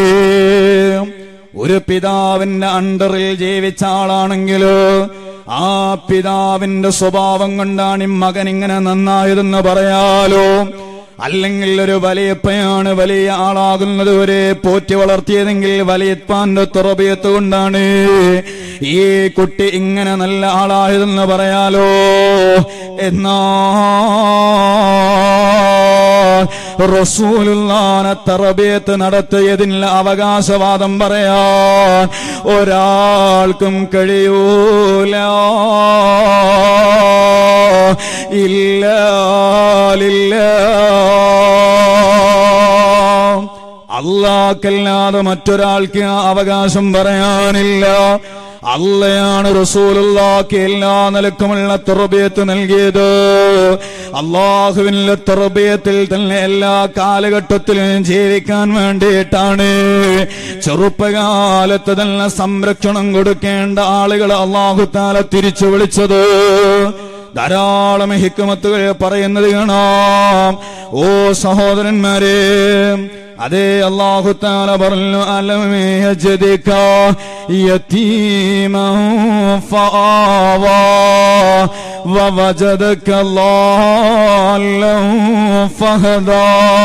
B: ഒരു പിതാവിന്റെ അണ്ടറിൽ ജീവിച്ച ആളാണെങ്കിലോ ആ പിതാവിന്റെ സ്വഭാവം കൊണ്ടാണ് ഈ മകൻ ഇങ്ങനെ നന്നായതെന്ന് പറയാലോ അല്ലെങ്കിൽ ഒരു വലിയപ്പയാണ് വലിയ ആളാകുന്നത് വരെ പോറ്റി വളർത്തിയതെങ്കിൽ വലിയപ്പാന്റെ തുറബിയത്ത് കൊണ്ടാണ് ഈ കുട്ടി ഇങ്ങനെ നല്ല ആളായതെന്ന് പറയാലോ എന്നാ റസൂലുള്ളാനെ തറബിയത്ത് നടത്തിയതിനുള്ള അവകാശവാദം പറയാൻ ഒരാൾക്കും കഴിയൂല ഇല്ല ഇല്ല അള്ളാക്കല്ലാതെ മറ്റൊരാൾക്ക് ആ അവകാശം പറയാനില്ല അള്ളയാണ് റസൂലുള്ളാക്ക് എല്ലാ നിലക്കുമുള്ള തെറബിയത്ത് നൽകിയത് അള്ളാഹുവിന്റെ തെറബിയത്തിൽ തന്നെ എല്ലാ കാലഘട്ടത്തിലും ജീവിക്കാൻ വേണ്ടിയിട്ടാണ് ചെറുപ്പകാലത്ത് തന്നെ സംരക്ഷണം കൊടുക്കേണ്ട ആളുകൾ അള്ളാഹു താല തിരിച്ചു വിളിച്ചത് ധാരാളം ഹിക്കുമത്തുകൾ പറയുന്നത് കാണാം ഓ സഹോദരന്മാരെ അതേ അള്ളാഹു താല പറഞ്ഞു അലമേ യജ്ദിക യതീമ ഫആവാ ووجدك ضالا فهدى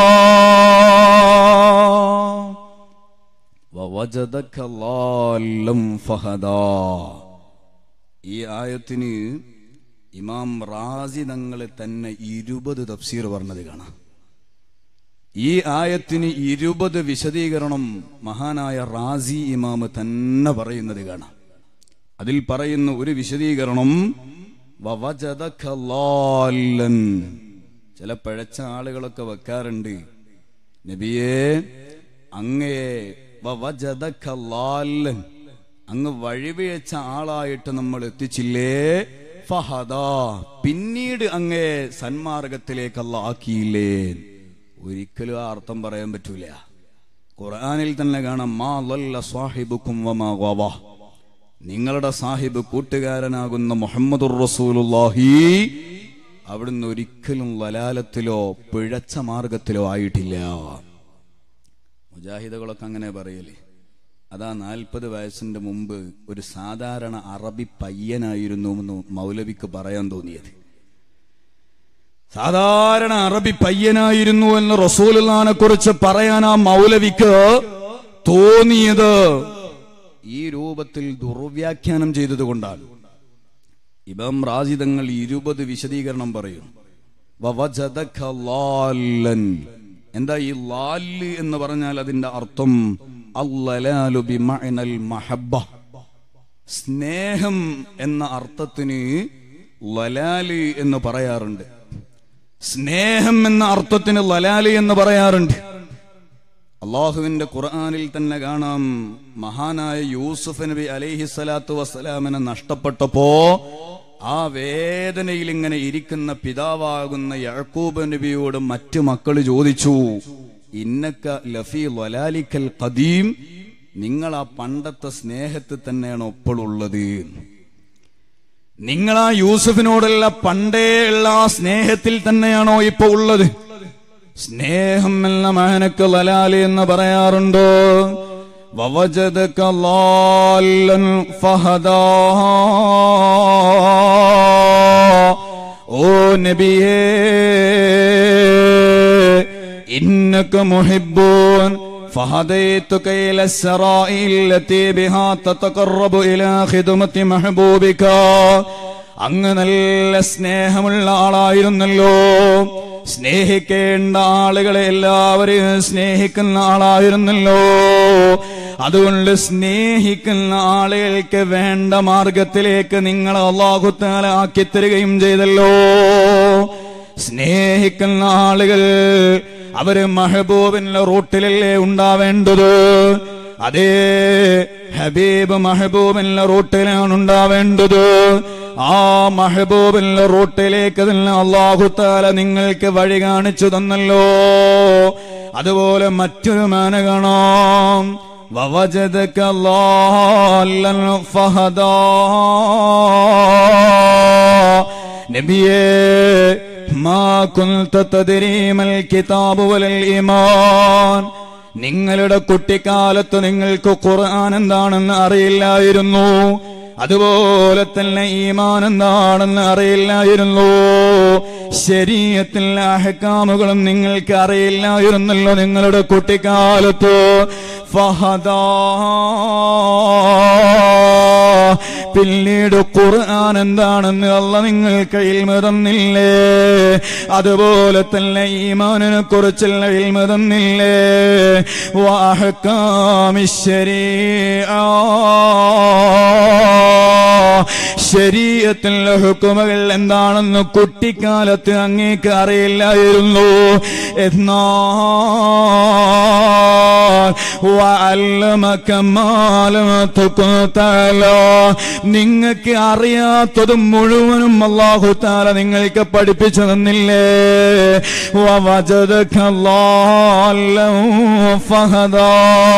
B: ووجدك ضالا فهدى ഈ ആയത്തിന് ഇമാം റാസി തങ്ങളെ തന്നെ ഇരുപത് തഫ്സീർ പറഞ്ഞത് കാണാം ഈ ആയത്തിന് ഇരുപത് വിശദീകരണം മഹാനായ റാസി ഇമാമ് തന്നെ പറയുന്നത് കാണാം അതിൽ പറയുന്ന ഒരു വിശദീകരണം വവജദക ലാല്ലൻ. ചില പഴച്ച ആളുകളൊക്കെ വെക്കാറുണ്ട് നബിയെ അങ്ങയെ വവജദക ലാല്ലൻ. അങ്ങ് വഴിപിഴച്ച ആളായിട്ട് നമ്മൾ എത്തിച്ചില്ലേ ഫഹദാ പിന്നീട് അങ്ങയെ സന്മാർഗത്തിലേക്ക് അല്ല ആക്കിയില്ലേ ഒരിക്കലും ആ അർത്ഥം പറയാൻ പറ്റൂല ഖുർആനിൽ തന്നെ കാണാം മാ ലല്ല സാഹിബുക്കും വമാ ഗവ നിങ്ങളുടെ സാഹിബ് കൂട്ടുകാരനാകുന്ന മുഹമ്മദുർ റസൂലുള്ളാഹി അവിടുന്ന് ഒരിക്കലും വലാലത്തിലോ പിഴച്ച മാർഗത്തിലോ ആയിട്ടില്ല മുജാഹിദുകളൊക്കെ അങ്ങനെ പറയല് അതാ നാൽപ്പത് വയസ്സിന്റെ മുമ്പ് ഒരു സാധാരണ അറബി പയ്യനായിരുന്നു എന്ന് മൗലവിക്ക് പറയാൻ തോന്നിയത് സാധാരണ അറബി പയ്യനായിരുന്നു എന്ന് റസൂലുള്ളാനെ കുറിച്ച് പറയാൻ ആ മൗലവിക്ക് തോന്നിയത് ഈ രൂപത്തിൽ ദുർവ്യാഖ്യാനം ചെയ്തത് കൊണ്ടാണ് ഇബം റാജിതങ്ങൾ ഇരുപത് വിശദീകരണം പറയും വവജദക ലാല്ലൻ. എന്താ ഈ ലാല് എന്ന് പറഞ്ഞാൽ അതിന്റെ അർത്ഥം അല്ലലാലു ബിമഅനൽ മഹബ്ബ സ്നേഹം എന്ന അർത്ഥത്തിന് ലലാല് എന്ന് പറയാറുണ്ട് സ്നേഹം എന്ന അർത്ഥത്തിന് ലലാല് എന്ന് പറയാറുണ്ട് അള്ളാഹുവിന്റെ ഖുർആനിൽ തന്നെ കാണാം മഹാനായ യൂസുഫ് നബി അലൈഹിസ്സലാത്തു വസ്സലാമിനെ നഷ്ടപ്പെട്ടപ്പോ ആ വേദനയിൽ ഇങ്ങനെ ഇരിക്കുന്ന പിതാവാകുന്ന യഴക്കൂബ് നബിയോട് മറ്റു മക്കൾ ചോദിച്ചു ഇന്നക്ക ലഫി വലാലിക്കൽ ഖദീം നിങ്ങൾ ആ പണ്ടത്തെ സ്നേഹത്തിൽ തന്നെയാണ് ഒപ്പോഴുള്ളത് നിങ്ങൾ ആ യൂസഫിനോടുള്ള പണ്ടേ ഉള്ള ആ സ്നേഹത്തിൽ തന്നെയാണോ ഇപ്പൊ ഉള്ളത് സ്നേഹം എന്ന മഹനക്ക് ലലാലി എന്ന് പറയാറുണ്ടോ വവജദക ലാലൻ ഫഹദാ ഓ നബിയേ إنك محبون فهديتك إلى السرائر التي بها تتقرب إلى خدمة محبوبك അങ്ങ് നല്ല സ്നേഹമുള്ള ആളായിരുന്നല്ലോ സ്നേഹിക്കേണ്ട ആളുകളെ എല്ലാവരെയും സ്നേഹിക്കുന്ന ആളായിരുന്നല്ലോ അതുകൊണ്ട് സ്നേഹിക്കുന്ന ആളുകൾക്ക് വേണ്ട മാർഗത്തിലേക്ക് നിങ്ങൾ അള്ളാഹുത്താല ആക്കി തരികയും ചെയ്തല്ലോ സ്നേഹിക്കുന്ന ആളുകൾ അവര് മഹബൂബിന്റെ റൂട്ടിലല്ലേ ഉണ്ടാവേണ്ടത് അതേ ഹബീബ് മഹബൂബിന്റെ റൂട്ടിലാണ് ഉണ്ടാവേണ്ടത് ആ മഹബൂബിന്റെ റൂട്ടിലേക്ക് തന്നെ അള്ളാഹുത്താല നിങ്ങൾക്ക് വഴി കാണിച്ചു തന്നല്ലോ അതുപോലെ മറ്റൊരു മാന കാണാം വവജദക ലാലൻ ഫഹദാ നബിയേ മാ കുൻത തദ്രീമൽ കിതാബ് വലൽ ഈമാൻ നിങ്ങളുടെ കുട്ടിക്കാലത്ത് നിങ്ങൾക്ക് ഖുർആൻ എന്താണെന്ന് അറിയില്ലായിരുന്നു അതുപോലെ തന്നെ ഈമാൻ എന്താണെന്ന് അറിയില്ലായിരുന്നു ശരീരത്തിലെ അഹക്കാമുകളും നിങ്ങൾക്ക് അറിയില്ലായിരുന്നല്ലോ നിങ്ങളുടെ കുട്ടിക്കാലത്ത് ഫഹദാ പിന്നീട് ഖുർആൻ എന്താണെന്ന് അല്ല നിങ്ങൾക്ക് ഇൽമ തന്നില്ലേ അതുപോലെ തന്നെ ഈമാനിനെ കുറിച്ചുള്ള ഇൽമ തന്നില്ലേ ശരീരത്തിലുള്ള ഹുക്കുമകൾ എന്താണെന്ന് കുട്ടിക്കാലത്ത് അങ്ങേക്ക് അറിയില്ലായിരുന്നു എന്നാ وعلمك ما لم تكن تعلم നിങ്ങൾക്ക് അറിയാത്തതും മുഴുവനും അള്ളാഹു താല നിങ്ങൾക്ക് പഠിപ്പിച്ചു തന്നില്ലേ ووجدك ضالا فهدى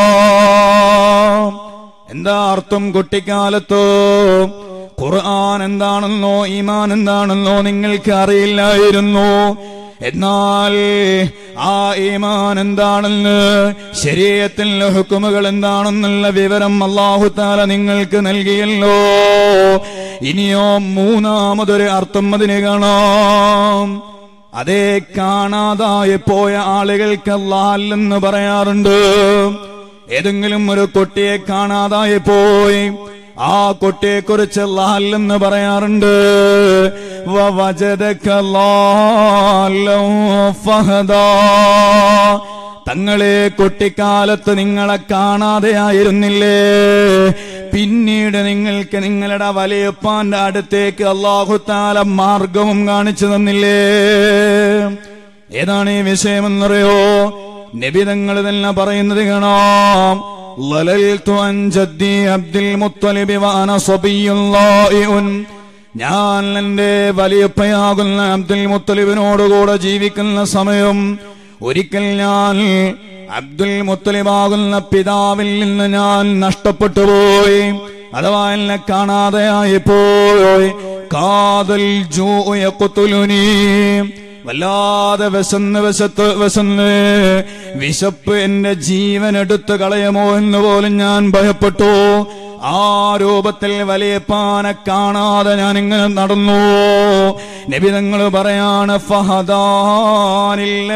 B: എന്താ അർത്ഥം കുട്ടിക്കാലത്തോ ഖുർആൻ എന്താണെന്നോ ഈമാൻ എന്താണെന്നോ നിങ്ങൾക്ക് അറിയില്ലായിരുന്നു എന്നാൽ ആ ഈമാൻ എന്താണെന്ന് ശരീരത്തിലെ ഹുക്കുമുകൾ എന്താണെന്നുള്ള വിവരം അള്ളാഹുത്താല നിങ്ങൾക്ക് നൽകിയല്ലോ ഇനിയോ മൂന്നാമതൊരു അർത്ഥം അതിന് കാണാം അതേ കാണാതായി പോയ ആളുകൾക്ക് അല്ലാല്ലെന്ന് പറയാറുണ്ട് ഏതെങ്കിലും ഒരു കുട്ടിയെ കാണാതായി പോയി ആ കുട്ടിയെ കുറിച്ച് ലാലെന്ന് പറയാറുണ്ട് വവജദക ലാലൻ ഫഹദാ. തങ്ങളെ കുട്ടിക്കാലത്ത് നിങ്ങളെ കാണാതെയായിരുന്നില്ലേ പിന്നീട് നിങ്ങൾക്ക് നിങ്ങളുടെ വലിയപ്പാന്റെ അടുത്തേക്ക് അള്ളാഹുത്താല മാർഗവും കാണിച്ചു തന്നില്ലേ ഏതാണ് ഈ വിഷയമെന്നറിയോ നബിതങ്ങൾ തന്നെ പറയുന്നത് കാണാം ലലൽതു അൻ ജദ്ദി അബ്ദുൽ മുത്തലിബ് വഅന സബിയ്യുൻ ലായിഉൻ ഞാൻ എന്റെ വലിയപ്പയാകുന്ന അബ്ദുൽ മുത്തലിബിനോടുകൂടെ ജീവിക്കുന്ന സമയം ഒരിക്കൽ ഞാൻ അബ്ദുൽ മുത്തലിബാകുന്ന പിതാവിൽ നിന്ന് ഞാൻ നഷ്ടപ്പെട്ടു പോയി അഥവാ എന്നെ കാണാതെയായി പോയി കാതൽ ജൂ യഖ്തുലുനീ വല്ലാതെ വിശന്ന് വിശത്ത് വിശന്ന് വിശപ്പ് എന്റെ ജീവൻ എടുത്തു കളയുമോ എന്ന് പോലും ഞാൻ ഭയപ്പെട്ടു ആ രൂപത്തിൽ വലിയ പാന കാണാതെ ഞാൻ ഇങ്ങനെ നടന്നു നബിതങ്ങൾ പറയാണ് ഫഹദാനില്ല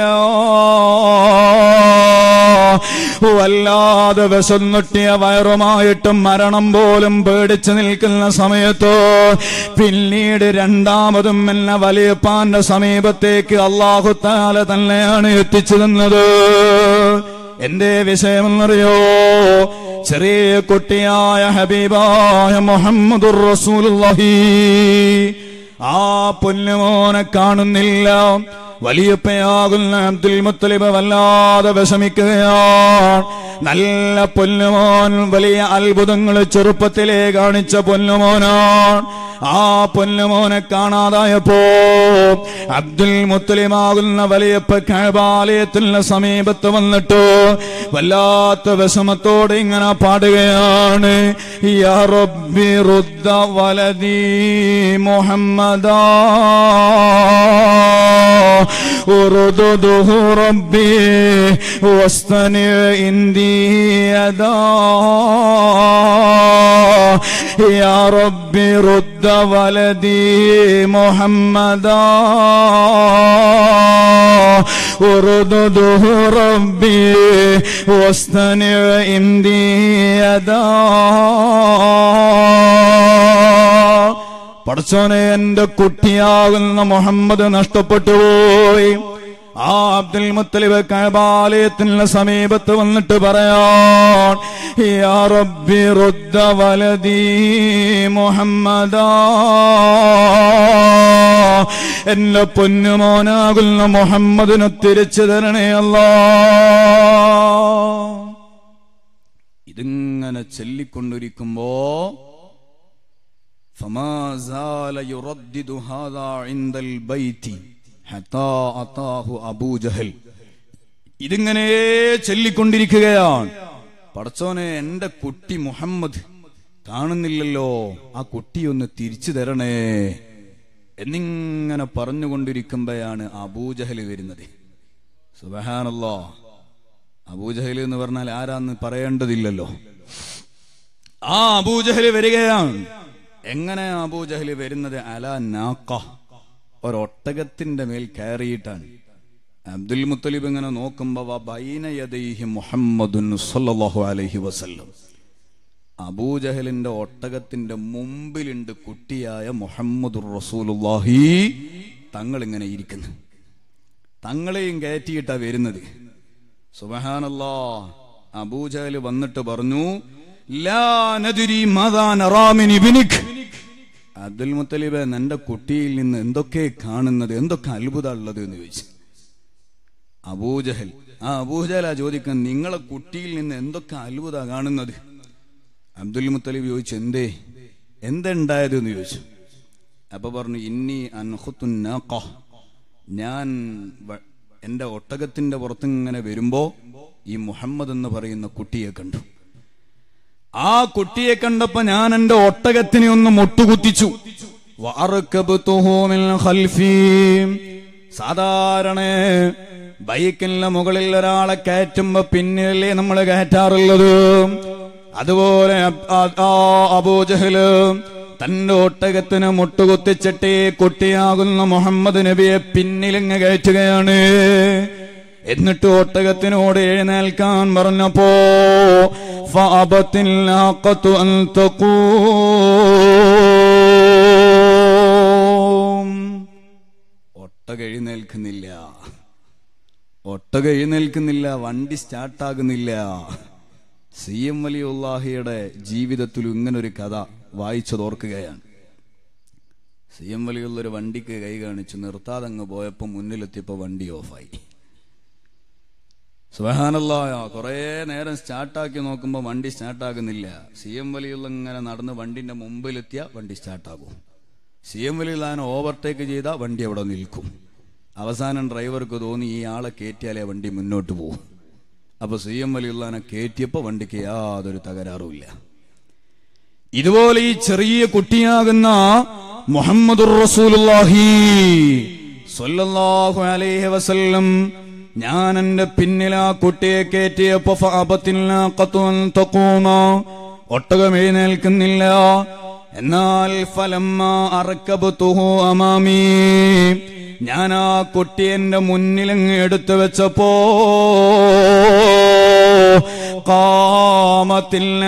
B: വല്ലാതെ വിശന്നൊട്ടിയ വയറുമായിട്ടും മരണം പോലും പേടിച്ചു നിൽക്കുന്ന സമയത്തോ പിന്നീട് രണ്ടാമതും എന്നെ വലിയപ്പാന്റെ സമീപത്തേക്ക് അള്ളാഹുത്താല തന്നെയാണ് എത്തിച്ചു തന്നത് എന്റെ വിഷയമെന്നറിയോ ചെറിയ കുട്ടിയായ ഹബീബായ മുഹമ്മദുർ റസൂലുള്ളാഹി ആ പൊന്നുമോനെ കാണുന്നില്ല വലിയപ്പയാകുന്ന അബ്ദുൽ മുത്തലിബ് വല്ലാതെ വിഷമിക്കുകയാണ് നല്ല പൊന്നുമോൻ വലിയ അത്ഭുതങ്ങൾ ചെറുപ്പത്തിലേ കാണിച്ച പൊന്നുമോനാണ് ആ പൊന്നുമോനെ കാണാതായപ്പോ അബ്ദുൽ മുത്തലിമാകുന്ന വലിയപ്പ കഴബാലയത്തിന് സമീപത്ത് വന്നിട്ട് വല്ലാത്ത വിഷമത്തോടെ ഇങ്ങനെ പാടുകയാണ് യാ റബ്ബി റുദ്ദ വലദീ മുഹമ്മദാ ഉറുദുദുഹു റബ്ബി വസ്തനി ഇന്ദി യദാ يا رب رد ولدي محمدا وردده ربي واصطنع عندي يدا പടച്ചോനെ എന്റെ കുട്ടിയാകുന്ന മുഹമ്മദ് നഷ്ടപ്പെട്ടു പോയി ആ അബ്ദുൽ മുത്തലിബ് കഴബാലയത്തിന് സമീപത്ത് വന്നിട്ട് പറയാൻ യാ റബ്ബി റുദ്ദ വലദീ മുഹമ്മദാ എന്റെ പൊന്നുമോനാകുന്ന മുഹമ്മദിന് തിരിച്ചു തരണേ അല്ലാ ഇതിങ്ങനെ ചൊല്ലിക്കൊണ്ടിരിക്കുമ്പോ فما زال يردد هذا عند البيت حتى أتاه أبو جهل ഇതിങ്ങനെ ചൊല്ലിക്കൊണ്ടിരിക്കുകയാണ് പടച്ചോനെ എന്റെ കുട്ടി മുഹമ്മദ് കാണുന്നില്ലല്ലോ ആ കുട്ടി ഒന്ന് തിരിച്ചു തരണേ എന്നിങ്ങനെ പറഞ്ഞുകൊണ്ടിരിക്കുമ്പോഴാണ് അബൂജഹൽ വരുന്നത് സുബഹാനല്ലോ അബൂജഹൽ എന്ന് പറഞ്ഞാൽ ആരാന്ന് പറയേണ്ടതില്ലല്ലോ ആ അബൂജഹൽ വരികയാണ് എങ്ങനെ അബൂജഹൽ വരുന്നത് അല നാക്ക ഒരൊട്ടകത്തിന്റെ മേൽ കയറിയിട്ടാണ് അബ്ദുൽ മുത്തലിബ് ഇങ്ങനെ നോക്കുമ്പോ വ ബൈന യദൈഹി മുഹമ്മദുൻ സല്ലല്ലാഹു അലൈഹി വസല്ലം അബൂജഹലിന്റെ ഒട്ടകത്തിന്റെ മുമ്പിലുണ്ട് കുട്ടിയായ മുഹമ്മദുർ റസൂലുള്ളാഹി തങ്ങൾ ഇങ്ങനെ ഇരിക്കുന്നു തങ്ങളെയും കയറ്റിയിട്ടാ വരുന്നത് സുബഹാനല്ലാ അബൂജഹൽ വന്നിട്ട് പറഞ്ഞു ലാ നദ്രി മാദാ നറാ മിൻ ഇബ്നിക് അബ്ദുൽ മുത്തലിബ് നിന്റെ കുട്ടിയിൽ നിന്ന് എന്തൊക്കെ കാണുന്നത് എന്തൊക്കെ അത്ഭുതം ഉള്ളത് എന്ന് ചോദിച്ചു അബൂജഹൽ ആ അബൂജഹൽ ആ ചോദിക്കാൻ നിങ്ങളെ കുട്ടിയിൽ നിന്ന് എന്തൊക്കെ അത്ഭുത കാണുന്നത് അബ്ദുൽ മുത്തലിബ് ചോദിച്ചു എന്തേ എന്തുണ്ടായത് എന്ന് ചോദിച്ചു അപ്പൊ പറഞ്ഞു ഇന്നി അൻഹുത്തുന്നാഖ ഞാൻ വ- എന്റെ ഒട്ടകത്തിന്റെ പുറത്തിങ്ങനെ വരുമ്പോ ഈ മുഹമ്മദ് എന്ന് പറയുന്ന കുട്ടിയെ കണ്ടു ആ കുട്ടിയെ കണ്ടപ്പോ ഞാൻ എന്റെ ഒട്ടകത്തിനെ ഒന്ന് മുട്ടുകുത്തിച്ചു വഅർകബ്തുഹു മിൻ ഖൽഫി. സാധാരണ ബൈക്കിന്റെ മുകളിൽ ഒരാളെ കയറ്റുമ്പോ പിന്നിലല്ലേ നമ്മൾ കയറ്റാറുള്ളത് അതുപോലെ അബ്- ആ- ആ അബൂജഹല് തന്റെ ഒട്ടകത്തിന് മുട്ടുകുത്തിച്ചിട്ട് ഈ കുട്ടിയാകുന്ന മുഹമ്മദ് നബിയെ പിന്നിലിങ്ങ് കയറ്റുകയാണ് എന്നിട്ട് ഒട്ടകത്തിനോട് എഴുന്നേൽക്കാൻ പറഞ്ഞപ്പോ فأبت الناقة أن تقوم ഒട്ടക എഴുന്നേൽക്കുന്നില്ല ഒട്ടക എഴുന്നേൽക്കുന്നില്ല വണ്ടി സ്റ്റാർട്ടാകുന്നില്ല സി എം വലിയുള്ളാഹിയുടെ ജീവിതത്തിൽ ഇങ്ങനൊരു കഥ വായിച്ചതോർക്കുകയാണ് സി എം വലിയുള്ളൊരു വണ്ടിക്ക് കൈ കാണിച്ചു നിർത്താതെ അങ്ങ് പോയപ്പോ മുന്നിലെത്തിയപ്പോ വണ്ടി ഓഫായി സുബഹാനല്ലാ കുറേ നേരം സ്റ്റാർട്ടാക്കി നോക്കുമ്പോൾ വണ്ടി സ്റ്റാർട്ടാകുന്നില്ല സി എം വലിയുള്ള ഇങ്ങനെ നടന്ന് വണ്ടിന്റെ മുമ്പിലെത്തിയ വണ്ടി സ്റ്റാർട്ടാകും സി എം വലിയുള്ള അതിനെ ഓവർടേക്ക് ചെയ്താൽ വണ്ടി അവിടെ നിൽക്കും അവസാനം ഡ്രൈവർക്ക് തോന്നി ഈ ആളെ കയറ്റിയാലേ വണ്ടി മുന്നോട്ട് പോകും അപ്പൊ സി എം വലിയുള്ളതിനെ കയറ്റിയപ്പോ വണ്ടിക്ക് യാതൊരു തകരാറുമില്ല ഇതുപോലെ ഈ ചെറിയ കുട്ടിയാകുന്ന മുഹമ്മദുർ റസൂലുള്ളാഹി സ്വല്ലല്ലാഹു അലൈഹി വസല്ലം ഞാൻ എന്റെ പിന്നിൽ ആ കുട്ടിയെ കയറ്റിയപ്പോ ഫഅബത്തില്ല ഖത്തുൻ തഖൂമ ഒട്ടകം എഴുന്നേൽക്കുന്നില്ല എന്നാൽ ഫലമ്മ അറക്കബത്തുഹു അമാമി ഞാൻ ആ കുട്ടി എന്റെ മുന്നിലങ്ങ് എടുത്തു വെച്ചപ്പോ കാമത്തില്ല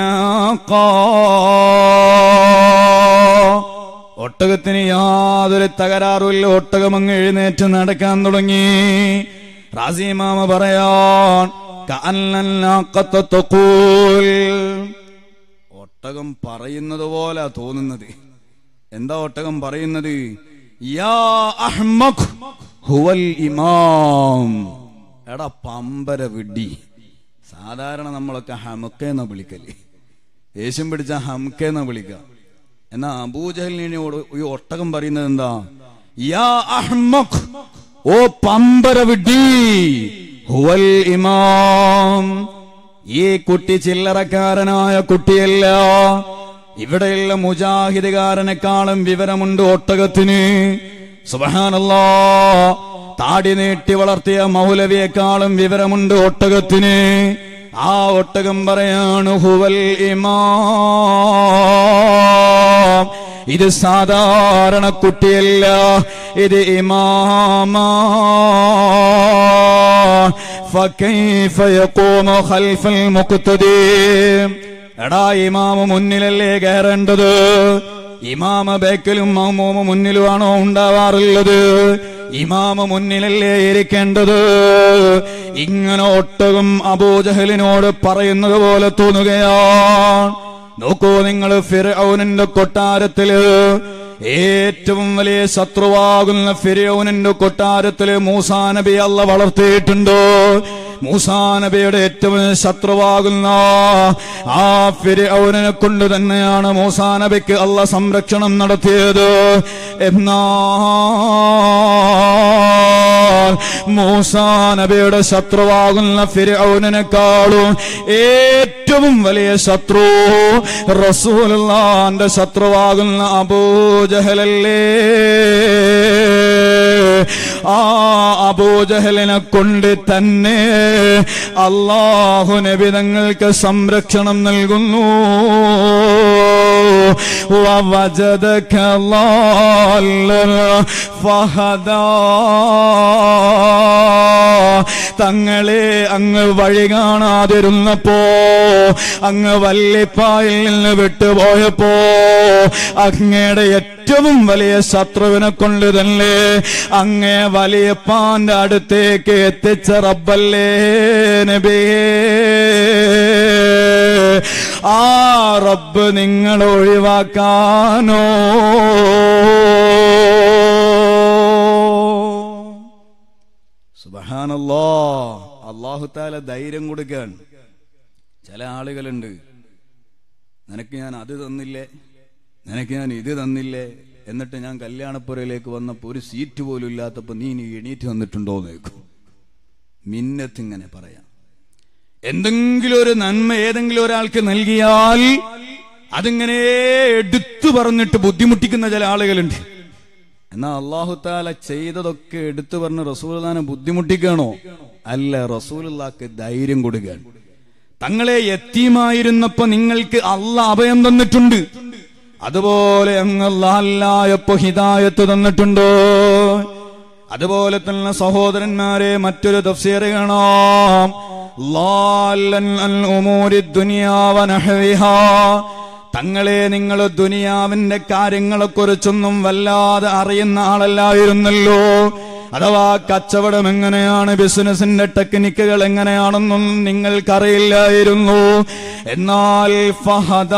B: ഒട്ടകത്തിന് യാതൊരു തകരാറുമില്ല ഒട്ടകം അങ്ങ് എഴുന്നേറ്റ് നടക്കാൻ തുടങ്ങി റാസിമാമ പറയാൻ കഅന്നന്നാഖത്ത തഖൂൽ. ഒട്ടകം പറയുന്നത് പോലെ തോന്നുന്നത് എന്താ ഒട്ടകം പറയുന്നത് യാ അഹ്മഖ് ഹുവൽ ഇമാം എടാ പമ്പര വിഡി സാധാരണ നമ്മളൊക്കെ ഹമുക്കെന്ന വിളിക്കല് ദേഷ്യം പിടിച്ച ഹംക്കെന്ന വിളിക്കുക എന്നാ അബൂജഹലിനോട് ഈ ഒട്ടകം പറയുന്നത് എന്താ യാ അഹ്മഖ് ഓ പമ്പര വിഡി ഹുവൽ ഇമാം ഈ കുട്ടി ചില്ലറക്കാരനായ കുട്ടിയല്ല ഇവിടെയുള്ള മുജാഹിദുകാരനെക്കാളും വിവരമുണ്ട് ഒട്ടകത്തിന് സുബഹാനല്ലാ താടി നീട്ടി വളർത്തിയ മൗലവിയെക്കാളും വിവരമുണ്ട് ഒട്ടകത്തിന് ആ ഒട്ടകം പറയാണ് ഹുവൽ ഇമാം ഇത് സാധാരണ കുട്ടിയല്ല ഇത് ഇമാമാ فكيف يقوم خلف المقتدي എടാ ഇമാമ മുന്നിലല്ലേ കയറേണ്ടത് ഇമാമ ബേക്കലും മമ്മൂമ മുന്നിലുമാണോ ഉണ്ടാവാറുള്ളത് ഇമാമ മുന്നിലല്ലേ ഇരിക്കേണ്ടത് ഇങ്ങനെ ഒട്ടകം അബൂജഹലിനോട് പറയുന്നത് പോലെ തോന്നുകയാണ് നോക്കൂ നിങ്ങൾ ഫിറൌനിന്റെ കൊട്ടാരത്തില് ഏറ്റവും വലിയ ശത്രുവാകുന്ന ഫിറൌനിന്റെ കൊട്ടാരത്തില് മൂസാ നബി അല്ല വളർത്തിയിട്ടുണ്ടോ മൂസാ നബിയുടെ ഏറ്റവും ശത്രുവാകുന്ന ആ ഫിറൌനെ കൊണ്ട് തന്നെയാണ് മൂസാ നബിക്ക് അല്ല സംരക്ഷണം നടത്തിയത് എന്നാൽ മൂസാ നബിയുടെ ശത്രുവാകുന്ന ഫിറൌനെക്കാളും ഏറ്റവും വലിയ ശത്രു റസൂലുള്ളാന്റെ ശത്രുവാകുന്ന അബൂജഹലല്ലേ ആ അബൂജഹലിനെ കൊണ്ട് തന്നെ അള്ളാഹു നബി തങ്ങൾക്ക് സംരക്ഷണം നൽകുന്നു ووجدك ضالا فهدى തങ്ങളെ അങ്ങ് വഴി കാണാതിരുന്നപ്പോ അങ്ങ് വല്ലിപ്പായിൽ നിന്ന് വിട്ടുപോയപ്പോ അങ്ങയുടെ ഏറ്റവും വലിയ ശത്രുവിനെ കൊണ്ട് തന്നെ അങ്ങേ വലിയപ്പാന്റെ അടുത്തേക്ക് എത്തിച്ച റബ്ബല്ലേ നബിയേ ആ റബ്ബ് നിങ്ങൾ ഒഴിവാക്കാനോ സുബഹാനല്ലോ അള്ളാഹുത്താല ധൈര്യം കൊടുക്കാൻ ചില ആളുകളുണ്ട് നിനക്ക് ഞാൻ അത് തന്നില്ലേ നിനക്ക് ഞാൻ ഇത് തന്നില്ലേ എന്നിട്ട് ഞാൻ കല്യാണപ്പുരയിലേക്ക് വന്നപ്പോ ഒരു സീറ്റ് പോലും ഇല്ലാത്തപ്പോ നീ ഇനി എണീറ്റ് വന്നിട്ടുണ്ടോ എന്ന് ചോദിക്കും മിന്നത്തിങ്ങനെ പറയാം എന്തെങ്കിലും ഒരു നന്മ ഏതെങ്കിലും ഒരാൾക്ക് നൽകിയാൽ അതിങ്ങനെ എടുത്തു പറഞ്ഞിട്ട് ബുദ്ധിമുട്ടിക്കുന്ന ചില ആളുകളുണ്ട് എന്നാ അള്ളാഹുത്താല ചെയ്തതൊക്കെ എടുത്തു പറഞ്ഞ് റസൂൽദാനെ ബുദ്ധിമുട്ടിക്കണോ അല്ല റസൂലുള്ളാക്ക് ധൈര്യം കൊടുക്കുകയാണ് തങ്ങളെ എത്തിയുമായിരുന്നപ്പോ നിങ്ങൾക്ക് അല്ല അഭയം തന്നിട്ടുണ്ട് അതുപോലെ അങ്ങ് അല്ലായപ്പോ ഹിദായത്ത് തന്നിട്ടുണ്ടോ അതുപോലെ തന്നെ സഹോദരന്മാരെ മറ്റൊരു തഫ്സീർ കാണാം ലാലൻ അൽ ഉമൂരി ദുനിയാവ നഹ്വിഹാ തങ്ങളെ നിങ്ങൾ ദുനിയാവിന്റെ കാര്യങ്ങളെ കുറിച്ചൊന്നും വല്ലാതെ അറിയുന്ന ആളല്ലായിരുന്നല്ലോ അഥവാ കച്ചവടം എങ്ങനെയാണ് ബിസിനസിന്റെ ടെക്നിക്കുകൾ എങ്ങനെയാണെന്നും നിങ്ങൾക്കറിയില്ലായിരുന്നു എന്നാൽ ഫഹദാ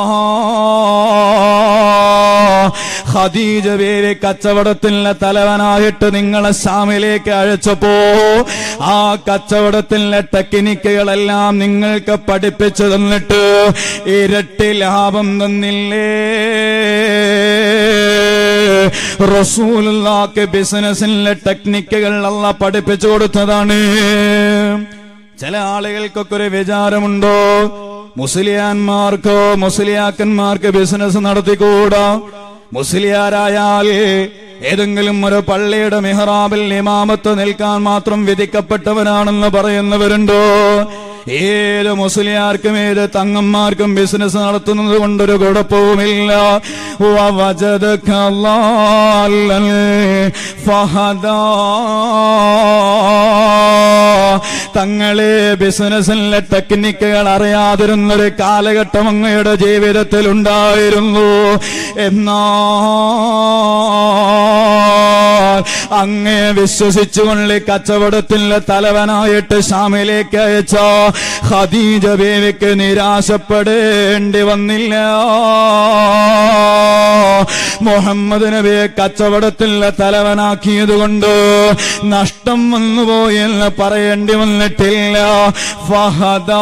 B: ഖദീജ പേര് കച്ചവടത്തിന്റെ തലവനായിട്ട് നിങ്ങളെ ഷാമിലേക്ക് അയച്ചപ്പോ ആ കച്ചവടത്തിന്റെ ടെക്നിക്കുകളെല്ലാം നിങ്ങൾക്ക് പഠിപ്പിച്ചു തന്നിട്ട് ഇരട്ടി ലാഭം തന്നില്ലേ റസൂലുള്ളാക്ക് ബിസിനസിലെ ടെക്നിക്കുകൾ അല്ല പഠിപ്പിച്ചു കൊടുത്തതാണ് ചില ആളുകൾക്കൊക്കെ ഒരു വിചാരമുണ്ടോ മുസ്ലിയാന്മാർക്കോ മുസ്ലിയാക്കന്മാർക്ക് ബിസിനസ് നടത്തിക്കൂടാ മുസ്ലിയാരായാൽ ഏതെങ്കിലും ഒരു പള്ളിയുടെ മെഹ്റാബിൽ ഇമാമത്ത് നിൽക്കാൻ മാത്രം വിധിക്കപ്പെട്ടവനാണെന്ന് പറയുന്നവരുണ്ടോ ഏത് മുസ്ലിയാർക്കും ഏത് തങ്ങന്മാർക്കും ബിസിനസ് നടത്തുന്നത് കൊണ്ടൊരു കുഴപ്പവുമില്ല വവജദക ളാലൻ ഫഹദാ. തങ്ങളെ ബിസിനസ്സിലെ ടെക്നിക്കുകൾ അറിയാതിരുന്നൊരു കാലഘട്ടം അങ്ങയുടെ ജീവിതത്തിൽ ഉണ്ടായിരുന്നു എന്നാൽ അങ്ങേ വിശ്വസിച്ചുകൊണ്ട് കച്ചവടത്തിന്റെ തലവനായിട്ട് ഷാമിലേക്ക് അയച്ച ഖദീജ ബേവിക്ക് നിരാശപ്പെടേണ്ടി വന്നില്ല മുഹമ്മദ് നബിയെ കച്ചവടത്തിലെ തലവനാക്കിയത് കൊണ്ട് നഷ്ടം വന്നുപോയെന്ന് പറയേണ്ടി വന്നിട്ടില്ല ഫഹദാ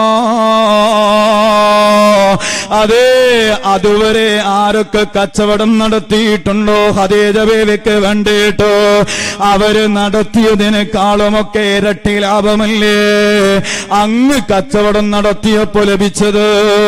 B: അതെ അതുവരെ ആരൊക്കെ കച്ചവടം നടത്തിയിട്ടുണ്ടോ ഹദീജ ബേബിക്ക് വേണ്ടിയിട്ട് അവര് നടത്തിയതിനേക്കാളുമൊക്കെ ഇരട്ടി ലാഭമല്ലേ അങ്ങ് കച്ചവടം നടത്തിയപ്പോ ലഭിച്ചത്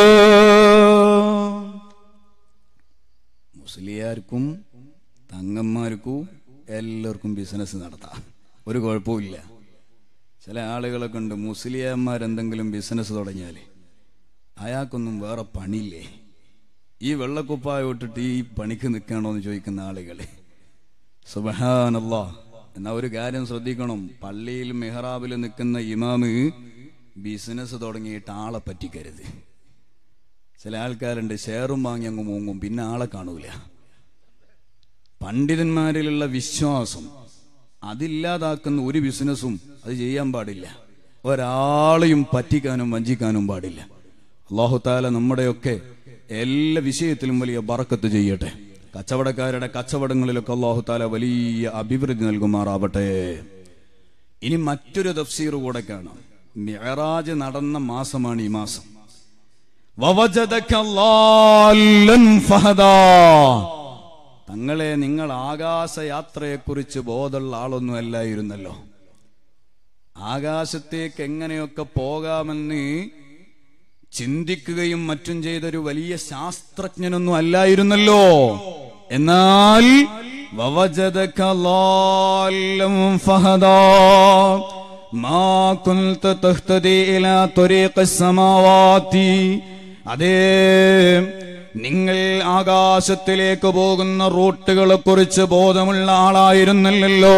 B: മുസ്ലിയാർക്കും തങ്ങന്മാർക്കും എല്ലാവർക്കും ബിസിനസ് നടത്താം ഒരു കുഴപ്പമില്ല ചില ആളുകളൊക്കെ ഉണ്ട് മുസ്ലിയാന്മാരെന്തെങ്കിലും ബിസിനസ് തുടങ്ങിയാൽ അയാൾക്കൊന്നും വേറെ പണിയില്ലേ ഈ വെള്ളക്കുപ്പായ ഇട്ടിട്ട് ഈ പണിക്ക് നിൽക്കണോ എന്ന് ചോദിക്കുന്ന ആളുകൾ സുബഹാനല്ലാ എന്നാ ഒരു കാര്യം ശ്രദ്ധിക്കണം പള്ളിയിൽ മെഹ്റാബിൽ നിൽക്കുന്ന ഇമാമ് ബിസിനസ് തുടങ്ങിയിട്ട് ആളെ പറ്റിക്കരുത് ചില ആൾക്കാരുണ്ട് ഷെയറും വാങ്ങി അങ്ങ് മൂങ്ങും പിന്നെ ആളെ കാണൂല പണ്ഡിതന്മാരിലുള്ള വിശ്വാസം അതില്ലാതാക്കുന്ന ഒരു ബിസിനസ്സും അത് ചെയ്യാൻ പാടില്ല ഒരാളെയും പറ്റിക്കാനും വഞ്ചിക്കാനും പാടില്ല അള്ളാഹുത്താല നമ്മുടെയൊക്കെ എല്ലാ വിഷയത്തിലും വലിയ ബറക്കത്ത് ചെയ്യട്ടെ കച്ചവടക്കാരുടെ കച്ചവടങ്ങളിലൊക്കെ അള്ളാഹുത്താല വലിയ അഭിവൃദ്ധി നൽകുമാറാവട്ടെ ഇനി മറ്റൊരു തഫ്സീർ കൂടെ കാണാം മിഅറാജ് നടന്ന മാസമാണ് ഈ മാസം വവജദക ളാല്ലൻ ഫഹദാ. തങ്ങളെ നിങ്ങൾ ആകാശയാത്രയെക്കുറിച്ച് ബോധമുള്ള ആളൊന്നും അല്ലായിരുന്നല്ലോ ആകാശത്തേക്ക് എങ്ങനെയൊക്കെ പോകാമെന്ന് ചിന്തിക്കുകയും മറ്റും ചെയ്തൊരു വലിയ ശാസ്ത്രജ്ഞനൊന്നും അല്ലായിരുന്നല്ലോ എന്നാൽ വവജദക ളാല്ലൻ ഫഹദാ. മാ കുൻത തഹ്തദി ഇലാ ത്വരീഖിസ് സമാവാതി. അതേ നിങ്ങൾ ആകാശത്തിലേക്ക് പോകുന്ന റൂട്ടുകളെ കുറിച്ച് ബോധമുള്ള ആളായിരുന്നില്ലല്ലോ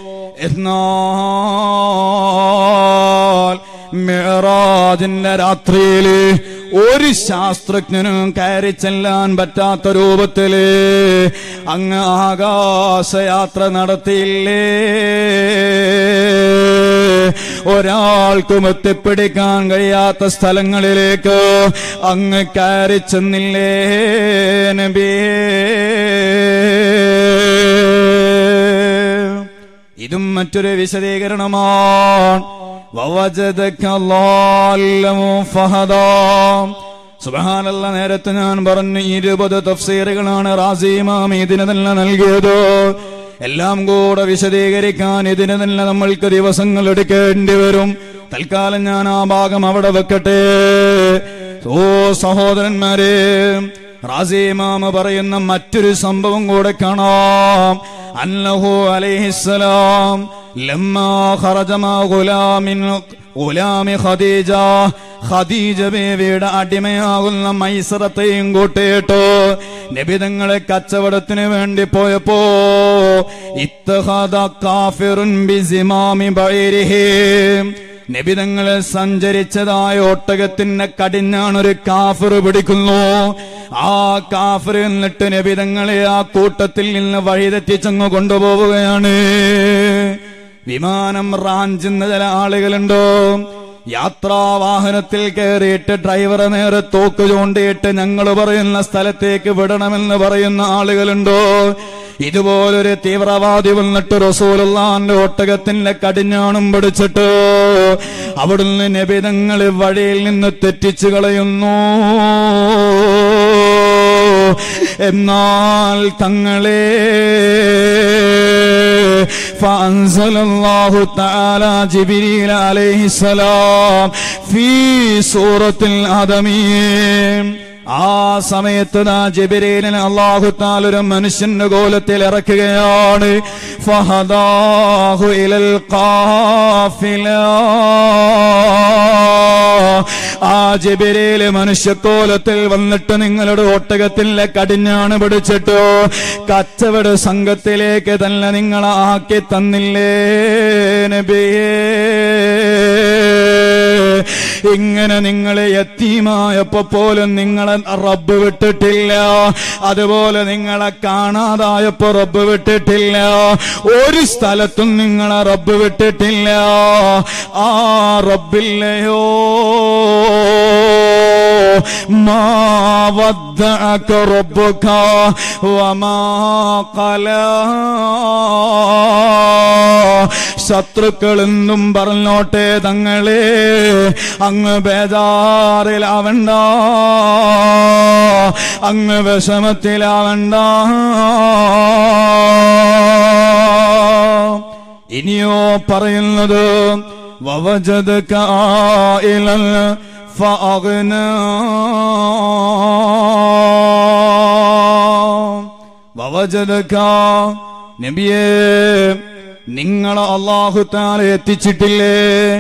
B: എന്നാൽ മിഅറാജിന്റെ രാത്രിയില് ഒരു ശാസ്ത്രജ്ഞനും കയറി ചെല്ലാൻ പറ്റാത്ത രൂപത്തില് അങ്ങ് ആകാശയാത്ര നടത്തിയില്ലേ ഒരാൾക്കും എത്തിപ്പിടിക്കാൻ കഴിയാത്ത സ്ഥലങ്ങളിലേക്ക് അങ്ങ് കയറി ചെന്നില്ലേ നബിയേ ഇതും മറ്റൊരു വിശദീകരണമാണ് വവജദക ളാല്ലമു ഫഹദാ. സുബ്ഹാനല്ല നേരത്തെ ഞാൻ പറഞ്ഞു ഇരുപത് തഫ്സീറുകളാണ് റാസിമാം ഇതിന് തന്നെ നൽകിയത് എല്ലാം കൂടെ വിശദീകരിക്കാൻ ഇതിന് തന്നെ നമ്മൾക്ക് ദിവസങ്ങൾ എടുക്കേണ്ടി വരും തൽക്കാലം ഞാൻ ആ ഭാഗം അവിടെ വെക്കട്ടെ ഓ സഹോദരന്മാരെ റാസിമാമ പറയുന്ന മറ്റൊരു സംഭവം കൂടെ കാണാം അന്നഹു അലൈഹിസ്സലാം ലമ്മാ ഖറജ മാ ഗുലാമിൻ ഗുലാമി ഖദീജ ഖദീജ ബേബിയുടെ അടിമയാകുന്ന മൈസറത്തെയും കൂട്ടിയിട്ട് നബിതങ്ങളെ കച്ചവടത്തിന് വേണ്ടി പോയപ്പോ ഇത്തഹദ കാഫിറുൻ ബിസിമാമി ബൈരിഹി നബിതങ്ങളെ സഞ്ചരിച്ചതായ ഒട്ടകത്തിന്റെ കടിഞ്ഞാണൊരു കാഫർ പിടിക്കുന്നു ആ കാഫർ എന്നിട്ട് നബിതങ്ങളെ ആ കൂട്ടത്തിൽ നിന്ന് വഴിതെറ്റിച്ചങ്ങ് കൊണ്ടുപോവുകയാണ് വിമാനം റാഞ്ചുന്ന ചില ആളുകളുണ്ടോ യാത്രാ വാഹനത്തിൽ കയറിയിട്ട് ഡ്രൈവറെ നേരെ തോക്ക് ചൂണ്ടിയിട്ട് ഞങ്ങൾ പറയുന്ന സ്ഥലത്തേക്ക് വിടണമെന്ന് പറയുന്ന ആളുകളുണ്ടോ ഇതുപോലൊരു തീവ്രവാദി വന്നിട്ട് റസൂലുള്ളാന്റെ ഒട്ടകത്തിന്റെ കടിഞ്ഞാണും പിടിച്ചിട്ട് അവിടുന്ന് നബിതങ്ങൾ വഴിയിൽ നിന്ന് തെറ്റിച്ചു കളയുന്നു എന്നാൽ തങ്ങളെ فأنزل الله تعالى جبريل عليه السلام في سورة الآدمين ആ സമയത്ത് ദാ ജബിരേലിനെ അള്ളാഹു താലൊരു മനുഷ്യന്റെ കോലത്തിൽ ഇറക്കുകയാണ് ഫഹദാഹു ഇലൽ ഖാഫില ആ ജബിരേല് മനുഷ്യക്കോലത്തിൽ വന്നിട്ട് നിങ്ങളുടെ ഒട്ടകത്തിലെ കടിഞ്ഞാണ് പിടിച്ചിട്ടോ കച്ചവട സംഘത്തിലേക്ക് തന്നെ നിങ്ങളെ ആക്കി തന്നില്ലേ നബിയേ ഇങ്ങനെ നിങ്ങളെ യത്തീമായപ്പോ പോലും നിങ്ങളെ റബ്ബ് വിട്ടിട്ടില്ല അതുപോലെ നിങ്ങളെ കാണാതായപ്പോ റബ്ബ് വിട്ടിട്ടില്ല ഒരു സ്ഥലത്തും നിങ്ങളെ റബ്ബ് വിട്ടിട്ടില്ല ആ റബ്ബില്ലയോ മാ വദ്ദഅക റബ്ബുക വമാ ഖലാ ശത്രുക്കളെന്നും പറഞ്ഞോട്ടെ തങ്ങളെ അങ്ങ് ബേജാറിലാവണ്ട അങ്ങ് വിഷമത്തിലാവണ്ട ഇനിയോ പറയുന്നത് വവജദക ആയിലൻ ഫഅഗ്നാ വവജദക നബിയേ നിങ്ങളെ അള്ളാഹു താല എത്തിച്ചിട്ടില്ലേ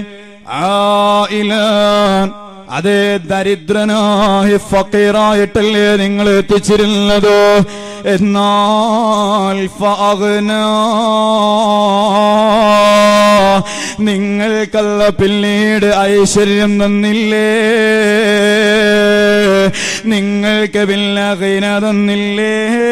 B: ആയിലാൻ അതേ ദരിദ്രനായി ഫക്കീറായിട്ടല്ലേ നിങ്ങൾ എത്തിച്ചിരുന്നത് എന്നാൽ ഫഅഗ്നാ നിങ്ങൾക്കല്ല പിന്നീട് ഐശ്വര്യം തന്നില്ലേ നിങ്ങൾക്ക് പിന്നെ കൈന തന്നില്ലേ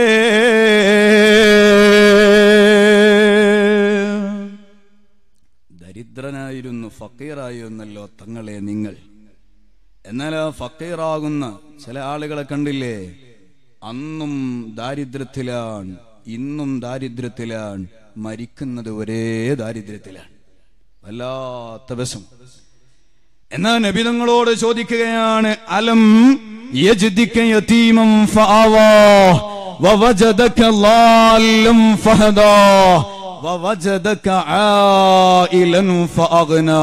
B: ദരിദ്രനായിരുന്നു ഫക്കീറായിരുന്നല്ലോ തങ്ങളെ നിങ്ങൾ എന്നാൽ ആ ഫക്കീറാകുന്ന ചില ആളുകളെ കണ്ടില്ലേ അന്നും ദാരിദ്ര്യത്തിലാണ് ഇന്നും ദാരിദ്ര്യത്തിലാണ് മരിക്കുന്നത് ഒരേ ദാരിദ്ര്യത്തിലാണ് വല്ലാത്ത വിഷം എന്നാ നബി തങ്ങളോട് ചോദിക്കുകയാണ് അലം യജ്ദിക യതീമൻ ഫആവാ വവജദക ളാല്ലം ഫഹദാ വവജദക ആയിലൻ ഫഅഗ്നാ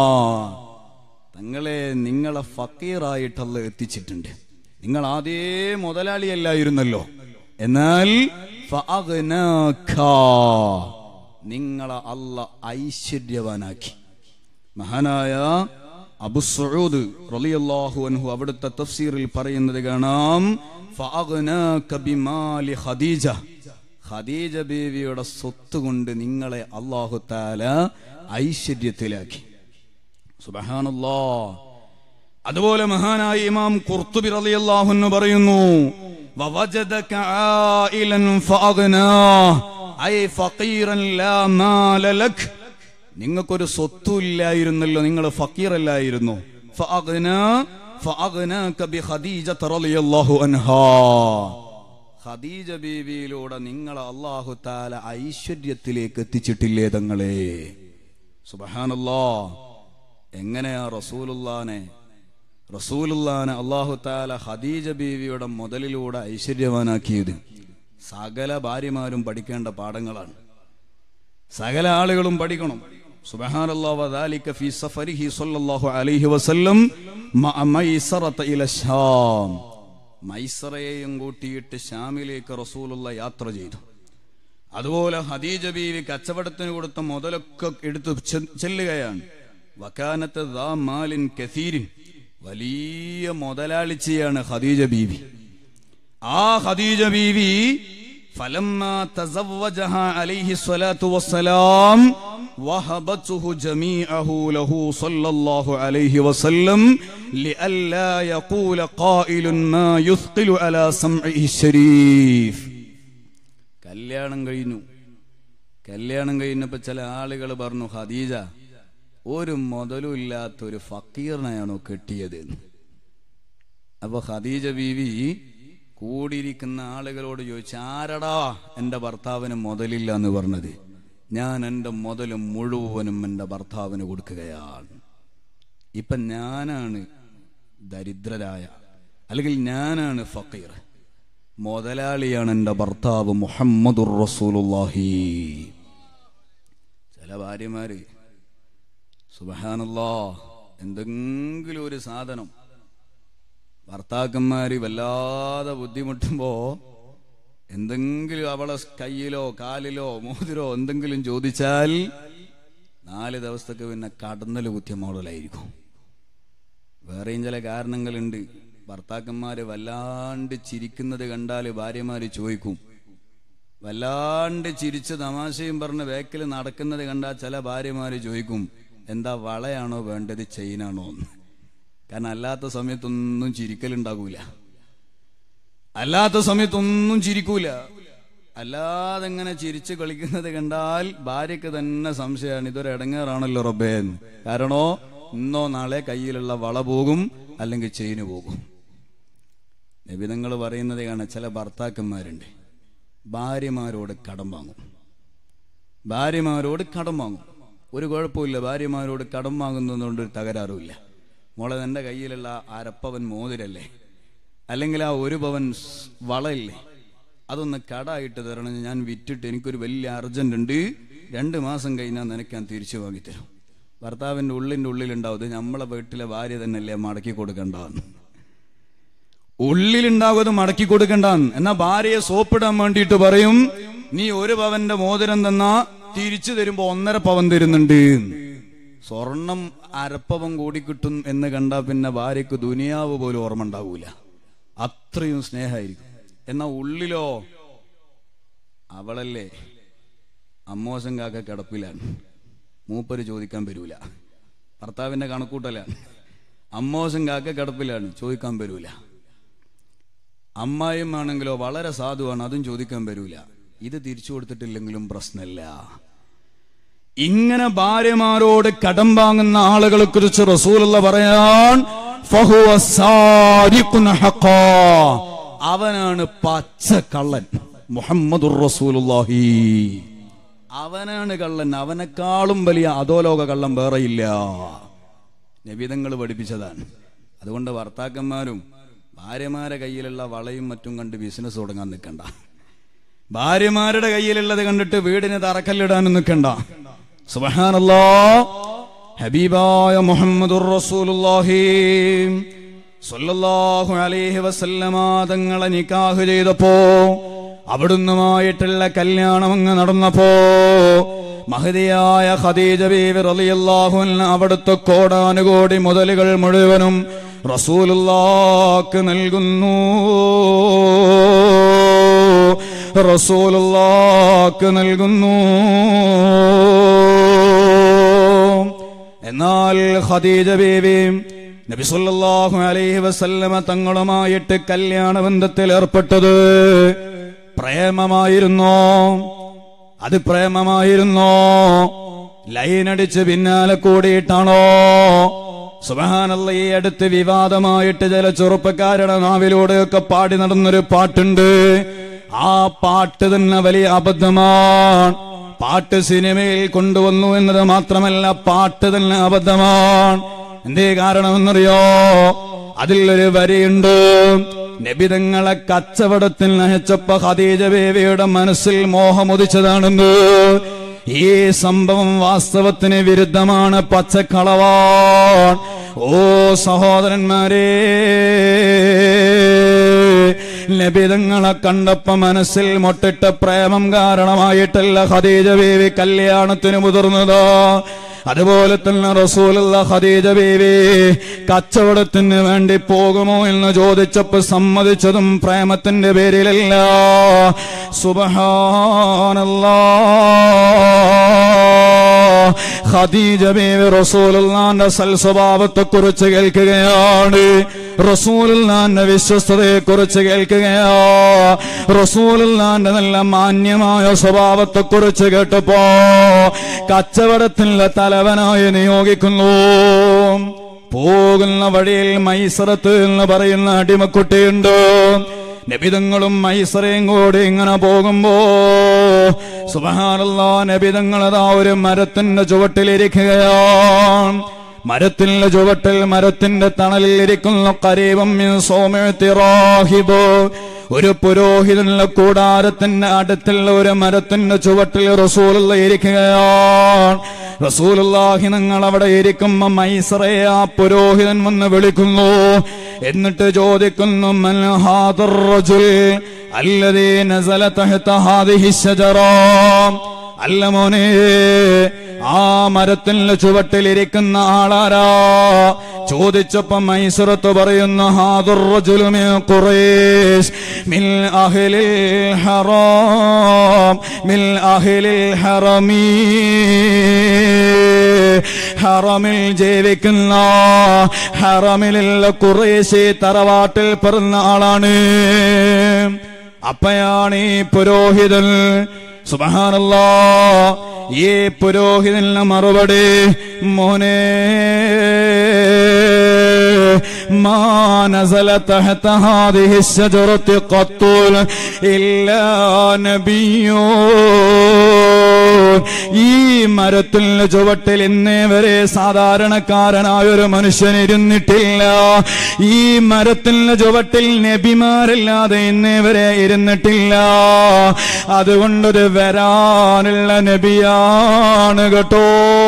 B: തങ്ങളെ നിങ്ങളെ ഫക്കീറായിട്ടല്ല എത്തിച്ചിട്ടുണ്ട് നിങ്ങൾ ആദ്യേ മുതലാളിയല്ലായിരുന്നല്ലോ എന്നാൽ ഫഅഗ്നാക നിങ്ങളെ അല്ല ഐശ്വര്യവാനാക്കി മഹാനായ അബു സഊദ് റളിയല്ലാഹു അൻഹു അവിടുത്തെ തഫ്സീറിൽ പറയുന്നത് കാണാം ഫഅഗ്നാക ബിമാലി ഖദീജ ഖദീജ ബീവിയുടെ സ്വത്ത് കൊണ്ട് നിങ്ങളെ അല്ലാഹു തആല ഐശ്വര്യത്തിലാക്കി സുബ്ഹാനല്ലാ അതുപോലെ മഹാനായ ഇമാം ഖുർത്തുബി റളിയല്ലാഹു അൻഹു പറയുന്നു വവജദക ആയിലൻ ഫഅഗ്നാ ഐ ഫഖീറൻ ലാ മാല ലക് നിങ്ങൾക്കൊരു സ്വത്തും ഇല്ലായിരുന്നല്ലോ നിങ്ങൾ ഫക്കീറല്ലായിരുന്നു ഫഅഗ്നാ ഫഅഗ്നാക ബിഖദീജ റളിയല്ലാഹു അൻഹാ ഖദീജ ബീവിയിലൂടെ നിങ്ങളെ അല്ലാഹു തആല ഐശ്വര്യത്തിലേക്ക് എത്തിച്ചിട്ടില്ലേ തങ്ങളെ സുബ്ഹാനല്ലാ എങ്ങനെയാ റസൂലുള്ളാനെ റസൂലുള്ളാനെ അല്ലാഹു തആല ഖദീജ ബീവിയുടെ മുതലിലൂടെ ഐശ്വര്യവാനാക്കിയത് സകല ഭാര്യമാരും പഠിക്കേണ്ട പാഠങ്ങളാണ് സകല ആളുകളും പഠിക്കണം സുബ്ഹാനല്ലാഹു വദാലിക ഫീ സഫരിഹി സ്വല്ലല്ലാഹു അലൈഹി വസല്ലം മഅ മൈസറത ഇല ശാം മൈസറയെയും കൂട്ടിയിട്ട് ഷാമിലേക്ക് റസൂലുള്ള യാത്ര ചെയ്തു അതുപോലെ ഹദീജ ബീവി കച്ചവടത്തിന് കൊടുത്ത മുതലൊക്കെ എടുത്ത് ചെ- ചെല്ലുകയാണ് വക്കാനത്ത് ദാ മാലിൻ കസീരിൻ വലിയ മുതലാളിച്ചയാണ് ഖദീജ ബീവി ആ ഖദീജ ബീവി فلما تزوجها عليه الصلاة والسلام وهبته جميعه له صلى الله عليه وسلم لئلا يقول قائل ما يثقل على سمعه الشريف കല്യാണം കഴിഞ്ഞു കല്യാണം കഴിഞ്ഞപ്പോ ചില ആളുകൾ പറഞ്ഞു ഖദീജ ഒരു മുതലും ഇല്ലാത്ത ഒരു ഫക്കീറിനെയാണോ കെട്ടിയത് എന്ന്. അപ്പൊ ഖദീജ ബീവി കൂടിയിരിക്കുന്ന ആളുകളോട് ചോദിച്ചു ആരടാ എന്റെ ഭർത്താവിന് മുതലില്ല എന്ന് പറഞ്ഞത് ഞാൻ എന്റെ മുതലും മുഴുവനും എന്റെ ഭർത്താവിന് കൊടുക്കുകയാണ് ഇപ്പൊ ഞാനാണ് ദരിദ്രരായ അല്ലെങ്കിൽ ഞാനാണ് ഫക്കീർ മുതലാളിയാണ് എന്റെ ഭർത്താവ് മുഹമ്മദുർ റസൂലുള്ളാഹി ചില ഭാര്യമാര് സുബഹാനല്ലാ എന്തെങ്കിലും ഒരു സാധനം ഭർത്താക്കന്മാര് വല്ലാതെ ബുദ്ധിമുട്ടുമ്പോ എന്തെങ്കിലും അവളെ കയ്യിലോ കാലിലോ മോതിരോ എന്തെങ്കിലും ചോദിച്ചാൽ നാല് ദിവസത്തേക്ക് പിന്നെ കടന്നല് കുത്തിയ മോഡലായിരിക്കും വേറെയും ചില കാരണങ്ങളുണ്ട് ഭർത്താക്കന്മാര് വല്ലാണ്ട് ചിരിക്കുന്നത് കണ്ടാൽ ഭാര്യമാര് ചോദിക്കും വല്ലാണ്ട് ചിരിച്ച് തമാശയും പറഞ്ഞ് വേക്കിൽ നടക്കുന്നത് കണ്ടാൽ ചില ഭാര്യമാര് ചോദിക്കും എന്താ വളയാണോ വേണ്ടത് ചെയിനാണോ എന്ന് കാരണം അല്ലാത്ത സമയത്തൊന്നും ചിരിക്കലുണ്ടാകൂല അല്ലാത്ത സമയത്തൊന്നും ചിരിക്കൂല അല്ലാതെ ഇങ്ങനെ ചിരിച്ച് കളിക്കുന്നത് കണ്ടാൽ ഭാര്യക്ക് തന്നെ സംശയമാണ് ഇതൊരു ഇടങ്ങേറാണല്ലോ റബ്ബേ എന്ന് കാരണോ ഇന്നോ നാളെ കയ്യിലുള്ള വള പോകും അല്ലെങ്കിൽ ചെയിന് പോകും നിബിതങ്ങൾ പറയുന്നത് കാണാൻ ചില ഭർത്താക്കന്മാരുണ്ട് ഭാര്യമാരോട് കടം വാങ്ങും ഭാര്യമാരോട് കടം വാങ്ങും ഒരു കുഴപ്പമില്ല ഭാര്യമാരോട് കടം വാങ്ങുന്നതുകൊണ്ട് ഒരു തകരാറുമില്ല മോളെ നിന്റെ കയ്യിലുള്ള അരപ്പവൻ മോതിരല്ലേ അല്ലെങ്കിൽ ആ ഒരു പവൻ സ് വളയില്ലേ അതൊന്ന് കടായിട്ട് തരണം ഞാൻ വിറ്റിട്ട് എനിക്കൊരു വലിയ അർജന്റ് ഉണ്ട് രണ്ട് മാസം കഴിഞ്ഞാൽ നിനക്ക് ഞാൻ തിരിച്ചു വാങ്ങിത്തരും ഭർത്താവിന്റെ ഉള്ളിന്റെ ഉള്ളിലുണ്ടാവും ഇത് നമ്മളെ വീട്ടിലെ ഭാര്യ തന്നെയല്ലേ മടക്കി കൊടുക്കണ്ടെന്ന് ഉള്ളിലുണ്ടാവും അത് മടക്കി കൊടുക്കണ്ടെന്ന് എന്നാ ഭാര്യയെ സോപ്പിടാൻ വേണ്ടിയിട്ട് പറയും നീ ഒരു പവന്റെ മോതിരം തന്നാ തിരിച്ചു തരുമ്പോ ഒന്നര പവൻ തരുന്നുണ്ട് സ്വർണം അരപ്പവൻ കൂടി കിട്ടും എന്ന് കണ്ടാ പിന്നെ ഭാര്യക്ക് ദുനിയാവ് പോലും ഓർമ്മ ഉണ്ടാവൂല അത്രയും സ്നേഹമായിരിക്കും എന്നാ ഉള്ളിലോ അവളല്ലേ അമ്മോശം കാക്ക കിടപ്പിലാണ് മൂപ്പര് ചോദിക്കാൻ വരൂല ഭർത്താവിന്റെ കണക്കൂട്ടലാണ് അമ്മോശം കാക്ക കിടപ്പിലാണ് ചോദിക്കാൻ വരൂല അമ്മായും ആണെങ്കിലോ വളരെ സാധുവാണ് അതും ചോദിക്കാൻ വരൂല ഇത് തിരിച്ചു കൊടുത്തിട്ടില്ലെങ്കിലും പ്രശ്നമില്ല ഇങ്ങനെ ഭാര്യമാരോട് കടം വാങ്ങുന്ന ആളുകളെ കുറിച്ച് റസൂലുള്ള പറയാൻ ഫഹുവ സാരിഖുൻ ഹഖാ. അവനാണ് പച്ച കള്ളൻ മുഹമ്മദുർ റസൂലുള്ളാഹി അവനാണ് കള്ളൻ അവനെക്കാളും വലിയ അധോലോക കള്ളൻ വേറെയില്ല നബിതങ്ങൾ പഠിപ്പിച്ചതാണ് അതുകൊണ്ട് ഭർത്താക്കന്മാരും ഭാര്യമാരെ കയ്യിലുള്ള വളയും മറ്റും കണ്ട് ബിസിനസ് തുടങ്ങാൻ നിൽക്കണ്ട ഭാര്യമാരുടെ കയ്യിലുള്ളത് കണ്ടിട്ട് വീടിന് തറക്കല്ലിടാനും നിൽക്കണ്ട സുബഹാനല്ലാ ഹബീബായ മുഹമ്മദുർ റസൂലുള്ളാഹി സല്ലല്ലാഹു അലൈഹി വസല്ലമ തങ്ങളെ നിക്കാഹ് ചെയ്തപ്പോ അവിടുന്നുമായിട്ടുള്ള കല്യാണം അങ്ങ് നടന്നപ്പോ മഹതിയായ ഖദീജ ബീവി റളിയല്ലാഹു അൻഹ അവിടുത്തെ കോടാനുകോടി മുതലുകൾ മുഴുവനും റസൂലുള്ളാക്ക് നൽകുന്നു റസൂലുള്ളാക്ക് നൽകുന്നു എന്നാൽ ഖദീജ ബീവി നബി സല്ലല്ലാഹു അലൈഹി വസല്ലമ തങ്ങളുമായിട്ട് കല്യാണ ബന്ധത്തിൽ ഏർപ്പെട്ടത് പ്രേമമായിരുന്നോ അത് പ്രേമമായിരുന്നോ ലൈനടിച്ച് പിന്നാലെ കൂടിയിട്ടാണോ സുബഹാനല്ല ഈ അടുത്ത് വിവാദമായിട്ട് ചില ചെറുപ്പക്കാരുടെ നാവിലൂടെയൊക്കെ പാടി നടന്നൊരു പാട്ടുണ്ട് ആ പാട്ട് തന്നെ വലിയ അബദ്ധമാണ് പാട്ട് സിനിമയിൽ കൊണ്ടുവന്നു എന്നത് മാത്രമല്ല പാട്ട് തന്നെ അബദ്ധമാണ് എന്തേ കാരണമെന്നറിയോ അതിലൊരു വരിയുണ്ട് നബിതങ്ങളെ കച്ചവടത്തിൽ നയിച്ചപ്പോ ഖദീജ ബേബിയുടെ മനസ്സിൽ മോഹമുദിച്ചതാണെന്ന് ഈ സംഭവം വാസ്തവത്തിന് വിരുദ്ധമാണ് പച്ചക്കളവാൻ ഓ സഹോദരന്മാരെ ലഭിതങ്ങളെ കണ്ടപ്പോ മനസ്സിൽ മൊട്ടിട്ട പ്രേമം കാരണമായിട്ടല്ല ഖദീജ ബീവി കല്യാണത്തിന് മുതിർന്നത് അതുപോലെ തന്നെ റസൂലുള്ള ഖദീജ ബീവി കച്ചവടത്തിന് വേണ്ടി പോകുമോ എന്ന് ചോദിച്ചപ്പോ സമ്മതിച്ചതും പ്രേമത്തിന്റെ പേരിലല്ല സുബഹാനല്ലാ ഖദീജ ബീവി റസൂലുള്ളാന്റെ സൽ സ്വഭാവത്തെ കുറിച്ച് കേൾക്കുകയാണ് റസൂലുള്ളാന്റെ വിശ്വസ്തതയെ കുറിച്ച് കേൾക്കുകയാ റസൂലുള്ളാന്റെ നല്ല മാന്യമായ സ്വഭാവത്തെ കുറിച്ച് കേട്ടപ്പോ കച്ചവടത്തിന്റെ തലവനായി നിയോഗിക്കുന്നു പോകുന്ന വഴിയിൽ മൈസറത്ത് എന്ന് പറയുന്ന അടിമക്കുട്ടിയുണ്ട് നബിതങ്ങളും മൈസറയും കൂടി ഇങ്ങനെ പോകുമ്പോ സുബഹാനല്ലാ നബിതങ്ങളതാ ഒരു മരത്തിന്റെ ചുവട്ടിലിരിക്കുകയാണ് മരത്തിന്റെ ചുവട്ടിൽ മരത്തിന്റെ തണലിൽ ഇരിക്കുന്ന കരീബം മിൻ സൗമ്യത്തി റാഹിബ്. ഒരു പുരോഹിതനുള്ള കൂടാരത്തിന്റെ അടുത്തുള്ള ഒരു മരത്തിന്റെ ചുവട്ടിൽ റസൂലുള്ള ഇരിക്കുകയാണ് റസൂലുള്ളാഹി നിങ്ങൾ അവിടെ ഇരിക്കുമ്പോ മൈസറയെ ആ പുരോഹിതൻ വന്ന് വിളിക്കുന്നു എന്നിട്ട് ചോദിക്കുന്നു മൻ ഹാദർ റജുൽ അല്ലദീ നസല തഹ്ത ഹാദിഹി ശജറ അല്ല മോനെ ആ മരത്തിന്റെ ചുവട്ടിലിരിക്കുന്ന ആളാരാ ചോദിച്ചപ്പോ മൈസുറത്ത് പറയുന്ന ഹാദുർ റജുലു മിൻ ഖുറൈശ് മിൻ അഹ്ലിൽ ഹറാം മിൻ അഹ്ലിൽ ഹറമീ ഹറമിൽ ജീവിക്കുന്ന ഹറമിലുള്ള കുറേശ്ശി തറവാട്ടിൽ പിറന്ന ആളാണ് അപ്പയാണ് ഈ പുരോഹിതൻ സുബഹാനല്ലാ ഈ പുരോഹിതന് മറുപടി മോനെ ما نزل تحت هذه الشجرة قط إلا نبي ഈ മരത്തിന് ചുവട്ടിൽ ഇന്നേ വരെ സാധാരണക്കാരനായ ഒരു മനുഷ്യൻ ഇരുന്നിട്ടില്ല ഈ മരത്തിന് ചുവട്ടിൽ നബിമാരില്ലാതെ ഇന്നേ വരെ ഇരുന്നിട്ടില്ല അതുകൊണ്ടൊരു വരാനുള്ള നബിയാണ് കേട്ടോ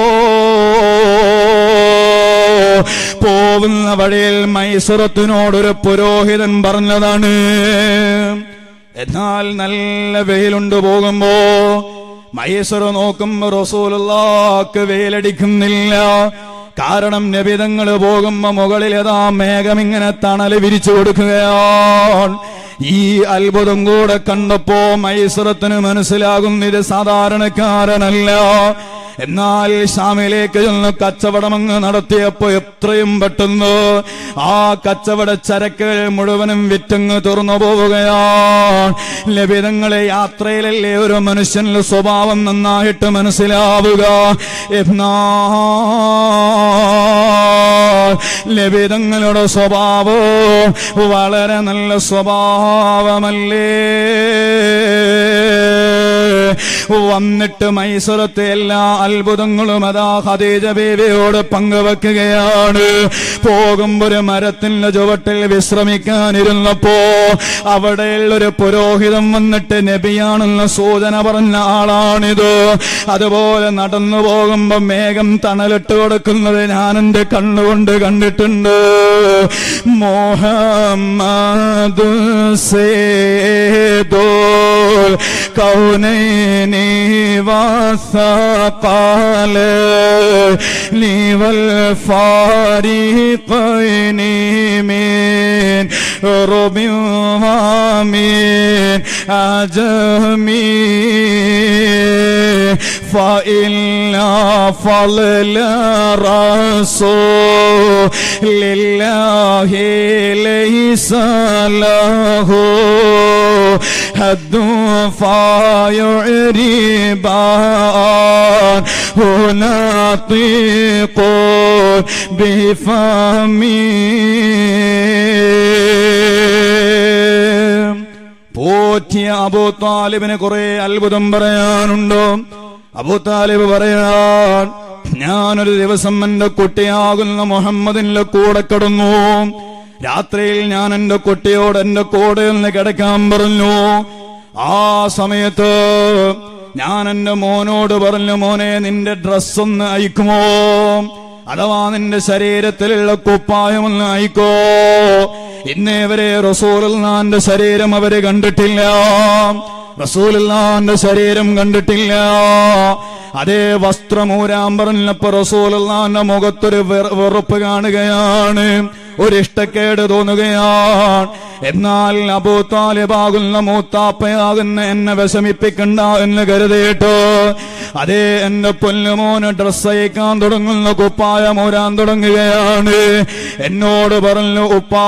B: പോകുന്ന വഴിയിൽ മൈസുറത്തിനോടൊരു പുരോഹിതൻ പറഞ്ഞതാണ് എന്നാൽ നല്ല വെയിലുണ്ട് പോകുമ്പോ മൈസുറ നോക്കുമ്പോ റസൂലുള്ളാക്ക് വെയിലടിക്കുന്നില്ല കാരണം നബിതങ്ങൾ പോകുമ്പോ മുകളിൽ ഏതാ മേഘം ഇങ്ങനെ തണല് വിരിച്ചു കൊടുക്കുകയാണ് ഈ അത്ഭുതം കൂടെ കണ്ടപ്പോ മൈസുറത്തിന് മനസ്സിലാകും ഇത് സാധാരണക്കാരനല്ല എന്നാൽ ഷാമിലേക്ക് ചെന്ന് കച്ചവടം അങ്ങ് നടത്തിയപ്പോ എത്രയും പെട്ടെന്ന് ആ കച്ചവട ചരക്കുകൾ മുഴുവനും വിറ്റങ്ങ് തുറന്നു പോവുകയാണ് ലഭിതങ്ങളെ യാത്രയിലല്ലേ ഒരു മനുഷ്യന്റെ സ്വഭാവം നന്നായിട്ട് മനസ്സിലാവുക എന്നാ ലഭിതങ്ങളുടെ സ്വഭാവം വളരെ നല്ല സ്വഭാവമല്ലേ വന്നിട്ട് മൈസുരത്തെ എല്ലാ അത്ഭുതങ്ങളും അതാ ഖദീജ ബേബിയോട് പങ്കുവെക്കുകയാണ് പോകുമ്പോ ഒരു മരത്തിന്റെ ചുവട്ടിൽ വിശ്രമിക്കാനിരുന്നപ്പോ അവിടെയുള്ളൊരു പുരോഹിതം വന്നിട്ട് നബിയാണെന്ന സൂചന പറഞ്ഞ ആളാണിത് അതുപോലെ നടന്നു പോകുമ്പോ മേഘം തണലിട്ട് കൊടുക്കുന്നത് ഞാൻ എന്റെ കണ്ണുകൊണ്ട് കണ്ടിട്ടുണ്ട് മോഹമ്മദ് സേതോ കൗനൈനി وثقال لي والفارقين من رب ومن أجمي فإلا فضل رسول لله ليس له حد فيعربان هنا طيق بفمي പോറ്റിയ അബൂ താലിബിന് കുറെ അത്ഭുതം പറയാനുണ്ടോ അബൂ താലിബ് പറയാൻ ഞാനൊരു ദിവസം എന്റെ കുട്ടിയാകുന്ന മുഹമ്മദിന്റെ കൂടെ കിടന്നു രാത്രിയിൽ ഞാൻ എന്റെ കുട്ടിയോട് എന്റെ കൂടെ ഒന്ന് കിടക്കാൻ പറഞ്ഞു ആ സമയത്ത് ഞാൻ എന്റെ മോനോട് പറഞ്ഞു മോനെ നിന്റെ ഡ്രസ് ഒന്ന് അയക്കുമോ അഥവാ നിന്റെ ശരീരത്തിലുള്ള കുപ്പായം ഒന്ന് അയക്കോ ഇന്നേ വരെ റസൂലുള്ളാന്റെ ശരീരം അവര് കണ്ടിട്ടില്ല റസൂലുള്ളാന്റെ ശരീരം കണ്ടിട്ടില്ല അതേ വസ്ത്രമൂരാൻ പറഞ്ഞപ്പോ റസൂലുള്ളാന്റെ മുഖത്തൊരു വെറു- വെറുപ്പ് കാണുകയാണ് ഒരു ഇഷ്ടക്കേട് തോന്നുകയാണ് എന്നാൽ അബൂ താലിബാകുന്ന മൂത്താപ്പയാകുന്ന എന്നെ വിഷമിപ്പിക്കണ്ട എന്ന് കരുതിയിട്ട് അതേ എന്റെ പൊന്നുമോന് ഡ്രസ് അയക്കാൻ തുടങ്ങുന്ന കുപ്പായ മൂരാൻ തുടങ്ങുകയാണ് എന്നോട് പറഞ്ഞു ഉപ്പാ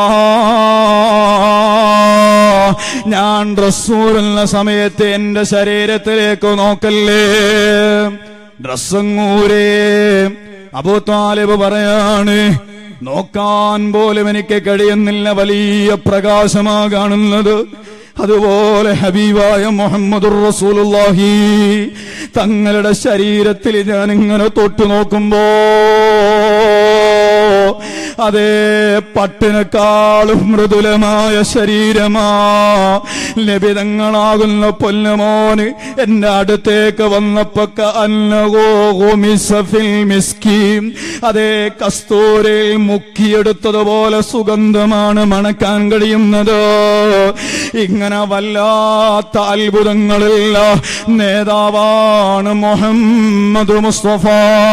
B: ഞാൻ ഡ്രസ്സൂറുന്ന സമയത്ത് എന്റെ ശരീരത്തിലേക്ക് നോക്കല്ലേ ഡ്രസ്സങ്ങൂരേ അബൂ താലിബ് പറയാണ് നോക്കാൻ പോലും എനിക്ക് കഴിയുന്നില്ല വലിയ പ്രകാശമാ കാണുന്നത് അതുപോലെ ഹബീബായ മുഹമ്മദ് റസൂലുള്ളാഹി തങ്ങളുടെ ശരീരത്തിൽ ഞാൻ ഇങ്ങനെ തൊട്ടു നോക്കുമ്പോ അതേ പട്ടിനേക്കാളും മൃദുലമായ ശരീരമാ ലഭിതങ്ങളാകുന്ന പൊന്നുമോന് എന്റെ അടുത്തേക്ക് വന്നപ്പോ അന്നഗോമിസഫിൽ മിസ്കീം അതേ കസ്തൂരയിൽ മുക്കിയെടുത്തതുപോലെ സുഗന്ധമാണ് മണക്കാൻ കഴിയുന്നത് ഇങ്ങനെ വല്ലാത്ത അത്ഭുതങ്ങളില്ല നേതാവാണ് മുഹമ്മദ് മുസ്തഫ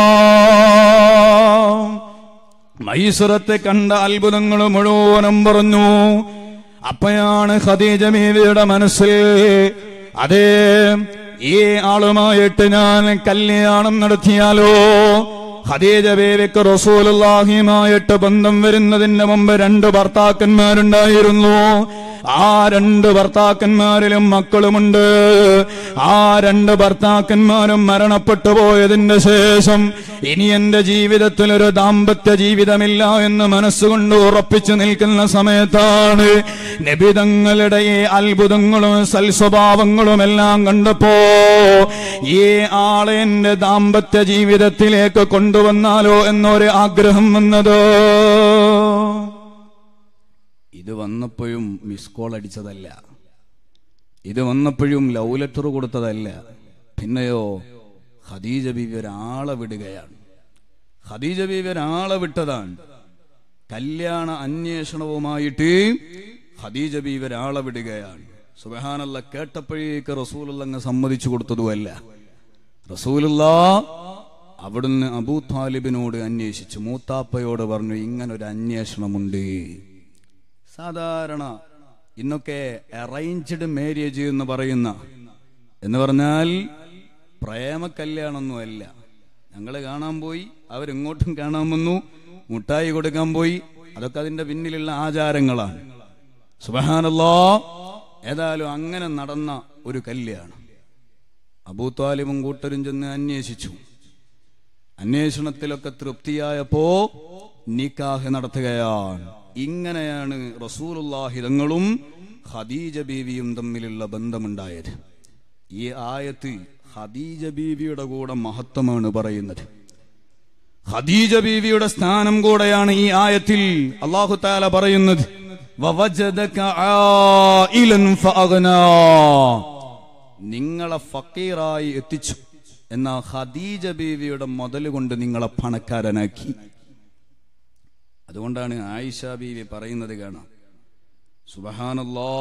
B: മൈസുരത്തെ കണ്ട അത്ഭുതങ്ങൾ മുഴുവനും പറഞ്ഞു അപ്പയാണ് ഖദീജ ബീവിയുടെ മനസ്സിൽ അതേ ഈ ആളുമായിട്ട് ഞാൻ കല്യാണം നടത്തിയാലോ ഖദീജ ബേബിക്ക് റസൂലുള്ളാഹിയുമായിട്ട് ബന്ധം വരുന്നതിന് മുമ്പ് രണ്ട് ഭർത്താക്കന്മാരുണ്ടായിരുന്നു ആ രണ്ട് ഭർത്താക്കന്മാരിലും മക്കളുമുണ്ട് ആ രണ്ട് ഭർത്താക്കന്മാരും മരണപ്പെട്ടു പോയതിന്റെ ശേഷം ഇനി എന്റെ ജീവിതത്തിൽ ഒരു ദാമ്പത്യ ജീവിതമില്ല എന്ന് മനസ്സുകൊണ്ട് ഉറപ്പിച്ചു നിൽക്കുന്ന സമയത്താണ് നബിതങ്ങളുടെ ഈ അത്ഭുതങ്ങളും സൽസ്വഭാവങ്ങളും എല്ലാം കണ്ടപ്പോ ഈ ആളെ എന്റെ ദാമ്പത്യ ജീവിതത്തിലേക്ക് കൊണ്ടുവന്നാലോ എന്നൊരു ആഗ്രഹം വന്നത് ഇത് വന്നപ്പോഴും മിസ് കോൾ അടിച്ചതല്ല ഇത് വന്നപ്പോഴും ലവ് ലെറ്റർ കൊടുത്തതല്ല പിന്നെയോ ഖദീജ ബീവി ഒരാളെ വിടുകയാണ് ഖദീജ ബീവി ഒരാളെ വിട്ടതാണ് കല്യാണ അന്വേഷണവുമായിട്ട് ഖദീജ ബീവി ഒരാളെ വിടുകയാണ് സുബഹാനല്ല കേട്ടപ്പോഴേക്ക് റസൂലുള്ള അങ്ങ് സമ്മതിച്ചു കൊടുത്തതുമല്ല റസൂലുള്ള അവിടുന്ന് അബൂ താലിബിനോട് അന്വേഷിച്ചു മൂത്താപ്പയോട് പറഞ്ഞു ഇങ്ങനൊരു അന്വേഷണമുണ്ട് സാധാരണ ഇന്നൊക്കെ അറേഞ്ച്ഡ് മാരേജ് എന്ന് പറയുന്ന എന്ന് പറഞ്ഞാൽ പ്രേമ കല്യാണമൊന്നുമല്ല ഞങ്ങൾ കാണാൻ പോയി അവരിങ്ങോട്ടും കാണാൻ വന്നു മുട്ടായി കൊടുക്കാൻ പോയി അതൊക്കെ അതിന്റെ പിന്നിലുള്ള ആചാരങ്ങളാണ് സുബഹാനല്ലോ ഏതായാലും അങ്ങനെ നടന്ന ഒരു കല്യാണം അബൂത്താലിബും കൂട്ടരും ചെന്ന് അന്വേഷിച്ചു അന്വേഷണത്തിലൊക്കെ തൃപ്തിയായപ്പോ നിക്കാഹ് നടത്തുകയാണ് ഇങ്ങനെയാണ് റസൂലുള്ളാഹിതങ്ങളും ഖദീജ ബീവിയും തമ്മിലുള്ള ബന്ധമുണ്ടായത് ഈ ആയത്ത് ഖദീജ ബീവിയുടെ കൂടെ മഹത്വമാണ് പറയുന്നത് ഖദീജ ബീവിയുടെ സ്ഥാനം കൂടെയാണ് ഈ ആയത്തിൽ അള്ളാഹു താല പറയുന്നത് വവജദക ആയിലൻ ഫഅഗ്നാ. നിങ്ങളെ ഫക്കീറായി എത്തിച്ചു എന്നാ ഖദീജ ബീവിയുടെ മുതൽ കൊണ്ട് നിങ്ങളെ പണക്കാരനാക്കി അതുകൊണ്ടാണ് ആയിഷ ബീവി പറയുന്നത് കാണാം സുബഹാനല്ലാ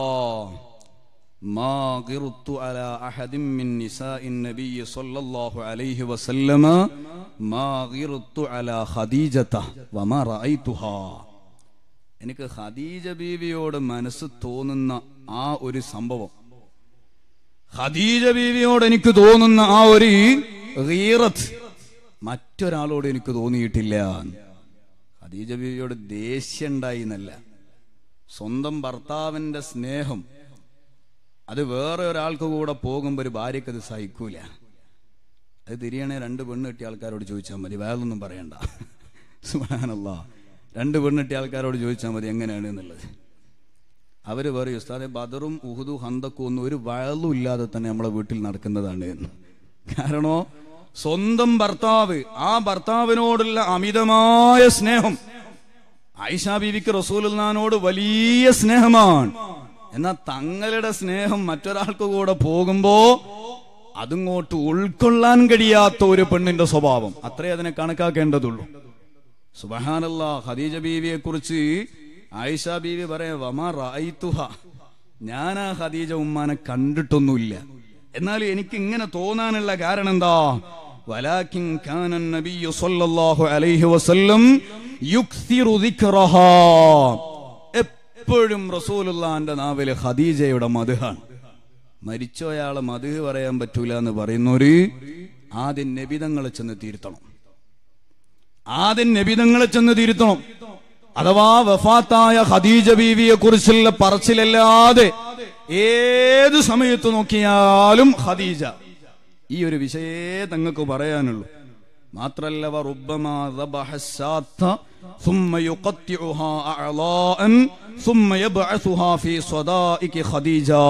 B: ما غرت على أحد من نساء النبي صلى الله عليه وسلم ما غرت على خديجة وما رأيتها എനിക്ക് ഖദീജ ബീവിയോട് മനസ്സ് തോന്നുന്ന ആ ഒരു സംഭവം ഖദീജ ബീവിയോട് എനിക്ക് തോന്നുന്ന ആ ഒരു ഗീറത്ത് മറ്റൊരാളോട് എനിക്ക് തോന്നിയിട്ടില്ല ഖദീജ ബീവിയോട് ദേഷ്യം ഉണ്ടായി എന്നല്ല സ്വന്തം ഭർത്താവിന്റെ സ്നേഹം അത് വേറെ ഒരാൾക്ക് കൂടെ പോകുമ്പോൾ ഒരു ഭാര്യക്ക് അത് സഹിക്കൂല അത് തിരിയണേ രണ്ട് പെണ്ണ് കിട്ടിയ ആൾക്കാരോട് ചോദിച്ചാൽ മതി വേറൊന്നും പറയണ്ട സുബാനല്ല രണ്ട് പെണ്ണ് കിട്ടിയ ആൾക്കാരോട് ചോദിച്ചാൽ മതി എങ്ങനെയാണ് എന്നുള്ളത് അവര് പറയും ഉസ്താദെ ബദറും ഉഹുദു ഹന്തക്കും ഒന്നും ഒരു വയലും ഇല്ലാതെ തന്നെ നമ്മളെ വീട്ടിൽ നടക്കുന്നതാണ് എന്ന് കാരണോ സ്വന്തം ഭർത്താവ് ആ ഭർത്താവിനോടുള്ള അമിതമായ സ്നേഹം ആയിഷ ബീവിക്ക് റസൂലുള്ളാനോട് വലിയ സ്നേഹമാണ് എന്നാൽ തങ്ങളുടെ സ്നേഹം മറ്റൊരാൾക്ക് കൂടെ പോകുമ്പോ അതിങ്ങോട്ട് ഉൾക്കൊള്ളാൻ കഴിയാത്ത ഒരു പെണ്ണിന്റെ സ്വഭാവം അത്രേ അതിനെ കണക്കാക്കേണ്ടതുള്ളൂ സുബഹാനല്ല ഖദീജ ബീവിയെ കുറിച്ച് ആയിഷ ബീവി പറയാ വമാ റായിത്തുഹ ഞാൻ ആ ഖദീജ ഉമ്മാനെ കണ്ടിട്ടൊന്നുമില്ല എന്നാൽ എനിക്ക് ഇങ്ങനെ തോന്നാനുള്ള കാരണം എന്താ വലാകിൻ കാന നബിയു സല്ലല്ലാഹു അലൈഹി വസല്ലം യുക്സിറു ദിക്റഹാ എപ്പോഴും റസൂലുള്ളാന്റെ നാവില് ഖദീജയുടെ മധുഹാണ് മരിച്ചോയാളെ മധു പറയാൻ പറ്റൂല എന്ന് പറയുന്നവര് ആദ്യം നബിതങ്ങളെ ചെന്ന് തിരുത്തണം ആദ്യം നബിതങ്ങളെ ചെന്ന് തിരുത്തണം അഥവാ വഫാത്തായ ഖദീജ ബീവിയെ കുറിച്ചുള്ള പറച്ചിലല്ലാതെ ഏത് സമയത്ത് നോക്കിയാലും ഖദീജ ഈ ഒരു വിഷയേ തങ്ങൾക്ക് പറയാനുള്ളൂ മാത്രല്ല വറുബ്ബമാ ذبح الشاة ثم يقطعها أعضاء ثم يبعثها في صدائق خديجة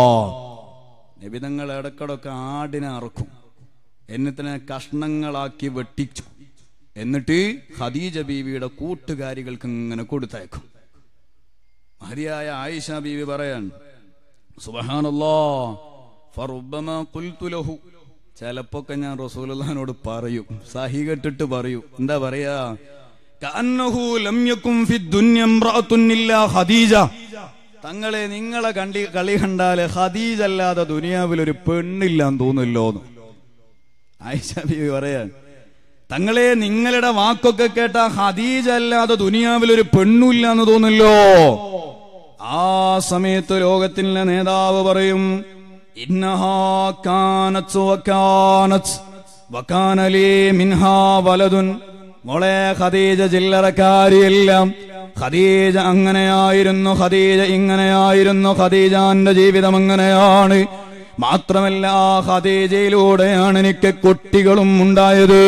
B: നബിതങ്ങൾ ഇടക്കിടക്ക് ആടിനെ അറക്കും എന്നിട്ട് കഷ്ണങ്ങളാക്കി വെട്ടിച്ചു എന്നിട്ട് ഖദീജ ബീവിയുടെ കൂട്ടുകാരികൾക്ക് ഇങ്ങനെ കൊടുത്തയക്കും മഹതിയായ ആയിഷ ബീവി പറയാൻ സുബഹാനല്ലാ ഫറുബ്ബമാ ഖുൽതു ലഹു ചിലപ്പൊക്കെ ഞാൻ റസൂലുള്ളാഹിനോട് പറയും സഹി കെട്ടിട്ട് പറയും എന്താ പറയാ കഅന്നഹു ലം യകും ഫി ദുനിയ ഇംറഅത്തുൻ ഇല്ലാ ഖദീജ തങ്ങളെ നിങ്ങളെ കണ്ടി കളി കണ്ടാല് ഖദീജ അല്ലാതെ ദുനിയാവിൽ ഒരു പെണ്ണില്ലാന്ന് തോന്നില്ലോന്ന് ആയിഷ ബീവി പറയാൻ തങ്ങളെ നിങ്ങളുടെ വാക്കൊക്കെ കേട്ട ഖദീജ അല്ലാതെ ദുനിയാവിൽ ഒരു പെണ്ണുമില്ല എന്ന് തോന്നില്ലോ ആ സമയത്ത് ലോകത്തിന്റെ നേതാവ് പറയും ഇന്നഹാ കാനത്ത് വകാനത്ത് വകാനലി മിൻഹാ വലതുൻ മോളെ ഖദീജ ചില്ലറക്കാരിയെല്ലാം ഖദീജ അങ്ങനെയായിരുന്നു ഖദീജ ഇങ്ങനെയായിരുന്നു ഖദീജാന്റെ ജീവിതം അങ്ങനെയാണ് മാത്രമല്ല ആ ഖദീജയിലൂടെയാണ് എനിക്ക് കുട്ടികളും ഉണ്ടായത്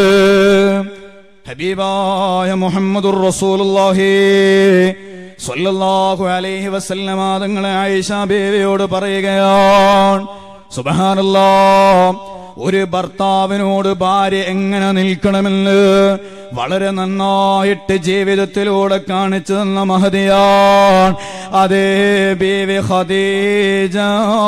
B: ഹബീബായ മുഹമ്മദുർ റസൂലുള്ളാഹി സ്വല്ലല്ലാഹു അലൈഹി വസല്ലമ തങ്ങളെ ആയിഷ ബേബിയോട് പറയുകയാണ് സുബ്ഹാനല്ലാ ഒരു ഭർത്താവിനോട് ഭാര്യ എങ്ങനെ നിൽക്കണമെന്ന് വളരെ നന്നായിട്ട് ജീവിതത്തിലൂടെ കാണിച്ചു തന്ന മഹതിയാൻ അതേ ബേബി ഖദീജ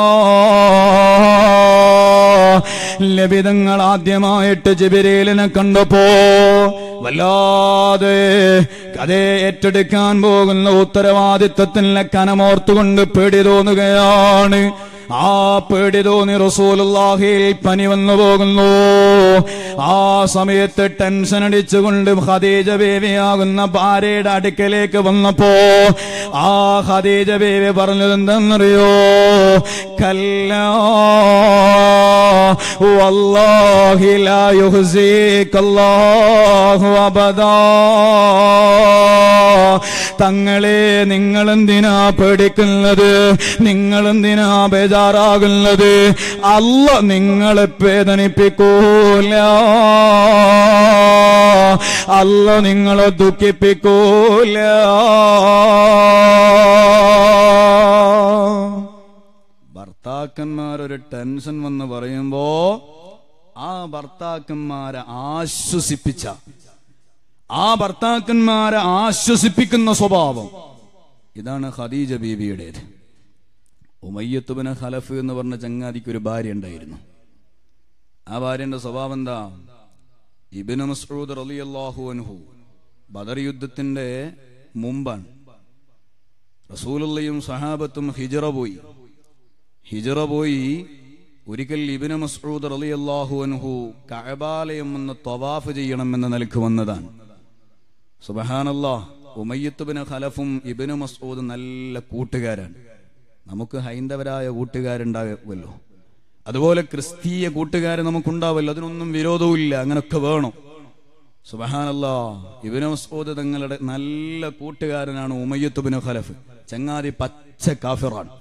B: ലഭിതങ്ങൾ ആദ്യമായിട്ട് ജിബിരേലിനെ കണ്ടപ്പോ വല്ലാതെ കഥയെ ഏറ്റെടുക്കാൻ പോകുന്ന ഉത്തരവാദിത്വത്തിലെ കനമോർത്തുകൊണ്ട് പേടി തോന്നുകയാണ് ആ പേടി തോന്നി റസൂലുള്ളാഹിയിൽ പനി വന്നു പോകുന്നു ആ സമയത്ത് ടെൻഷൻ അടിച്ചുകൊണ്ട് ഖദീജ ബേബിയാകുന്ന ഭാര്യയുടെ അടുക്കലേക്ക് വന്നപ്പോ ആ ഖദീജ ബേബി പറഞ്ഞത് എന്തെന്നറിയോ കല്ലാ വല്ലാഹി ലാ യുഹ്സികല്ലാഹു അബദാ തങ്ങളെ നിങ്ങൾ എന്തിനാ പേടിക്കുന്നത് നിങ്ങൾ എന്തിനാ ബേജാറാകുന്നത് അല്ല നിങ്ങളെ വേദനിപ്പിക്കൂല അല്ല നിങ്ങളെ ദുഃഖിപ്പിക്കൂല ഭർത്താക്കന്മാരൊരു ടെൻഷൻ വന്ന് പറയുമ്പോ ആ ഭർത്താക്കന്മാരെ ആശ്വസിപ്പിച്ച ആ ഭർത്താക്കന്മാരെ ആശ്വസിപ്പിക്കുന്ന സ്വഭാവം ഇതാണ് ഖദീജ ബീവിയുടേത് ഉമയ്യത്തുബിന് ഖലഫ് എന്ന് പറഞ്ഞ ചങ്ങാതിക്ക് ഒരു ഭാര്യ ഉണ്ടായിരുന്നു ആ ഭാര്യന്റെ സ്വഭാവം എന്താ ഇബിന് മസ്ഊദ് റളിയല്ലാഹു അൻഹു ബദർ യുദ്ധത്തിന്റെ മുമ്പാണ് റസൂലുള്ളയും സഹാബത്തും ഹിജറ പോയി ഹിജറ പോയി ഒരിക്കൽ ഇബിന് മസ്ഊദ് റളിയല്ലാഹു അൻഹു കഅബാലയം ഒന്ന് തവാഫ് ചെയ്യണമെന്ന നിലക്ക് വന്നതാണ് സുബഹാനല്ലാ ഉമയ്യത്തുബിന് ഖലഫും ഇബിന് മസ്ഊദ് നല്ല കൂട്ടുകാരാണ് നമുക്ക് ഹൈന്ദവരായ കൂട്ടുകാരുണ്ടാവുമല്ലോ അതുപോലെ ക്രിസ്തീയ കൂട്ടുകാർ നമുക്കുണ്ടാവല്ലോ അതിനൊന്നും വിരോധവുമില്ല അങ്ങനൊക്കെ വേണം സുബഹാനല്ലാ ഇബിന് മസ്ഊദ് തങ്ങളുടെ നല്ല കൂട്ടുകാരനാണ് ഉമയ്യത്തുബിന് ഖലഫ് ചങ്ങാതി പച്ച കാഫിറാണ്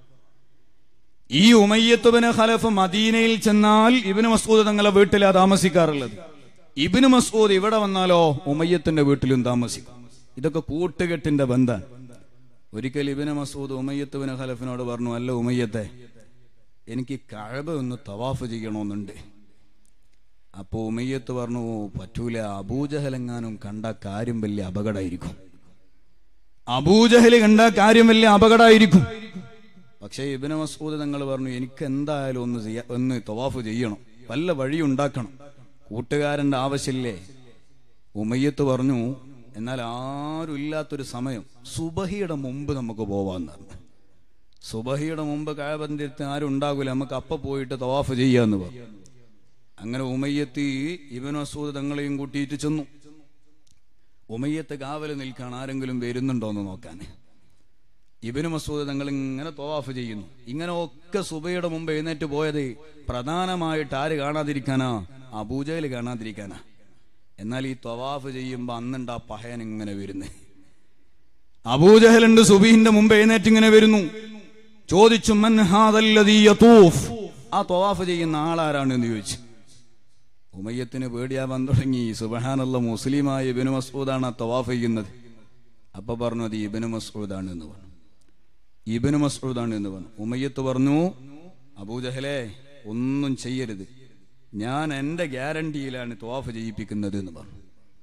B: ഈ ഉമയ്യത്തുബിന് ഖലഫ് മദീനയിൽ ചെന്നാൽ ഇബിന് മസ്ഊദ് തങ്ങളെ വീട്ടിലാ താമസിക്കാറുള്ളത് ഇബിന് മസ്ഊദ് ഇവിടെ വന്നാലോ ഉമയ്യത്തിന്റെ വീട്ടിലും താമസിക്കും ഇതൊക്കെ കൂട്ടുകെട്ടിന്റെ ബന്ധം ഒരിക്കൽ ഇബിന് മസൂദ് ഉമയ്യത്തുബിന് ഖലഫിനോട് പറഞ്ഞു അല്ല ഉമയ്യത്തെ എനിക്ക് കഴബ ഒന്ന് തവാഫ് ചെയ്യണമെന്നുണ്ട് അപ്പോ ഉമയ്യത്ത് പറഞ്ഞു പറ്റൂല അബൂജഹലെങ്ങാനും കണ്ട കാര്യം വലിയ അപകടമായിരിക്കും അബൂജഹല് കണ്ട കാര്യം വലിയ അപകടമായിരിക്കും പക്ഷേ ഇബിന് മസൂദ് തങ്ങൾ പറഞ്ഞു എനിക്ക് എന്തായാലും ഒന്ന് ചെയ്യാ ഒന്ന് തവാഫ് ചെയ്യണം വല്ല വഴി ഉണ്ടാക്കണം കൂട്ടുകാരന്റെ ആവശ്യമില്ലേ ഉമയ്യത്ത് പറഞ്ഞു എന്നാൽ ആരും ഇല്ലാത്തൊരു സമയം സുബഹിയുടെ മുമ്പ് നമുക്ക് പോവാന്ന് പറഞ്ഞു സുബഹിയുടെ മുമ്പ് കായബന്ധിരത്ത് ആരും ഉണ്ടാകൂല നമുക്ക് അപ്പ പോയിട്ട് തവാഫ് ചെയ്യാന്ന് പറഞ്ഞു അങ്ങനെ ഉമയ്യത്തി ഇബൻ മസൂദ് തങ്ങളെയും കൂട്ടിയിട്ട് ചെന്നു ഉമയ്യത്ത് കാവല് നിൽക്കാൻ ആരെങ്കിലും വരുന്നുണ്ടോ എന്ന് നോക്കാൻ ഇബിന് മസൂദ് തങ്ങൾ ഇങ്ങനെ തവാഫ് ചെയ്യുന്നു ഇങ്ങനെ ഒക്കെ സുബയുടെ മുമ്പ് എഴുന്നേറ്റ് പോയത് പ്രധാനമായിട്ട് ആര് കാണാതിരിക്കാനാ അബൂജയിൽ കാണാതിരിക്കാനാ എന്നാൽ ഈ തവാഫ് ചെയ്യുമ്പോ അന്നുണ്ട് ആ പഹയൻ ഇങ്ങനെ വരുന്നേ അബൂജഹലുണ്ട് സുബീഹിന്റെ മുമ്പ് എഴുന്നേറ്റ് ഇങ്ങനെ വരുന്നു ചോദിച്ചു "മൻ ഹാദല്ലദീ യതൂഫ്?" ആ തവാഫ് ചെയ്യുന്ന ആളാരാണ് എന്ന് ചോദിച്ചു ഉമയ്യത്തിന് പേടിയാവാൻ തുടങ്ങി സുബഹാനുള്ള മുസ്ലിമായ ഇബിന് മസൂദാണ് ആ തവാഫ് ചെയ്യുന്നത് അപ്പൊ പറഞ്ഞു അത് ഇബിന് മസൂദാണ് എന്ന് പറഞ്ഞു ഇബിന് മസൂദാണ് എന്ന് പറഞ്ഞു ഉമയ്യത്ത് പറഞ്ഞു അബൂജഹലെ ഒന്നും ചെയ്യരുത് ഞാൻ എന്റെ ഗ്യാരണ്ടിയിലാണ് തവാഫ് ചെയ്യിപ്പിക്കുന്നത് എന്ന് പറഞ്ഞു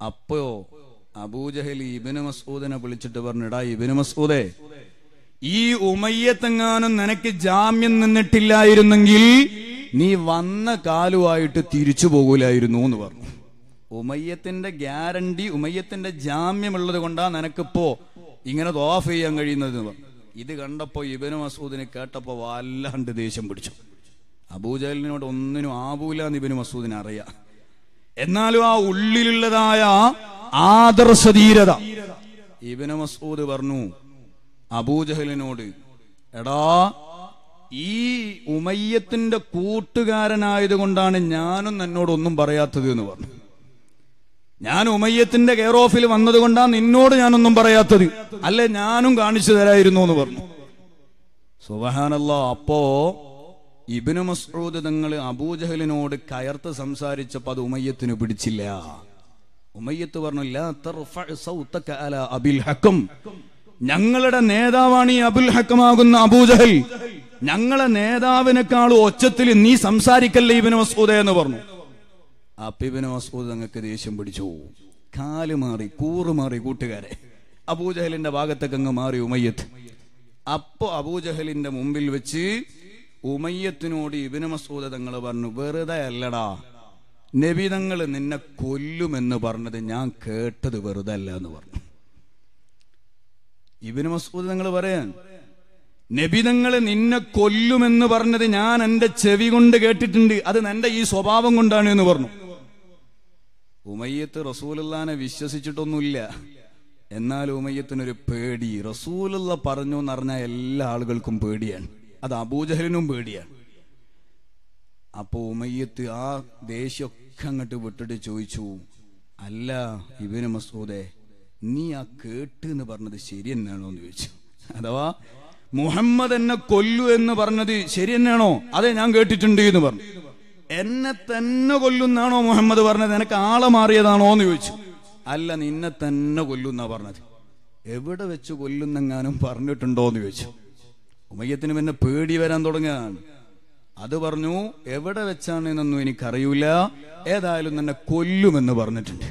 B: അപ്പോ അബൂജഹൽ ഇബിന് മസൂദിനെ വിളിച്ചിട്ട് പറഞ്ഞിടാ ഇബിന് മസൂദേ ഈ ഉമയ്യത്തെങ്ങാനും നിനക്ക് ജാമ്യം നിന്നിട്ടില്ലായിരുന്നെങ്കിൽ നീ വന്ന കാലുമായിട്ട് തിരിച്ചു പോകൂലായിരുന്നു എന്ന് പറഞ്ഞു ഉമയ്യത്തിന്റെ ഗ്യാരണ്ടി ഉമയ്യത്തിന്റെ ജാമ്യമുള്ളത് കൊണ്ടാ നിനക്കിപ്പോ ഇങ്ങനെ തോഫ് ചെയ്യാൻ കഴിയുന്നത് എന്ന് പറഞ്ഞു ഇത് കണ്ടപ്പോ ഇബന് മസൂദിനെ കേട്ടപ്പോ വല്ലാണ്ട് ദേഷ്യം പിടിച്ചു അബൂജഹലിനോട് ഒന്നിനും ആവൂല എന്ന് ഇബന് മസൂദിനെ അറിയാം എന്നാലും ആ ഉള്ളിലുള്ളതായ ആദർശധീരത ഇബന് മസൂദ് പറഞ്ഞു അബൂജഹലിനോട് എടാ ഈ ഉമയ്യത്തിന്റെ കൂട്ടുകാരനായതുകൊണ്ടാണ് ഞാനും എന്നോട് ഒന്നും പറയാത്തത് എന്ന് പറഞ്ഞു ഞാൻ ഉമയ്യത്തിന്റെ കെയർ ഓഫിൽ വന്നതുകൊണ്ടാണ് നിന്നോട് ഞാനൊന്നും പറയാത്തത് അല്ലെ ഞാനും കാണിച്ചു തരായിരുന്നു എന്ന് പറഞ്ഞു സുബഹാനല്ല അപ്പോ ഇബിന് മസ്ഊദ് തങ്ങൾ അബൂജഹലിനോട് കയർത്ത് സംസാരിച്ചപ്പോ അത് ഉമയ്യത്തിന് പിടിച്ചില്ല ഉമയ്യത്ത് പറഞ്ഞു "ലാ തർഫഅ സൗതക അലാ അബിൽ ഹക്കം ഞങ്ങളുടെ നേതാവാണ് ഈ അബുൽ ഹക്കമാകുന്ന അബൂജഹൽ ഞങ്ങളെ നേതാവിനേക്കാൾ ഒച്ചത്തിൽ നീ സംസാരിക്കല്ലേ ഇബിന് മസൂദ എന്ന് പറഞ്ഞു അപ്പൊ ഇബിന് മസൂദ് നിങ്ങൾക്ക് ദേഷ്യം പിടിച്ചു കാല് മാറി കൂറ് മാറി കൂട്ടുകാരെ അബൂജഹലിന്റെ ഭാഗത്തേക്ക് അങ്ങ് മാറി ഉമയ്യത്ത് അപ്പോ അബൂജഹലിന്റെ മുമ്പിൽ വെച്ച് ഉമയ്യത്തിനോട് ഇബിന് മസൂദ് തങ്ങൾ പറഞ്ഞു വെറുതെ അല്ലടാ നബി തങ്ങൾ നിന്നെ കൊല്ലുമെന്ന് പറഞ്ഞത് ഞാൻ കേട്ടത് വെറുതെ അല്ല എന്ന് പറഞ്ഞു ഇബിന് മസൂദ് നിങ്ങൾ പറയാൻ നബിതങ്ങള് നിന്നെ കൊല്ലുമെന്ന് പറഞ്ഞത് ഞാൻ എന്റെ ചെവി കൊണ്ട് കേട്ടിട്ടുണ്ട് അത് എന്റെ ഈ സ്വഭാവം കൊണ്ടാണ് എന്ന് പറഞ്ഞു ഉമയ്യത്ത് റസൂലുള്ളാനെ വിശ്വസിച്ചിട്ടൊന്നുമില്ല എന്നാൽ ഉമയ്യത്തിനൊരു പേടി റസൂലുള്ള പറഞ്ഞു എന്ന് പറഞ്ഞാൽ എല്ലാ ആളുകൾക്കും പേടിയാണ് അത് അബൂജഹലിനും പേടിയാണ് അപ്പൊ ഉമയ്യത്ത് ആ ദേഷ്യമൊക്കെ അങ്ങോട്ട് വിട്ടിട്ട് ചോദിച്ചു അല്ല ഇബിന് മസൂദേ നീ ആ കേട്ട് എന്ന് പറഞ്ഞത് ശരി തന്നെയാണോ എന്ന് ചോദിച്ചു അഥവാ മുഹമ്മദ് എന്നെ കൊല്ലു എന്ന് പറഞ്ഞത് ശരി തന്നെയാണോ അതെ ഞാൻ കേട്ടിട്ടുണ്ട് എന്ന് പറഞ്ഞു എന്നെ തന്നെ കൊല്ലുന്നാണോ മുഹമ്മദ് പറഞ്ഞത് എനക്ക് ആളെ മാറിയതാണോ എന്ന് ചോദിച്ചു അല്ല നിന്നെ തന്നെ കൊല്ലുന്നാ പറഞ്ഞത് എവിടെ വെച്ച് കൊല്ലുന്നെങ്ങാനും പറഞ്ഞിട്ടുണ്ടോ എന്ന് ചോദിച്ചു ഉമയ്യത്തിന് പിന്നെ പേടി വരാൻ തുടങ്ങുകയാണ് അത് പറഞ്ഞു എവിടെ വെച്ചാണ് എന്നൊന്നും എനിക്കറിയൂല ഏതായാലും നിന്നെ കൊല്ലുമെന്ന് പറഞ്ഞിട്ടുണ്ട്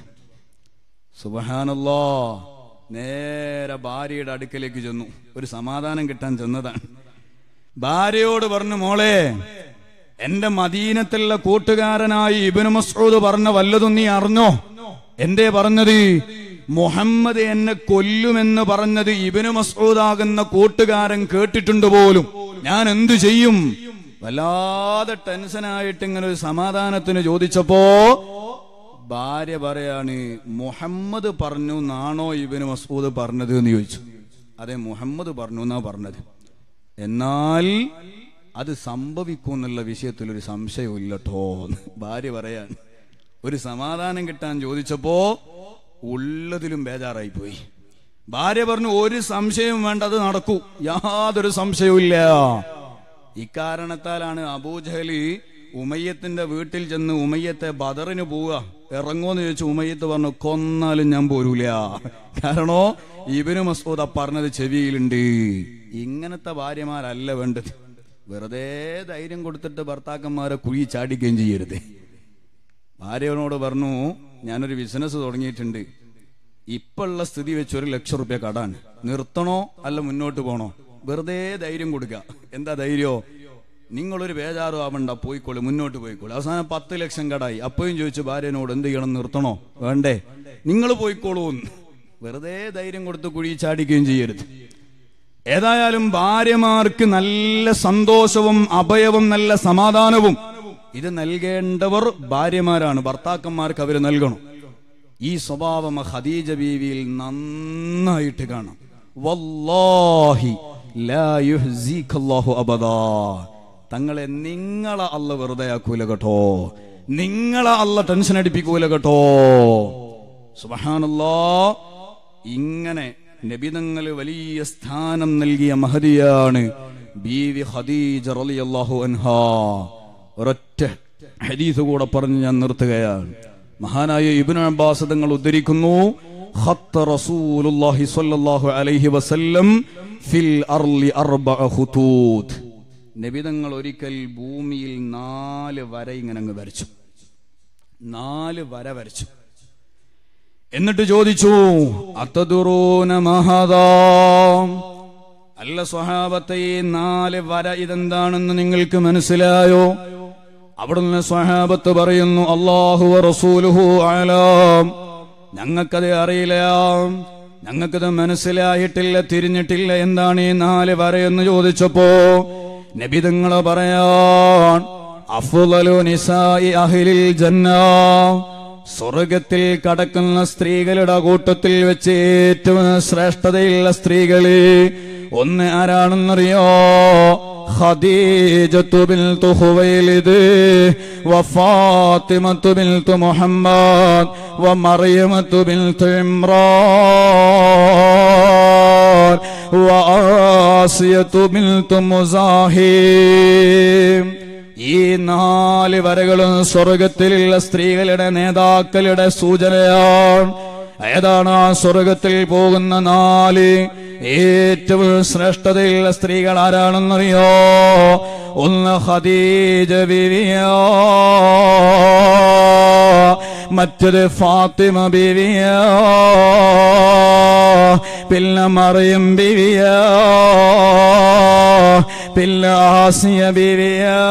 B: സുബഹാനല്ലോ നേരെ ഭാര്യയുടെ അടുക്കലേക്ക് ചെന്നു ഒരു സമാധാനം കിട്ടാൻ ചെന്നതാണ് ഭാര്യയോട് പറഞ്ഞു മോളെ എന്റെ മദീനത്തുള്ള കൂട്ടുകാരനായി ഇബിന് മസ്ഊദ് പറഞ്ഞ വല്ലതും നീ അറിഞ്ഞോ എന്തേ പറഞ്ഞത് മുഹമ്മദ് എന്നെ കൊല്ലുമെന്ന് പറഞ്ഞത് ഇബിന് മസ്ഊദാകുന്ന കൂട്ടുകാരൻ കേട്ടിട്ടുണ്ട് പോലും ഞാൻ എന്തു ചെയ്യും വല്ലാതെ ടെൻഷനായിട്ട് ഇങ്ങനെ ഒരു സമാധാനത്തിന് ചോദിച്ചപ്പോ ഭാര്യ പറയാണ് മുഹമ്മദ് പറഞ്ഞു എന്നാണോ ഇബിന് മസൂദ് പറഞ്ഞത് എന്ന് ചോദിച്ചു അതെ മുഹമ്മദ് പറഞ്ഞു എന്നാ പറഞ്ഞത് എന്നാൽ അത് സംഭവിക്കും എന്നുള്ള വിഷയത്തിൽ ഒരു സംശയവും ഇല്ലട്ടോ എന്ന് ഭാര്യ പറയാൻ ഒരു സമാധാനം കിട്ടാൻ ചോദിച്ചപ്പോ ഉള്ളതിലും ബേജാറായി പോയി ഭാര്യ പറഞ്ഞു ഒരു സംശയവും വേണ്ട അത് നടക്കൂ യാതൊരു സംശയവും ഇല്ല ഇക്കാരണത്താലാണ് അബൂജഹലി ഉമയ്യത്തിന്റെ വീട്ടിൽ ചെന്ന് ഉമയ്യത്തെ ബദറിന് പോവുക ഇറങ്ങുമെന്ന് ചോദിച്ചു ഉമയ്യത്ത് പറഞ്ഞു കൊന്നാലും ഞാൻ പോരൂല കാരണോ ഇവന് മസൂദ പറഞ്ഞത് ചെവിയിലുണ്ട് ഇങ്ങനത്തെ ഭാര്യമാരല്ല വേണ്ടത് വെറുതെ ധൈര്യം കൊടുത്തിട്ട് ഭർത്താക്കന്മാരെ കുഴി ചാടിക്കുകയും ചെയ്യരുത് ഭാര്യനോട് പറഞ്ഞു ഞാനൊരു ബിസിനസ് തുടങ്ങിയിട്ടുണ്ട് ഇപ്പോഴുള്ള സ്ഥിതി വെച്ച് ഒരു ലക്ഷം റുപ്യ കടാണ് നിർത്തണോ അല്ല മുന്നോട്ട് പോണോ വെറുതെ ധൈര്യം കൊടുക്കുക എന്താ ധൈര്യോ നിങ്ങളൊരു ബേജാറു ആവണ്ട പോയിക്കോളൂ മുന്നോട്ട് പോയിക്കോളൂ അവസാനം പത്ത് ലക്ഷം കടായി അപ്പോഴും ചോദിച്ചു ഭാര്യനോട് എന്ത് ചെയ്യണം നിർത്തണോ വേണ്ടേ നിങ്ങൾ പോയിക്കോളൂ എന്ന്. വെറുതെ ധൈര്യം കൊടുത്ത് കുഴി ചാടിക്കുകയും ചെയ്യരുത് ഏതായാലും ഭാര്യമാർക്ക് നല്ല സന്തോഷവും അഭയവും നല്ല സമാധാനവും ഇത് നൽകേണ്ടവർ ഭാര്യമാരാണ് ഭർത്താക്കന്മാർക്ക് അവർ നൽകണം ഈ സ്വഭാവം ഖദീജ ബീവിയിൽ നന്നായിട്ട് കാണാം വല്ലാഹി ലാ യുഹ്സിക്കല്ലാഹു അബദാ തങ്ങളെ നിങ്ങളെ അല്ല വെറുതെ ആക്കൂല കേട്ടോ നിങ്ങളെ അല്ല ടെൻഷൻ അടിപ്പിക്കൂല കേട്ടോ സുബഹാനല്ലാ ഇങ്ങനെ നബിതങ്ങള് വലിയ സ്ഥാനം നൽകിയ മഹതിയാണ് ബീവി ഖദീജ റളിയല്ലാഹു അൻഹാ ഒരൊറ്റ ഹദീസ് കൂടെ പറഞ്ഞ് ഞാൻ നിർത്തുകയാണ് മഹാനായ ഇബ്നു അബ്ബാസ് തങ്ങൾ ഉദ്ധരിക്കുന്നു ഖത്ത റസൂലുള്ളാഹി സ്വല്ലല്ലാഹു അലൈഹി വസല്ലം ഫിൽ അർളി അർബഅ ഖുതൂത് നബിതങ്ങൾ ഒരിക്കൽ ഭൂമിയിൽ നാല് വര ഇങ്ങനെ അങ്ങ് വരച്ചു നാല് വര വരച്ചു എന്നിട്ട് ചോദിച്ചു അത്തദുറൂന മഹദാം അല്ല സ്വഹാബത്തെ ഈ നാല് വര ഇതെന്താണെന്ന് നിങ്ങൾക്ക് മനസ്സിലായോ അവിടുന്ന് സ്വഹാബത്ത് പറയുന്നു അള്ളാഹു റസൂലുഹു ആലാം ഞങ്ങൾക്കത് അറിയില്ല ഞങ്ങൾക്കത് മനസ്സിലായിട്ടില്ല തിരിഞ്ഞിട്ടില്ല എന്താണ് ഈ നാല് വരയെന്ന് ചോദിച്ചപ്പോ നബിതങ്ങള് പറയാൻ അഫുലു നിസായി അഹിലിൽ ജന്ന സ്വർഗത്തിൽ കടക്കുന്ന സ്ത്രീകളുടെ കൂട്ടത്തിൽ വെച്ച് ഏറ്റവും ശ്രേഷ്ഠതയുള്ള സ്ത്രീകള് ഒന്ന് ആരാണെന്നറിയോ ഖദീജത്തു ബിൽതു ഖുവൈലിദ് വഫാത്തിമത്തു ബിൽതു മുഹമ്മദ് വമറിയമത്തു ബിൽതു ഇമ്രാൻ വആസിയത്തു ബിൽതു മുസാഹിം ഈ നാല് വരകളും സ്വർഗത്തിലുള്ള സ്ത്രീകളുടെ നേതാക്കളുടെ സൂചനയാണ് ഏതാണ് ആ സ്വർഗത്തിൽ പോകുന്ന നാല് ഏറ്റവും ശ്രേഷ്ഠതയുള്ള സ്ത്രീകൾ ആരാണെന്നറിയോ ഒന്ന് ഖദീജ ബിവിയോ മറ്റത് ഫാത്തിമ ബിവിയോ പിന്നെ മറിയം ബിവിയോ പിന്നെ ആസിയ ബിവിയോ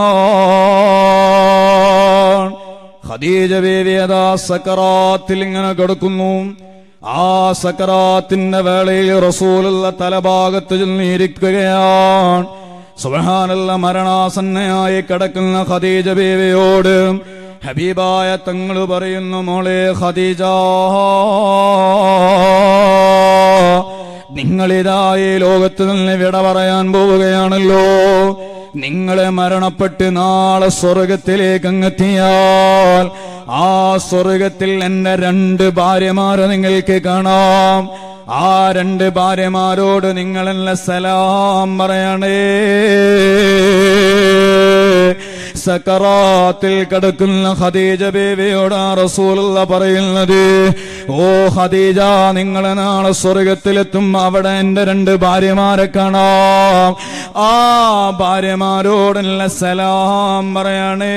B: ഖദീജ ബേബി അതാ സക്കറാത്തിൽ ഇങ്ങനെ കിടക്കുന്നു ആ സക്കറാത്തിന്റെ വേളയിൽ റസൂലുള്ള തലഭാഗത്ത് ചെന്നിരിക്കുകയാണ് സുബഹാനുള്ള മരണാസന്നയായി കിടക്കുന്ന ഖദീജ ബേബിയോട് ഹബീബായ തങ്ങൾ പറയുന്നു മോളെ ഖദീജ നിങ്ങളിതായി ലോകത്ത് നിന്ന് വിട പറയാൻ പോവുകയാണല്ലോ നിങ്ങളെ മരണപ്പെട്ട് നാളെ സ്വർഗത്തിലേക്ക് അങ്ങെത്തിയാൽ ആ സ്വർഗത്തിൽ എന്റെ രണ്ട് ഭാര്യമാരെ നിങ്ങൾക്ക് കാണാം ആ രണ്ട് ഭാര്യമാരോട് നിങ്ങൾ എന്നെ സലാം പറയണേ സക്കറാത്തിൽ കിടക്കുന്ന ഖദീജ ബേബിയോട് ആ റസൂലുള്ള പറയുന്നത് ഓ ഖദീജ നിങ്ങൾ നാളെ സ്വർഗത്തിലെത്തും അവിടെ എന്റെ രണ്ട് ഭാര്യമാരെ കാണാം ആ ഭാര്യമാരോടുള്ള സലാം പറയണേ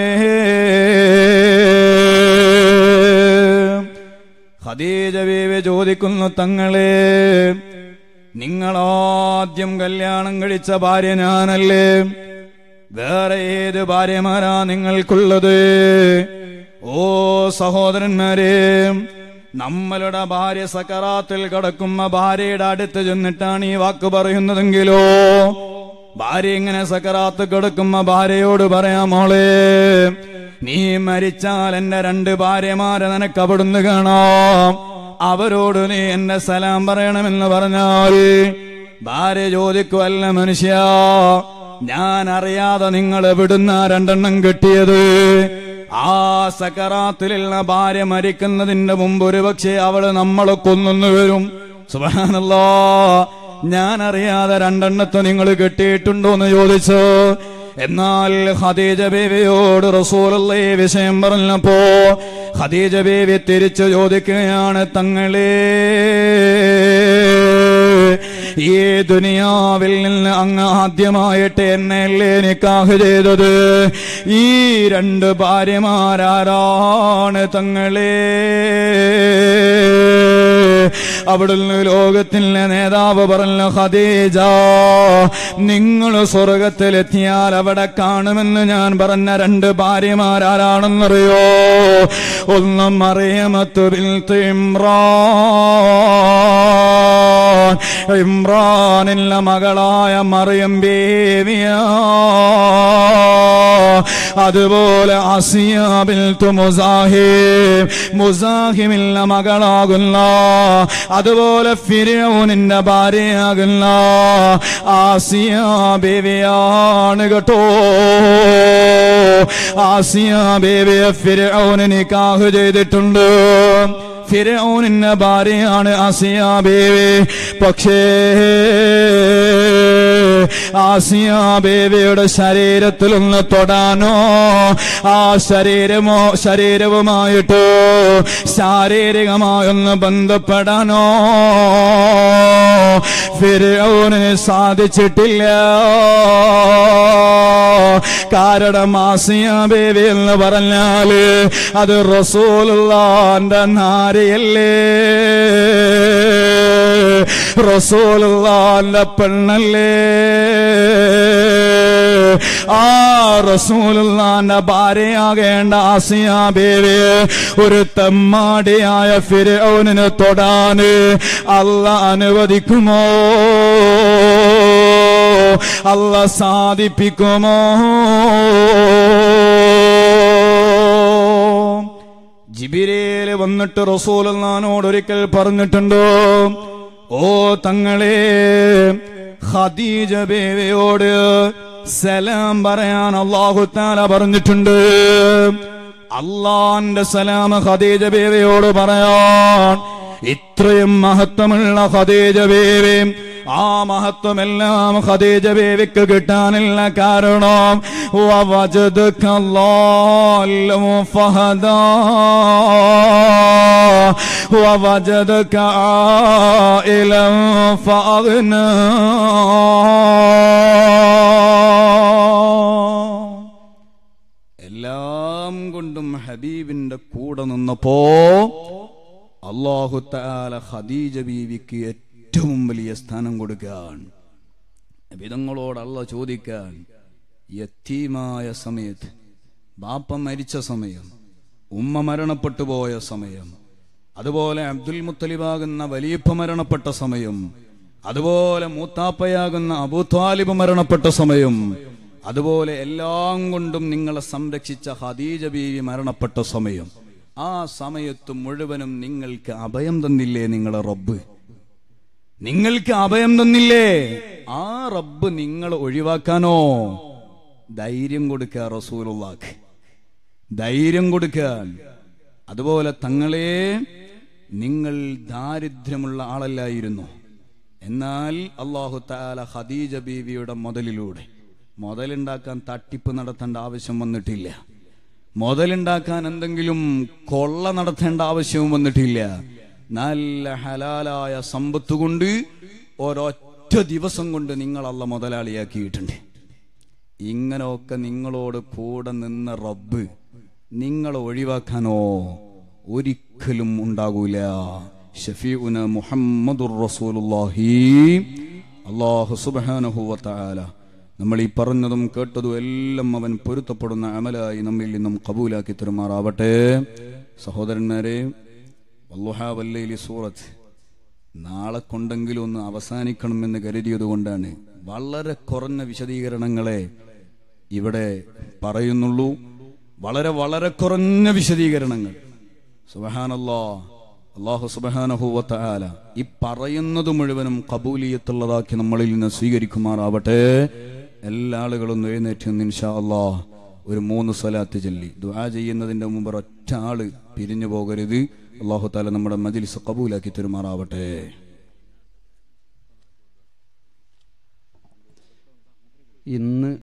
B: ഖദീജ ബേബി ചോദിക്കുന്നു തങ്ങളെ നിങ്ങളാദ്യം കല്യാണം കഴിച്ച ഭാര്യ ഞാനല്ലേ വേറെ ഏത് ഭാര്യമാരാ നിങ്ങൾക്കുള്ളത് ഓ സഹോദരന്മാരെ നമ്മളുടെ ഭാര്യ സക്കറാത്തിൽ കിടക്കുമ്പോ ഭാര്യയുടെ അടുത്ത് ചെന്നിട്ടാണ് ഈ വാക്ക് പറയുന്നതെങ്കിലോ ഭാര്യ ഇങ്ങനെ സക്കറാത്ത് കിടക്കുമ്പോ ഭാര്യയോട് പറയാം മോളെ നീ മരിച്ചാൽ എന്റെ രണ്ട് ഭാര്യമാരെ നിനക്ക് അവിടുന്ന് കാണാം അവരോട് നീ എന്റെ സലാം പറയണമെന്ന് പറഞ്ഞാൽ ഭാര്യ ചോദിക്കുവല്ല മനുഷ്യ ഞാൻ അറിയാതെ നിങ്ങൾ എവിടുന്ന രണ്ടെണ്ണം കിട്ടിയത് ആ സക്കറാത്തിലുള്ള ഭാര്യ മരിക്കുന്നതിന്റെ മുമ്പ് ഒരുപക്ഷെ അവള് നമ്മളെ കൊന്നു വരും സുബാനല്ലോ ഞാൻ അറിയാതെ രണ്ടെണ്ണത്തെ നിങ്ങൾ കെട്ടിയിട്ടുണ്ടോ എന്ന് ചോദിച്ചു എന്നാൽ ഖദീജ ബേബിയോട് റസൂലുള്ള ഈ വിഷയം പറഞ്ഞപ്പോ ഖദീജ ബേബി തിരിച്ചു ചോദിക്കുകയാണ് തങ്ങളെ ഈ ദുനിയാവിൽ നിന്ന് അങ്ങ് ആദ്യമായിട്ട് എന്നെയല്ലേ നിക്കാഹ് ചെയ്തത് ഈ രണ്ട് ഭാര്യമാരാരാണ് തങ്ങളെ അവിടുന്ന് ലോകത്തിന്റെ നേതാവ് പറഞ്ഞ ഖദീജ നിങ്ങൾ സ്വർഗത്തിലെത്തിയാൽ അവിടെ കാണുമെന്ന് ഞാൻ പറഞ്ഞ രണ്ട് ഭാര്യമാരാരാണെന്നറിയോ ഒന്നും അറിയമത്തു ഇമ്രാൻ ഇമ്രാനില്ല മകളായ മറിയം ബേവിയ അതുപോലെ അസിയാബിൽ മുസാഹിം മുസാഹിമില്ല മകളാകുന്ന അതുപോലെ ഫിരൗനിന്റെ ഭാര്യയാകുന്ന ആസിയ ബേവിയാണ് കേട്ടോ ആസിയ ബേബിയെ ഫിരൗന് നിക്കാഹ് ചെയ്തിട്ടുണ്ട് ഫിരൗനിന്റെ ഭാര്യയാണ് ആസിയ ബേബി പക്ഷേ ആസിയ ബേബിയുടെ ശരീരത്തിലൊന്ന് തൊടാനോ ആ ശരീരമോ ശരീരവുമായിട്ട് ശാരീരികമായൊന്ന് ബന്ധപ്പെടാനോ ഫിരൗന് സാധിച്ചിട്ടില്ല കാരണം ആസിയ ബേബി എന്ന് പറഞ്ഞാല് അത് റസൂലുള്ളാന്റെ നാരയല്ലേ റസൂലുള്ളാന്റെ പെണ്ണല്ലേ ആ റസൂലുള്ളാന്റെ ഭാര്യയാകേണ്ട ആസിയ ബേബി ഒരു തെമ്മാടിയായ ഫിരൗനിന് തൊടാന് അല്ല അനുവദിക്കുമോ അല്ല സാധിപ്പിക്കുമോ ജിബിരേല് വന്നിട്ട് റസൂലുള്ളാനോട് ഒരിക്കൽ പറഞ്ഞിട്ടുണ്ടോ ഓ തങ്ങളെ ഖദീജ ബേവയോട് സലാം പറയാൻ അള്ളാഹു താല പറഞ്ഞിട്ടുണ്ട് അള്ളാന്റെ സലാം ഖദീജ ബേവയോട് പറയാൻ ഇത്രയും മഹത്വമുള്ള ഖദീജ ബേവി ആ മഹത്വമെല്ലാം ഖദീജ ബേവിക്ക് കിട്ടാനില്ല കാരണം വവജദക ളാല്ലം ഫഹദാ ووجدك عائلا فأغنى എല്ലാം കൊണ്ടും ഹബീബിന്റെ കൂടെ നിന്നപ്പോ അള്ളാഹു താല ഖദീജ ബീവിക്ക് ഏറ്റവും വലിയ സ്ഥാനം കൊടുക്കാൻ വിധങ്ങളോട് അല്ല ചോദിക്കാൻ യത്തീമായ സമയത്ത് ബാപ്പ മരിച്ച സമയം ഉമ്മ മരണപ്പെട്ടു പോയ സമയം അതുപോലെ അബ്ദുൽ മുത്തലിബാകുന്ന വലിയപ്പ മരണപ്പെട്ട സമയം അതുപോലെ മൂത്താപ്പയാകുന്ന അബൂ ത്വാലിബ് മരണപ്പെട്ട സമയം അതുപോലെ എല്ലാം കൊണ്ടും നിങ്ങളെ സംരക്ഷിച്ച ഖദീജ ബീവി മരണപ്പെട്ട സമയം ആ സമയത്ത് മുഴുവനും നിങ്ങൾക്ക് അഭയം തന്നില്ലേ നിങ്ങളെ റബ്ബ് നിങ്ങൾക്ക് അഭയം തന്നില്ലേ ആ റബ്ബ് നിങ്ങൾ ഒഴിവാക്കാനോ ധൈര്യം കൊടുക്കുക റസൂലുള്ളാക്ക് ധൈര്യം കൊടുക്കാൻ അതുപോലെ തങ്ങളെ നിങ്ങൾ ദാരിദ്ര്യമുള്ള ആളല്ലായിരുന്നു എന്നാൽ അള്ളാഹു താല ഖദീജ ബീവിയുടെ മുതലിലൂടെ മുതലുണ്ടാക്കാൻ തട്ടിപ്പ് നടത്തേണ്ട ആവശ്യം വന്നിട്ടില്ല മുതലുണ്ടാക്കാൻ എന്തെങ്കിലും കൊള്ള നടത്തേണ്ട ആവശ്യവും വന്നിട്ടില്ല നല്ല ഹലാലായ സമ്പത്ത് കൊണ്ട് ഒരൊറ്റ ദിവസം കൊണ്ട് നിങ്ങൾ അല്ല മുതലാളിയാക്കിയിട്ടുണ്ട് ഇങ്ങനെയൊക്കെ നിങ്ങളോട് കൂടെ നിന്ന റബ്ബ് നിങ്ങളെ ഒഴിവാക്കാനോ ഒരിക്കലും ഉണ്ടാകൂല ഷഫീഉന മുഹമ്മദുർ റസൂലുള്ളാഹി അല്ലാഹു സുബ്ഹാനഹു വ തആല നമ്മൾ ഈ പറഞ്ഞതും കേട്ടതും എല്ലാം അവൻ പൊരുത്തപ്പെടുന്ന അമലായി നമ്മിൽ നിന്നും കബൂലാക്കി തരുമാറാവട്ടെ സഹോദരന്മാരെ വല്ലുഹാ വല്ലൈലി സൂറത്ത് നാളെ കൊണ്ടെങ്കിലും ഒന്ന് അവസാനിക്കണമെന്ന് കരുതിയത് കൊണ്ടാണ് വളരെ കുറഞ്ഞ വിശദീകരണങ്ങളെ ഇവിടെ പറയുന്നുള്ളൂ വളരെ വളരെ കുറഞ്ഞ വിശദീകരണങ്ങൾ സുബഹാനല്ലാ അള്ളാഹു സുബഹാനഹുവത്ത ആല ഈ പറയുന്നത് മുഴുവനും കബൂലിയത്തുള്ളതാക്കി നമ്മളിൽ നിന്ന് സ്വീകരിക്കുമാറാവട്ടെ എല്ലാ ആളുകളും എഴുന്നേറ്റ് നിന്ന് ഇൻഷാ അല്ലാ ഒരു മൂന്ന് സ്വലാത്ത് ചൊല്ലി ദുആ ചെയ്യുന്നതിന്റെ മുമ്പ് ഒറ്റ ആള് പിരിഞ്ഞു പോകരുത് അള്ളാഹു താല നമ്മുടെ മജിലിസ് കബൂലാക്കി തരുമാറാവട്ടെ
A: ഇന്ന്